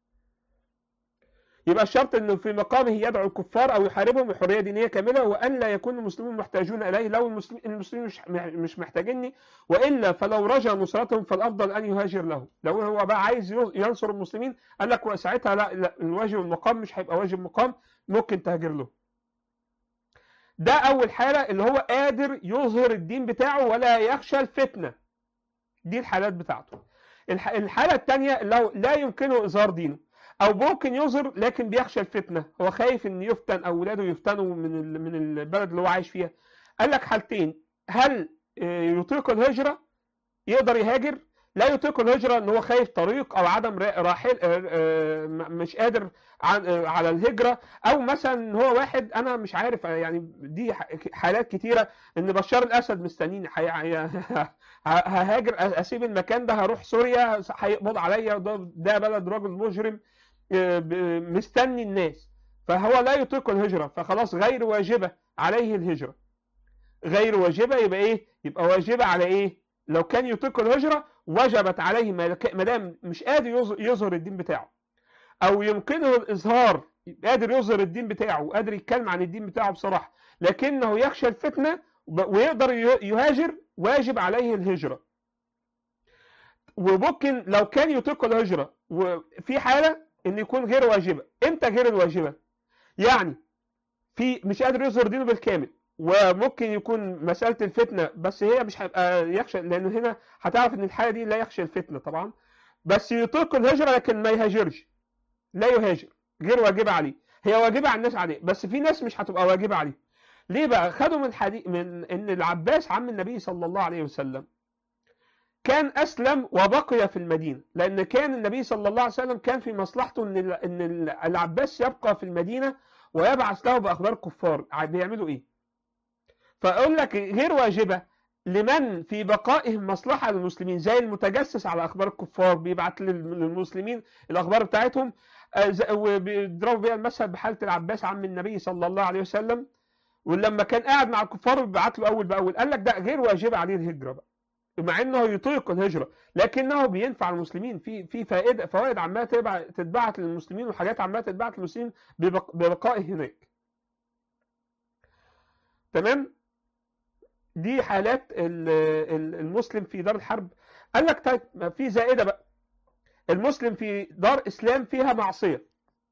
يبقى الشرط انه في مقامه يدعو الكفار او يحاربهم بحريه دينيه كامله وان لا يكون المسلمون محتاجون اليه لو المسلمين المسلمين مش مش محتاجيني والا فلو رجا نصرتهم فالافضل ان يهاجر له لو هو بقى عايز ينصر المسلمين قال لك ساعتها لا, لا الواجب المقام مش هيبقى واجب مقام ممكن تهاجر له ده اول حاله اللي هو قادر يظهر الدين بتاعه ولا يخشى الفتنه دي الحالات بتاعته الحاله الثانيه لو لا يمكنه اظهار دينه او ممكن يظهر لكن بيخشى الفتنه هو خايف ان يفتن او اولاده يفتنوا من من البلد اللي هو عايش فيها قال لك حالتين هل يطيق الهجره يقدر يهاجر لا يطيق الهجره ان هو خايف طريق او عدم را- راحل آه، آه، م- مش قادر عن- آه، على الهجره او مثلا إن هو واحد انا مش عارف آه، يعني دي ح- حالات كتيره ان بشار الاسد مستنيني حي- حي- ههاجر اسيب المكان ده هروح سوريا هيقبض عليا ده ده بلد راجل مجرم آه، ب- مستني الناس فهو لا يطيق الهجره فخلاص غير واجبه عليه الهجره غير واجبه يبقى ايه يبقى واجبه على ايه لو كان يطيق الهجره وجبت عليه ما ما دام مش قادر يظ- يظهر الدين بتاعه او يمكنه الاظهار قادر يظهر الدين بتاعه وقادر يتكلم عن الدين بتاعه بصراحه لكنه يخشى الفتنه وب- ويقدر ي- يهاجر واجب عليه الهجره وممكن لو كان يطيق الهجره وفي حاله ان يكون غير واجبه امتى غير الواجبه يعني في مش قادر يظهر دينه بالكامل وممكن يكون مسألة الفتنة بس هي مش هيبقى يخشى لأن هنا هتعرف إن الحالة دي لا يخشى الفتنة طبعا بس يطيق الهجرة لكن ما يهاجرش لا يهاجر غير واجبة عليه هي واجبة على الناس عليه بس في ناس مش هتبقى واجبة عليه ليه بقى خدوا من حديث من ان العباس عم النبي صلى الله عليه وسلم كان اسلم وبقي في المدينه لان كان النبي صلى الله عليه وسلم كان في مصلحته ان ال- ان ال- العباس يبقى في المدينه ويبعث له باخبار الكفار بيعملوا ايه فاقول لك غير واجبه لمن في بقائهم مصلحه للمسلمين زي المتجسس على اخبار الكفار بيبعت لل- للمسلمين الاخبار بتاعتهم آه، ز- وبيضربوا بيها المثل بحاله العباس عم النبي صلى الله عليه وسلم ولما كان قاعد مع الكفار بيبعت له اول باول قال لك ده غير واجب عليه الهجره بقى مع انه يطيق الهجره لكنه بينفع المسلمين في في فائده فوائد عماله تبع- تتبعت للمسلمين وحاجات عماله تتبعت للمسلمين ببق- ببقائه هناك تمام دي حالات ال- ال- المسلم في دار الحرب قال لك طيب ما في زائده بقى المسلم في دار اسلام فيها معصيه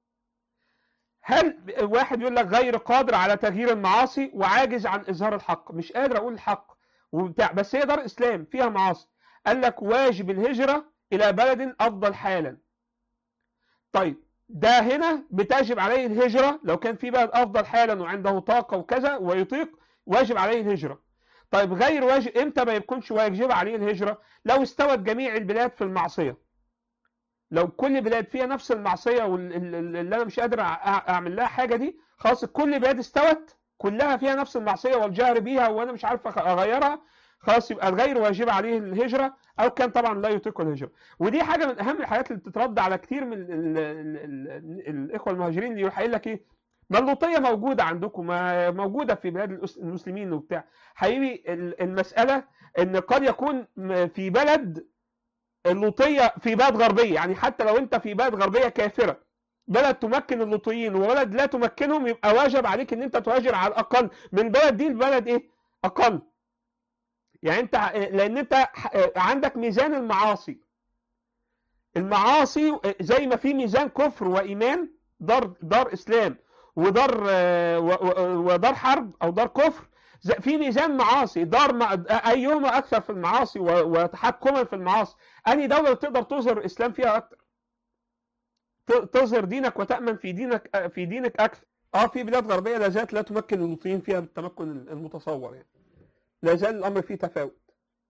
هل واحد يقول لك غير قادر على تغيير المعاصي وعاجز عن اظهار الحق مش قادر اقول الحق وبتاع بس هي دار اسلام فيها معاصي قال لك واجب الهجره الى بلد افضل حالا طيب ده هنا بتجب عليه الهجره لو كان في بلد افضل حالا وعنده طاقه وكذا ويطيق واجب عليه الهجره طيب غير واجب امتى ما يكونش واجب عليه الهجره لو استوت جميع البلاد في المعصيه لو كل بلاد فيها نفس المعصيه واللي انا مش قادر أع- اعمل لها حاجه دي خلاص كل بلاد استوت كلها فيها نفس المعصيه والجهر بيها وانا مش عارف أخ- اغيرها خلاص يبقى الغير واجب عليه الهجره او كان طبعا لا يطيق الهجره ودي حاجه من اهم الحاجات اللي بتترد على كتير من ال ال ال ال الاخوه المهاجرين اللي يروح قايل لك ايه ما اللوطيه موجوده عندكم ما موجوده في بلاد الأس- المسلمين وبتاع حقيقي ال- المساله ان قد يكون م- في بلد اللوطيه في بلد غربيه يعني حتى لو انت في بلد غربيه كافره بلد تمكن اللوطيين وبلد لا تمكنهم يبقى واجب عليك ان انت تهاجر على الاقل من بلد دي لبلد ايه اقل يعني انت لان انت ح- عندك ميزان المعاصي المعاصي زي ما في ميزان كفر وايمان دار دار اسلام ودار آه، و- و- ودار حرب او دار كفر ز- في ميزان معاصي دار ما ايهما اكثر في المعاصي و- وتحكما في المعاصي انهي دوله تقدر تظهر الاسلام فيها اكثر ت- تظهر دينك وتامن في دينك في دينك اكثر اه في بلاد غربيه لا زالت لا تمكن اللوطيين فيها بالتمكن المتصور يعني لا زال الامر فيه تفاوت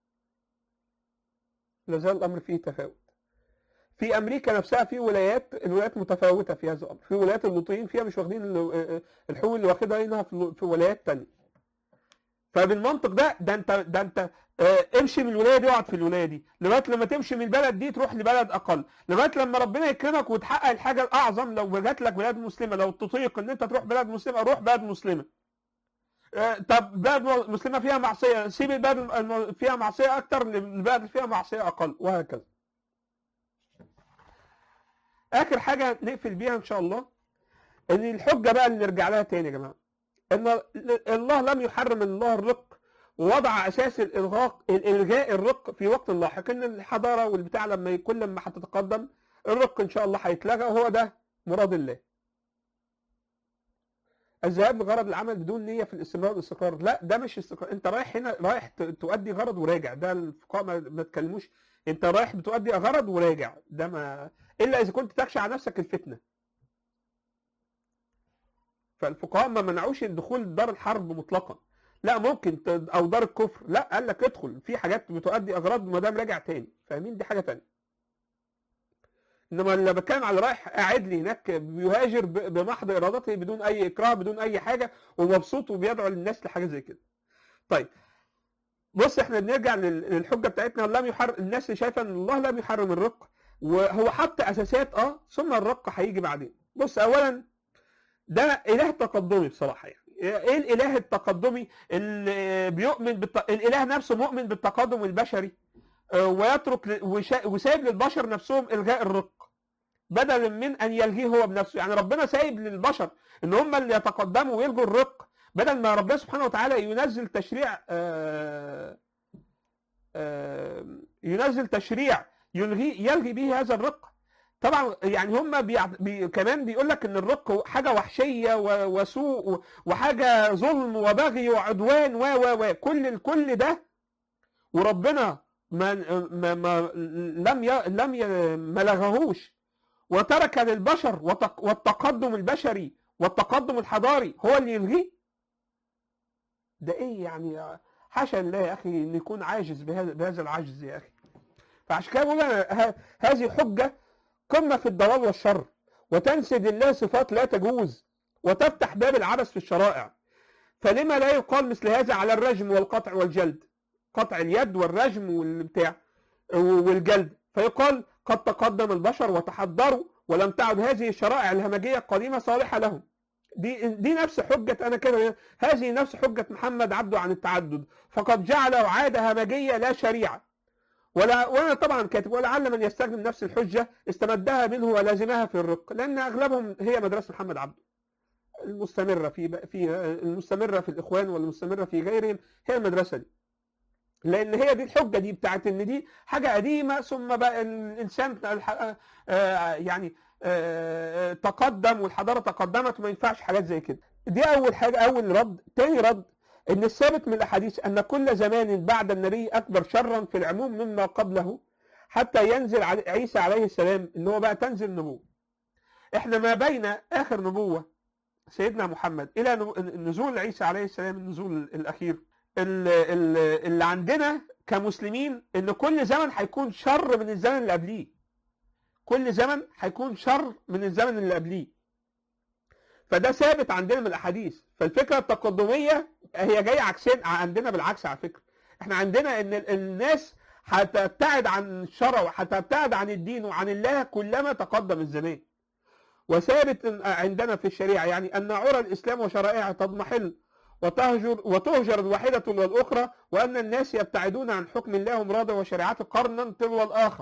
لا زال الامر فيه تفاوت في امريكا نفسها في ولايات الولايات متفاوته في هذا الامر في ولايات اللوطيين فيها مش واخدين ال- الحقوق اللي واخدها هنا في في ولايات تانية فبالمنطق ده ده انت ده انت آه، امشي من الولايه دي واقعد في الولايه دي لغايه لما تمشي من البلد دي تروح لبلد اقل لغايه لما ربنا يكرمك وتحقق الحاجه الاعظم لو جات لك بلاد مسلمه لو تطيق ان انت تروح بلد مسلمه روح بلد مسلمه آه، طب بلد مسلمه فيها معصيه سيب البلد الم- فيها معصيه اكتر للبلد اللي فيها معصيه اقل وهكذا اخر حاجه نقفل بيها ان شاء الله ان الحجه بقى اللي نرجع لها تاني يا جماعه ان الله لم يحرم الله الرق ووضع اساس الالغاء الالغاء الرق في وقت لاحق ان الحضاره والبتاع لما كل لما هتتقدم الرق ان شاء الله هيتلغى وهو ده مراد الله الذهاب لغرض العمل بدون نيه في الاستمرار والاستقرار لا ده مش استقرار انت رايح هنا رايح ت- تؤدي غرض وراجع ده الفقهاء ما ما تكلموش انت رايح بتؤدي غرض وراجع ده ما الا اذا كنت تخشى على نفسك الفتنه فالفقهاء ما منعوش الدخول دار الحرب مطلقا لا ممكن ت- او دار الكفر لا قال لك ادخل في حاجات بتؤدي اغراض ما دام راجع تاني فاهمين دي حاجه تانية انما اللي بتكلم على رايح قاعد لي هناك بيهاجر ب- بمحض ارادته بدون اي اكراه بدون اي حاجه ومبسوط وبيدعو للناس لحاجه زي كده طيب بص احنا بنرجع لل- للحجه بتاعتنا لم يحرم الناس اللي شايفه ان الله لم يحرم الرق وهو حط اساسات اه ثم الرق هيجي بعدين بص اولا ده اله تقدمي بصراحه يعني ايه الاله التقدمي اللي بيؤمن بالت... الاله نفسه مؤمن بالتقدم البشري آه، ويترك ل... وشا... وسايب للبشر نفسهم الغاء الرق بدلا من ان يلغيه هو بنفسه يعني ربنا سايب للبشر ان هم اللي يتقدموا ويلغوا الرق بدل ما ربنا سبحانه وتعالى ينزل تشريع آه، آه، ينزل تشريع يلغي يلغي به هذا الرق طبعا يعني هم بيع... بي... كمان بيقول لك ان الرق حاجه وحشيه و... وسوء و... وحاجه ظلم وبغي وعدوان و و و كل كل ده وربنا ما ما, ما لم ي... لم ي... ما لغاهوش وترك للبشر وتق... والتقدم البشري والتقدم الحضاري هو اللي يلغيه ده ايه يعني حاشا لله يا اخي ان يكون عاجز بهذا بهذا العجز يا اخي فعشان كده بقول أنا ه- هذه حجه قمه في الضلال والشر وتنسب لله صفات لا تجوز وتفتح باب العبث في الشرائع فلما لا يقال مثل هذا على الرجم والقطع والجلد قطع اليد والرجم والبتاع والجلد فيقال قد تقدم البشر وتحضروا ولم تعد هذه الشرائع الهمجيه القديمه صالحه لهم دي دي نفس حجه انا كده هذه نفس حجه محمد عبده عن التعدد فقد جعله عاده همجيه لا شريعه ولا وانا طبعا كاتب ولعل من يستخدم نفس الحجه استمدها منه ولازمها في الرق لان اغلبهم هي مدرسه محمد عبده المستمره في في المستمره في الاخوان والمستمره في غيرهم هي المدرسه دي لان هي دي الحجه دي بتاعت ان دي حاجه قديمه ثم بقى الانسان الح- آه، يعني آه، تقدم والحضاره تقدمت وما ينفعش حاجات زي كده دي اول حاجه اول رد تاني رد ان الثابت من الاحاديث ان كل زمان بعد النبي اكبر شرا في العموم مما قبله حتى ينزل علي- عيسى عليه السلام ان هو بقى تنزل نبوه احنا ما بين اخر نبوه سيدنا محمد الى نبو- نزول عيسى عليه السلام النزول الاخير ال- ال- اللي عندنا كمسلمين ان كل زمن هيكون شر من الزمن اللي قبليه كل زمن هيكون شر من الزمن اللي قبليه فده ثابت عندنا من الاحاديث فالفكره التقدميه هي جايه عكسين عندنا بالعكس على فكره احنا عندنا ان ال- الناس هتبتعد عن الشرع وهتبتعد عن الدين وعن الله كلما تقدم الزمان وثابت عندنا في الشريعه يعني ان عرى الاسلام وشرائعه تضمحل وتهجر وتهجر الواحده والاخرى وان الناس يبتعدون عن حكم الله ومراده وشريعته قرنا تلو الاخر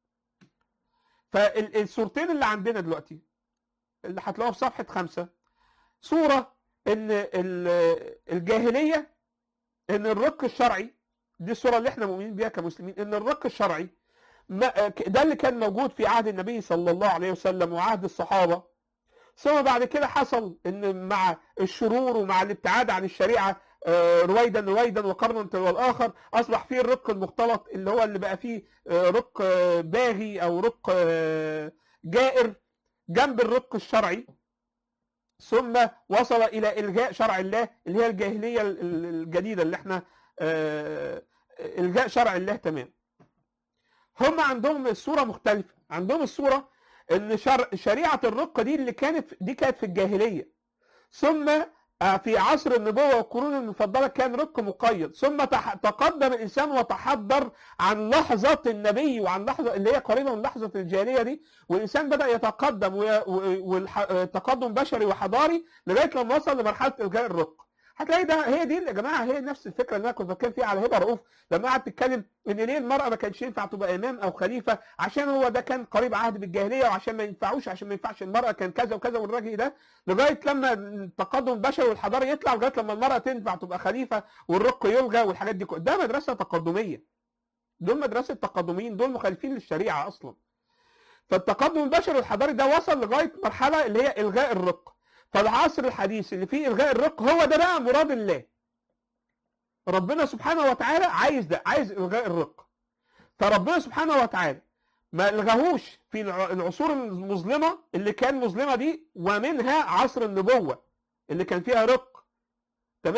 فالصورتين اللي عندنا دلوقتي اللي هتلاقوها في صفحه خمسه صوره ان ال- الجاهليه ان الرق الشرعي دي الصوره اللي احنا مؤمنين بيها كمسلمين ان الرق الشرعي ما- ده اللي كان موجود في عهد النبي صلى الله عليه وسلم وعهد الصحابه ثم بعد كده حصل ان مع الشرور ومع الابتعاد عن الشريعه آه، رويدا رويدا وقرنا تلو الاخر اصبح فيه الرق المختلط اللي هو اللي بقى فيه آه، رق آه، باغي او رق آه، جائر جنب الرق الشرعي ثم وصل الى الغاء شرع الله اللي هي الجاهليه ال- ال- الجديده اللي احنا آه، الغاء شرع الله تمام هم عندهم الصوره مختلفه عندهم الصوره ان شر... شريعه الرقه دي اللي كانت دي كانت في الجاهليه ثم آه، في عصر النبوه والقرون المفضله كان رق مقيد ثم تح... تقدم الانسان وتحضر عن لحظه النبي وعن لحظه اللي هي قريبه من لحظه الجاهليه دي والانسان بدا يتقدم وتقدم بشري وحضاري لغايه لما وصل لمرحله الغاء الرق هتلاقي ده هي دي يا جماعه هي نفس الفكره اللي انا كنت بتكلم فيها على هبه رؤوف لما قعدت تتكلم ان ليه المراه ما كانش ينفع تبقى امام او خليفه عشان هو ده كان قريب عهد بالجاهليه وعشان ما ينفعوش عشان ما ينفعش المراه كان كذا وكذا والراجل ده لغايه لما التقدم البشري والحضاري يطلع لغايه لما المراه تنفع تبقى خليفه والرق يلغى والحاجات دي كلها ده مدرسه تقدميه دول مدرسه تقدميين دول مخالفين للشريعه اصلا فالتقدم البشري والحضاري ده وصل لغايه مرحله اللي هي الغاء الرق فالعصر الحديث اللي فيه الغاء الرق هو ده بقى مراد الله ربنا سبحانه وتعالى عايز ده عايز الغاء الرق فربنا سبحانه وتعالى ما الغاهوش في الع- العصور المظلمه اللي كان مظلمه دي ومنها عصر النبوه اللي كان فيها رق تمام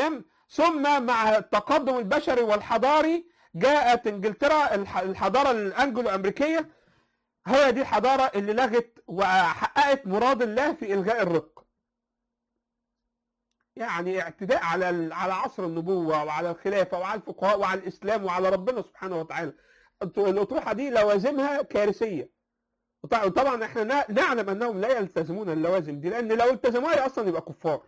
ثم مع التقدم البشري والحضاري جاءت انجلترا الح- الحضاره الانجلو امريكيه هي دي الحضاره اللي لغت وحققت مراد الله في الغاء الرق يعني اعتداء على ال- على عصر النبوه وعلى الخلافه وعلى الفقهاء وعلى الاسلام وعلى ربنا سبحانه وتعالى الاطروحه دي لوازمها كارثيه وط- وطبعا احنا نا- نعلم انهم لا يلتزمون اللوازم دي لان لو التزموها اصلا يبقى كفار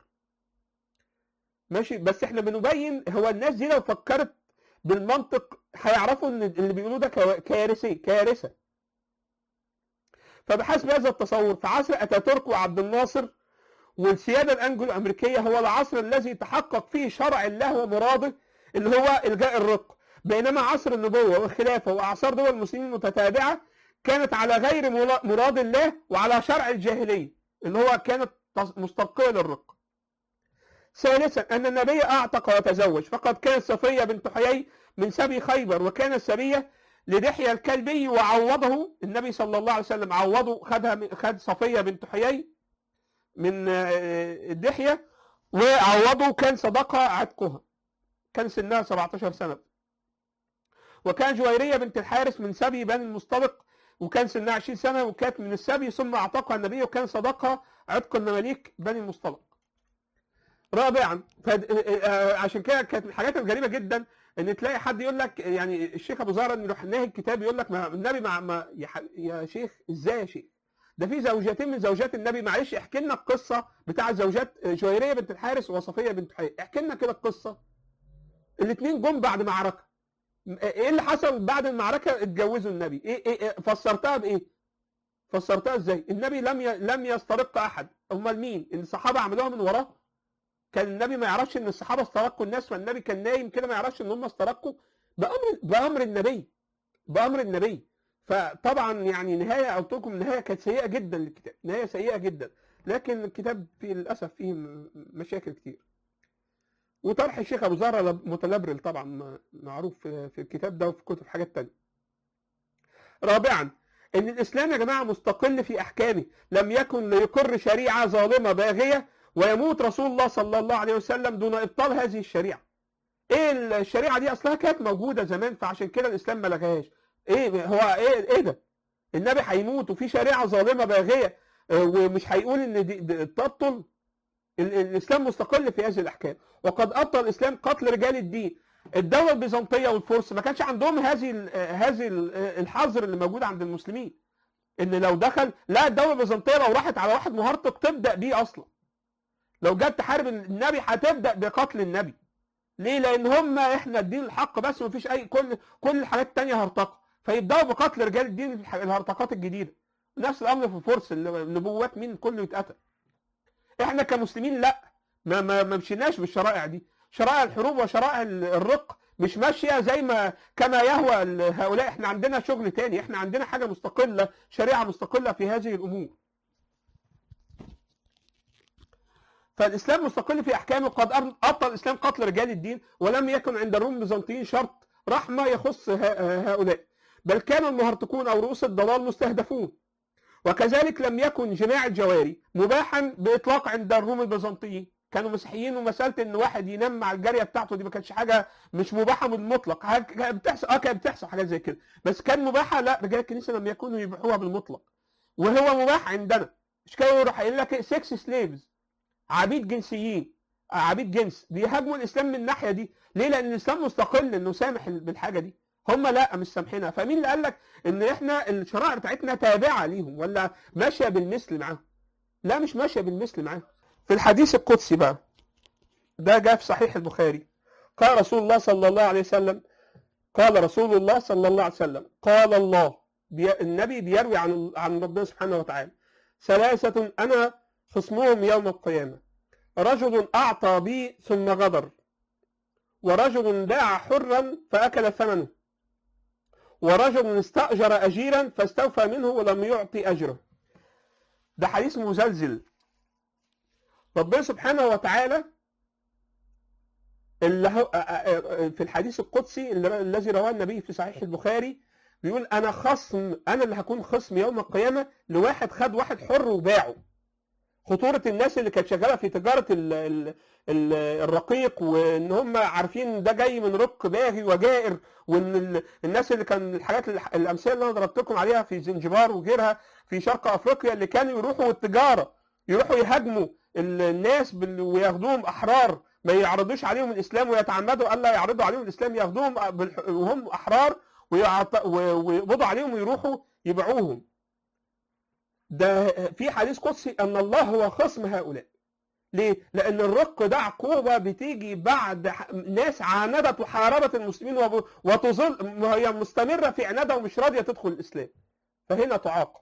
ماشي بس احنا بنبين هو الناس دي لو فكرت بالمنطق هيعرفوا ان اللي بيقولوه ده كوا- كارثي كارثه فبحسب هذا التصور في عصر اتاتورك وعبد الناصر والسياده الانجلو الامريكيه هو العصر الذي تحقق فيه شرع الله ومراده اللي هو الغاء الرق بينما عصر النبوه والخلافه واعصار دول المسلمين المتتابعه كانت على غير مرا- مراد الله وعلى شرع الجاهليه اللي هو كانت تص- مستقيه للرق. ثالثا ان النبي اعتق وتزوج فقد كانت صفيه بنت حيي من سبي خيبر وكانت سبيه لدحية الكلبي وعوضه النبي صلى الله عليه وسلم عوضه خدها من- خد صفيه بنت حيي من آه، دحية وعوضه كان صدقة عتقها كان سنها 17 سنة وكان جويرية بنت الحارث من سبي بني المصطلق وكان سنها 20 سنة وكانت من السبي ثم أعتقها النبي وكان صدقها عتق المماليك بني المصطلق رابعا فد... آه، عشان كده كانت من الحاجات الغريبة جدا ان تلاقي حد يقول لك يعني الشيخ ابو زهره يروح ناهي الكتاب يقول لك ما النبي مع ما يا, ح... يا شيخ ازاي يا شيخ ده في زوجتين من زوجات النبي معلش احكي لنا القصه بتاع زوجات جويريه بنت الحارث وصفيه بنت حي احكي لنا كده القصه الاثنين جم بعد معركه ايه اللي حصل بعد المعركه اتجوزوا النبي ايه ايه, إيه فسرتها بايه فسرتها ازاي النبي لم ي... لم يسترق احد امال مين ان الصحابه عملوها من وراه كان النبي ما يعرفش ان الصحابه استرقوا الناس والنبي كان نايم كده ما يعرفش ان هم استرقوا بامر بامر النبي بامر النبي فطبعا يعني نهايه قلت لكم نهايه كانت سيئه جدا للكتاب نهايه سيئه جدا لكن الكتاب فيه للاسف فيه م- مشاكل كتير وطرح الشيخ ابو زهره متلبرل طبعا م- معروف في في الكتاب ده وفي كتب حاجات تانية رابعا ان الاسلام يا جماعه مستقل في احكامه لم يكن ليقر شريعه ظالمه باغيه ويموت رسول الله صلى الله عليه وسلم دون ابطال هذه الشريعه ايه الشريعه دي اصلها كانت موجوده زمان فعشان كده الاسلام ما لغاهاش ايه هو ايه ايه ده النبي هيموت وفي شريعه ظالمه باغيه آه، ومش هيقول ان دي, دي تبطل ال- الاسلام مستقل في هذه الاحكام وقد ابطل الاسلام قتل رجال الدين الدوله البيزنطيه والفرس ما كانش عندهم هذه ال- آه، هذه ال- آه، الحظر اللي موجود عند المسلمين ان لو دخل لا الدوله البيزنطيه لو راحت على واحد مهرطق تبدا بيه اصلا لو جت تحارب النبي هتبدا بقتل النبي ليه؟ لان هم احنا الدين الحق بس مفيش اي كل كل الحاجات التانية هرطقه فيبداوا بقتل رجال الدين الح- الهرطقات الجديده نفس الامر في الفرس اللي- النبوات مين كله يتقتل احنا كمسلمين لا ما ما ما مشيناش بالشرائع دي شرائع الحروب وشرائع ال- الرق مش ماشيه زي ما كما يهوى ال- هؤلاء احنا عندنا شغل تاني احنا عندنا حاجه مستقله شريعه مستقله في هذه الامور فالاسلام مستقل في احكامه قد أب- ابطل الاسلام قتل رجال الدين ولم يكن عند الروم البيزنطيين شرط رحمه يخص ه- هؤلاء بل كان المهرطقون او رؤوس الضلال مستهدفون وكذلك لم يكن جماع الجواري مباحا باطلاق عند الروم البيزنطيين كانوا مسيحيين ومساله ان واحد ينام مع الجاريه بتاعته دي ما كانتش حاجه مش مباحه بالمطلق حاجة- كانت بتحصل اه كانت بتحصل حاجات زي كده بس كان مباحه لا رجال الكنيسه لم يكونوا يبيحوها بالمطلق وهو مباح عندنا مش كده يروح قايل لك سكس سليفز عبيد جنسيين عبيد جنس بيهاجموا الاسلام من الناحيه دي ليه لان الاسلام مستقل انه سامح بالحاجه دي هم لا مش سامحينها فمين اللي قال لك ان احنا الشرائع بتاعتنا تابعه ليهم ولا ماشيه بالمثل معاهم لا مش ماشيه بالمثل معاهم في الحديث القدسي بقى ده جاء في صحيح البخاري قال رسول الله صلى الله عليه وسلم قال رسول الله صلى الله عليه وسلم قال الله بي النبي بيروي عن عن ربنا سبحانه وتعالى ثلاثة أنا خصمهم يوم القيامة رجل أعطى بي ثم غدر ورجل باع حرا فأكل ثمنه ورجل استأجر أجيرا فاستوفى منه ولم يعطي أجره ده حديث مزلزل ربنا سبحانه وتعالى اللي هو في الحديث القدسي اللي- الذي رواه النبي في صحيح البخاري بيقول انا خصم انا اللي هكون خصم يوم القيامه لواحد خد واحد حر وباعه خطوره الناس اللي كانت شغاله في تجاره ال ال ال الرقيق وان هم عارفين ده جاي من رق باغي وجائر وان ال- الناس اللي كان الحاجات الح- الامثله اللي انا ضربت لكم عليها في زنجبار وغيرها في شرق افريقيا اللي كانوا يروحوا التجاره يروحوا يهاجموا ال- الناس بال- وياخدوهم احرار ما يعرضوش عليهم الاسلام ويتعمدوا الا يعرضوا عليهم الاسلام ياخدوهم بالح- وهم احرار ويعط- و- ويقبضوا عليهم ويروحوا يبيعوهم ده في حديث قدسي ان الله هو خصم هؤلاء ليه؟ لأن الرق ده عقوبة بتيجي بعد ح- ناس عاندت وحاربت المسلمين وب- وتظل وهي مستمرة في عنادها ومش راضية تدخل الإسلام. فهنا تعاقب.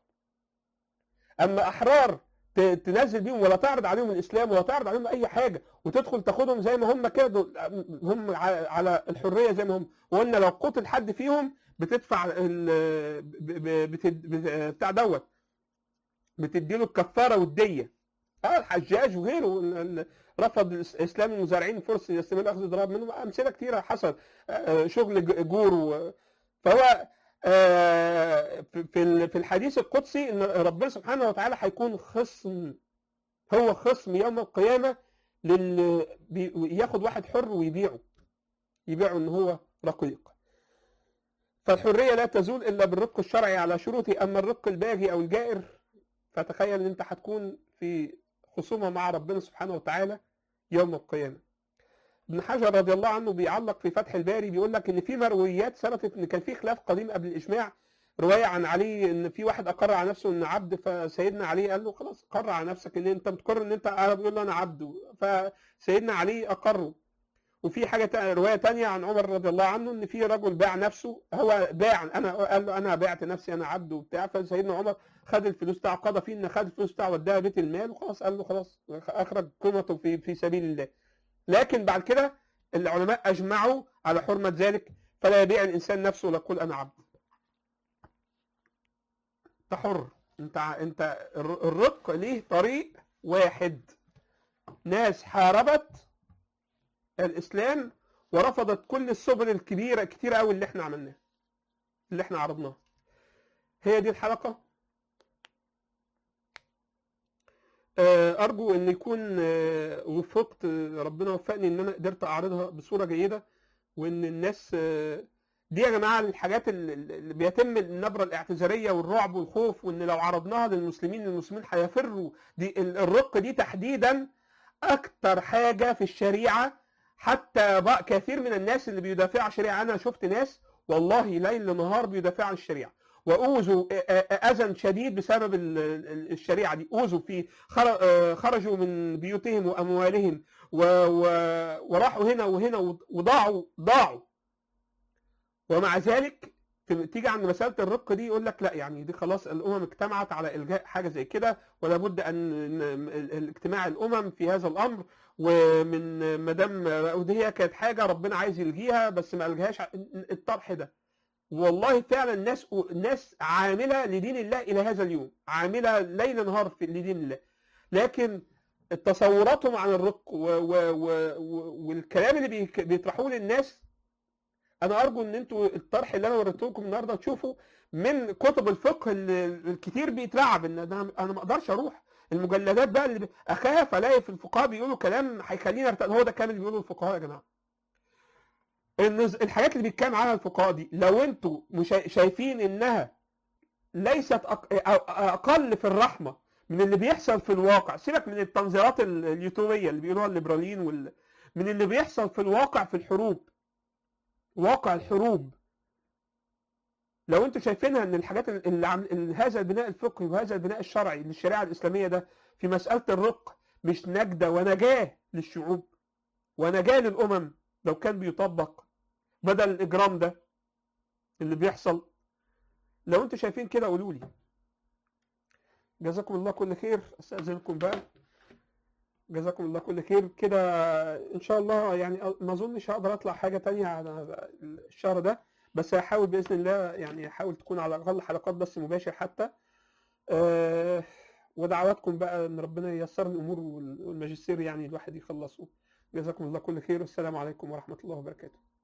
أما أحرار ت- تنزل بيهم ولا تعرض عليهم الإسلام ولا تعرض عليهم أي حاجة وتدخل تاخدهم زي ما هم كده دول- هم ع- على الحرية زي ما هم وقلنا لو قتل حد فيهم بتدفع ال- ب- ب- بتد- بت- بتاع دوت بتديله الكفارة والدية اه الحجاج وغيره ال- ال- رفض الإس- اسلام المزارعين فرصه يستمر اخذ ضرائب منهم امثله كثيره حصل آه، شغل ج- جور و- فهو آه، في في ال- في الحديث القدسي ان ربنا سبحانه وتعالى هيكون خصم هو خصم يوم القيامه لل بي- ياخد واحد حر ويبيعه يبيعه ان هو رقيق فالحريه لا تزول الا بالرق الشرعي على شروطه اما الرق الباغي او الجائر فتخيل ان انت هتكون في خصومه مع ربنا سبحانه وتعالى يوم القيامه. ابن حجر رضي الله عنه بيعلق في فتح الباري بيقول لك ان في مرويات ثبتت ان كان في خلاف قديم قبل الاجماع روايه عن علي ان في واحد اقر على نفسه انه عبد فسيدنا علي قال له خلاص قر على نفسك ان انت بتقر ان انت انا بيقول له انا عبد فسيدنا علي اقره وفي حاجه تا- روايه تانية عن عمر رضي الله عنه ان في رجل باع نفسه هو باع انا قال له انا بعت نفسي انا عبد وبتاع فسيدنا عمر خد الفلوس بتاعه قضى فيه ان خد الفلوس بتاعه وداها بيت المال وخلاص قال له خلاص اخرج قيمته في في سبيل الله لكن بعد كده العلماء اجمعوا على حرمه ذلك فلا يبيع الانسان نفسه ولا يقول انا عبد انت حر انت ع- انت الر- الرق ليه طريق واحد ناس حاربت الاسلام ورفضت كل السبل الكبيره كتير قوي اللي احنا عملناها اللي احنا عرضناها هي دي الحلقه آه، ارجو ان يكون آه، وفقت آه، ربنا وفقني ان انا قدرت اعرضها بصوره جيده وان الناس آه، دي يا جماعه الحاجات اللي اللي بيتم النبره الاعتذاريه والرعب والخوف وان لو عرضناها للمسلمين المسلمين هيفروا دي ال- الرق دي تحديدا اكتر حاجه في الشريعه حتى بقى كثير من الناس اللي بيدافعوا عن الشريعه انا شفت ناس والله ليل نهار بيدافعوا عن الشريعه واوذوا اذى شديد بسبب ال- ال- الشريعه دي اوذوا في خر- آه، خرجوا من بيوتهم واموالهم و- و- وراحوا هنا وهنا وضاعوا ضاعوا ومع ذلك ت- تيجي عند مساله الرق دي يقول لك لا يعني دي خلاص الامم اجتمعت على الغاء حاجه زي كده ولا بد ان إن ال- الاجتماع الامم في هذا الامر ومن ما دام ودي هي كانت حاجه ربنا عايز يلغيها بس ما الغاهاش ع- الطرح ده والله فعلا الناس ناس عامله لدين الله الى هذا اليوم عامله ليل نهار في لدين الله لكن تصوراتهم عن الرق و و و و والكلام اللي بيك- بيطرحوه للناس انا ارجو ان انتوا الطرح اللي انا وريته لكم النهارده تشوفوا من كتب الفقه اللي الكتير بيتلعب ان انا انا ما اقدرش اروح المجلدات بقى اللي ب- اخاف الاقي في الفقهاء بيقولوا كلام هيخليني ارتد هو ده الكلام اللي بيقوله الفقهاء يا جماعه النز- الحاجات اللي بيتكلم عنها الفقهاء دي لو انتوا مش شايفين انها ليست أق- أ- اقل في الرحمه من اللي بيحصل في الواقع سيبك من التنظيرات ال- اليوتوبيه اللي بيقولوها الليبراليين وال... من اللي بيحصل في الواقع في الحروب واقع الحروب لو انتوا شايفينها ان الحاجات اللي عم... ال- هذا البناء الفقهي وهذا البناء الشرعي للشريعه الاسلاميه ده في مساله الرق مش نجده ونجاه للشعوب ونجاه للامم لو كان بيطبق بدل الاجرام ده اللي بيحصل لو انتوا شايفين كده قولوا لي جزاكم الله كل خير استاذنكم بقى جزاكم الله كل خير كده ان شاء الله يعني ما اظنش هقدر اطلع حاجه تانية على الشهر ده بس هحاول باذن الله يعني هحاول تكون على الاقل حلقات بس مباشر حتى أه ودعواتكم بقى ان ربنا ييسر الامور وال- والماجستير يعني الواحد يخلصه جزاكم الله كل خير والسلام عليكم ورحمه الله وبركاته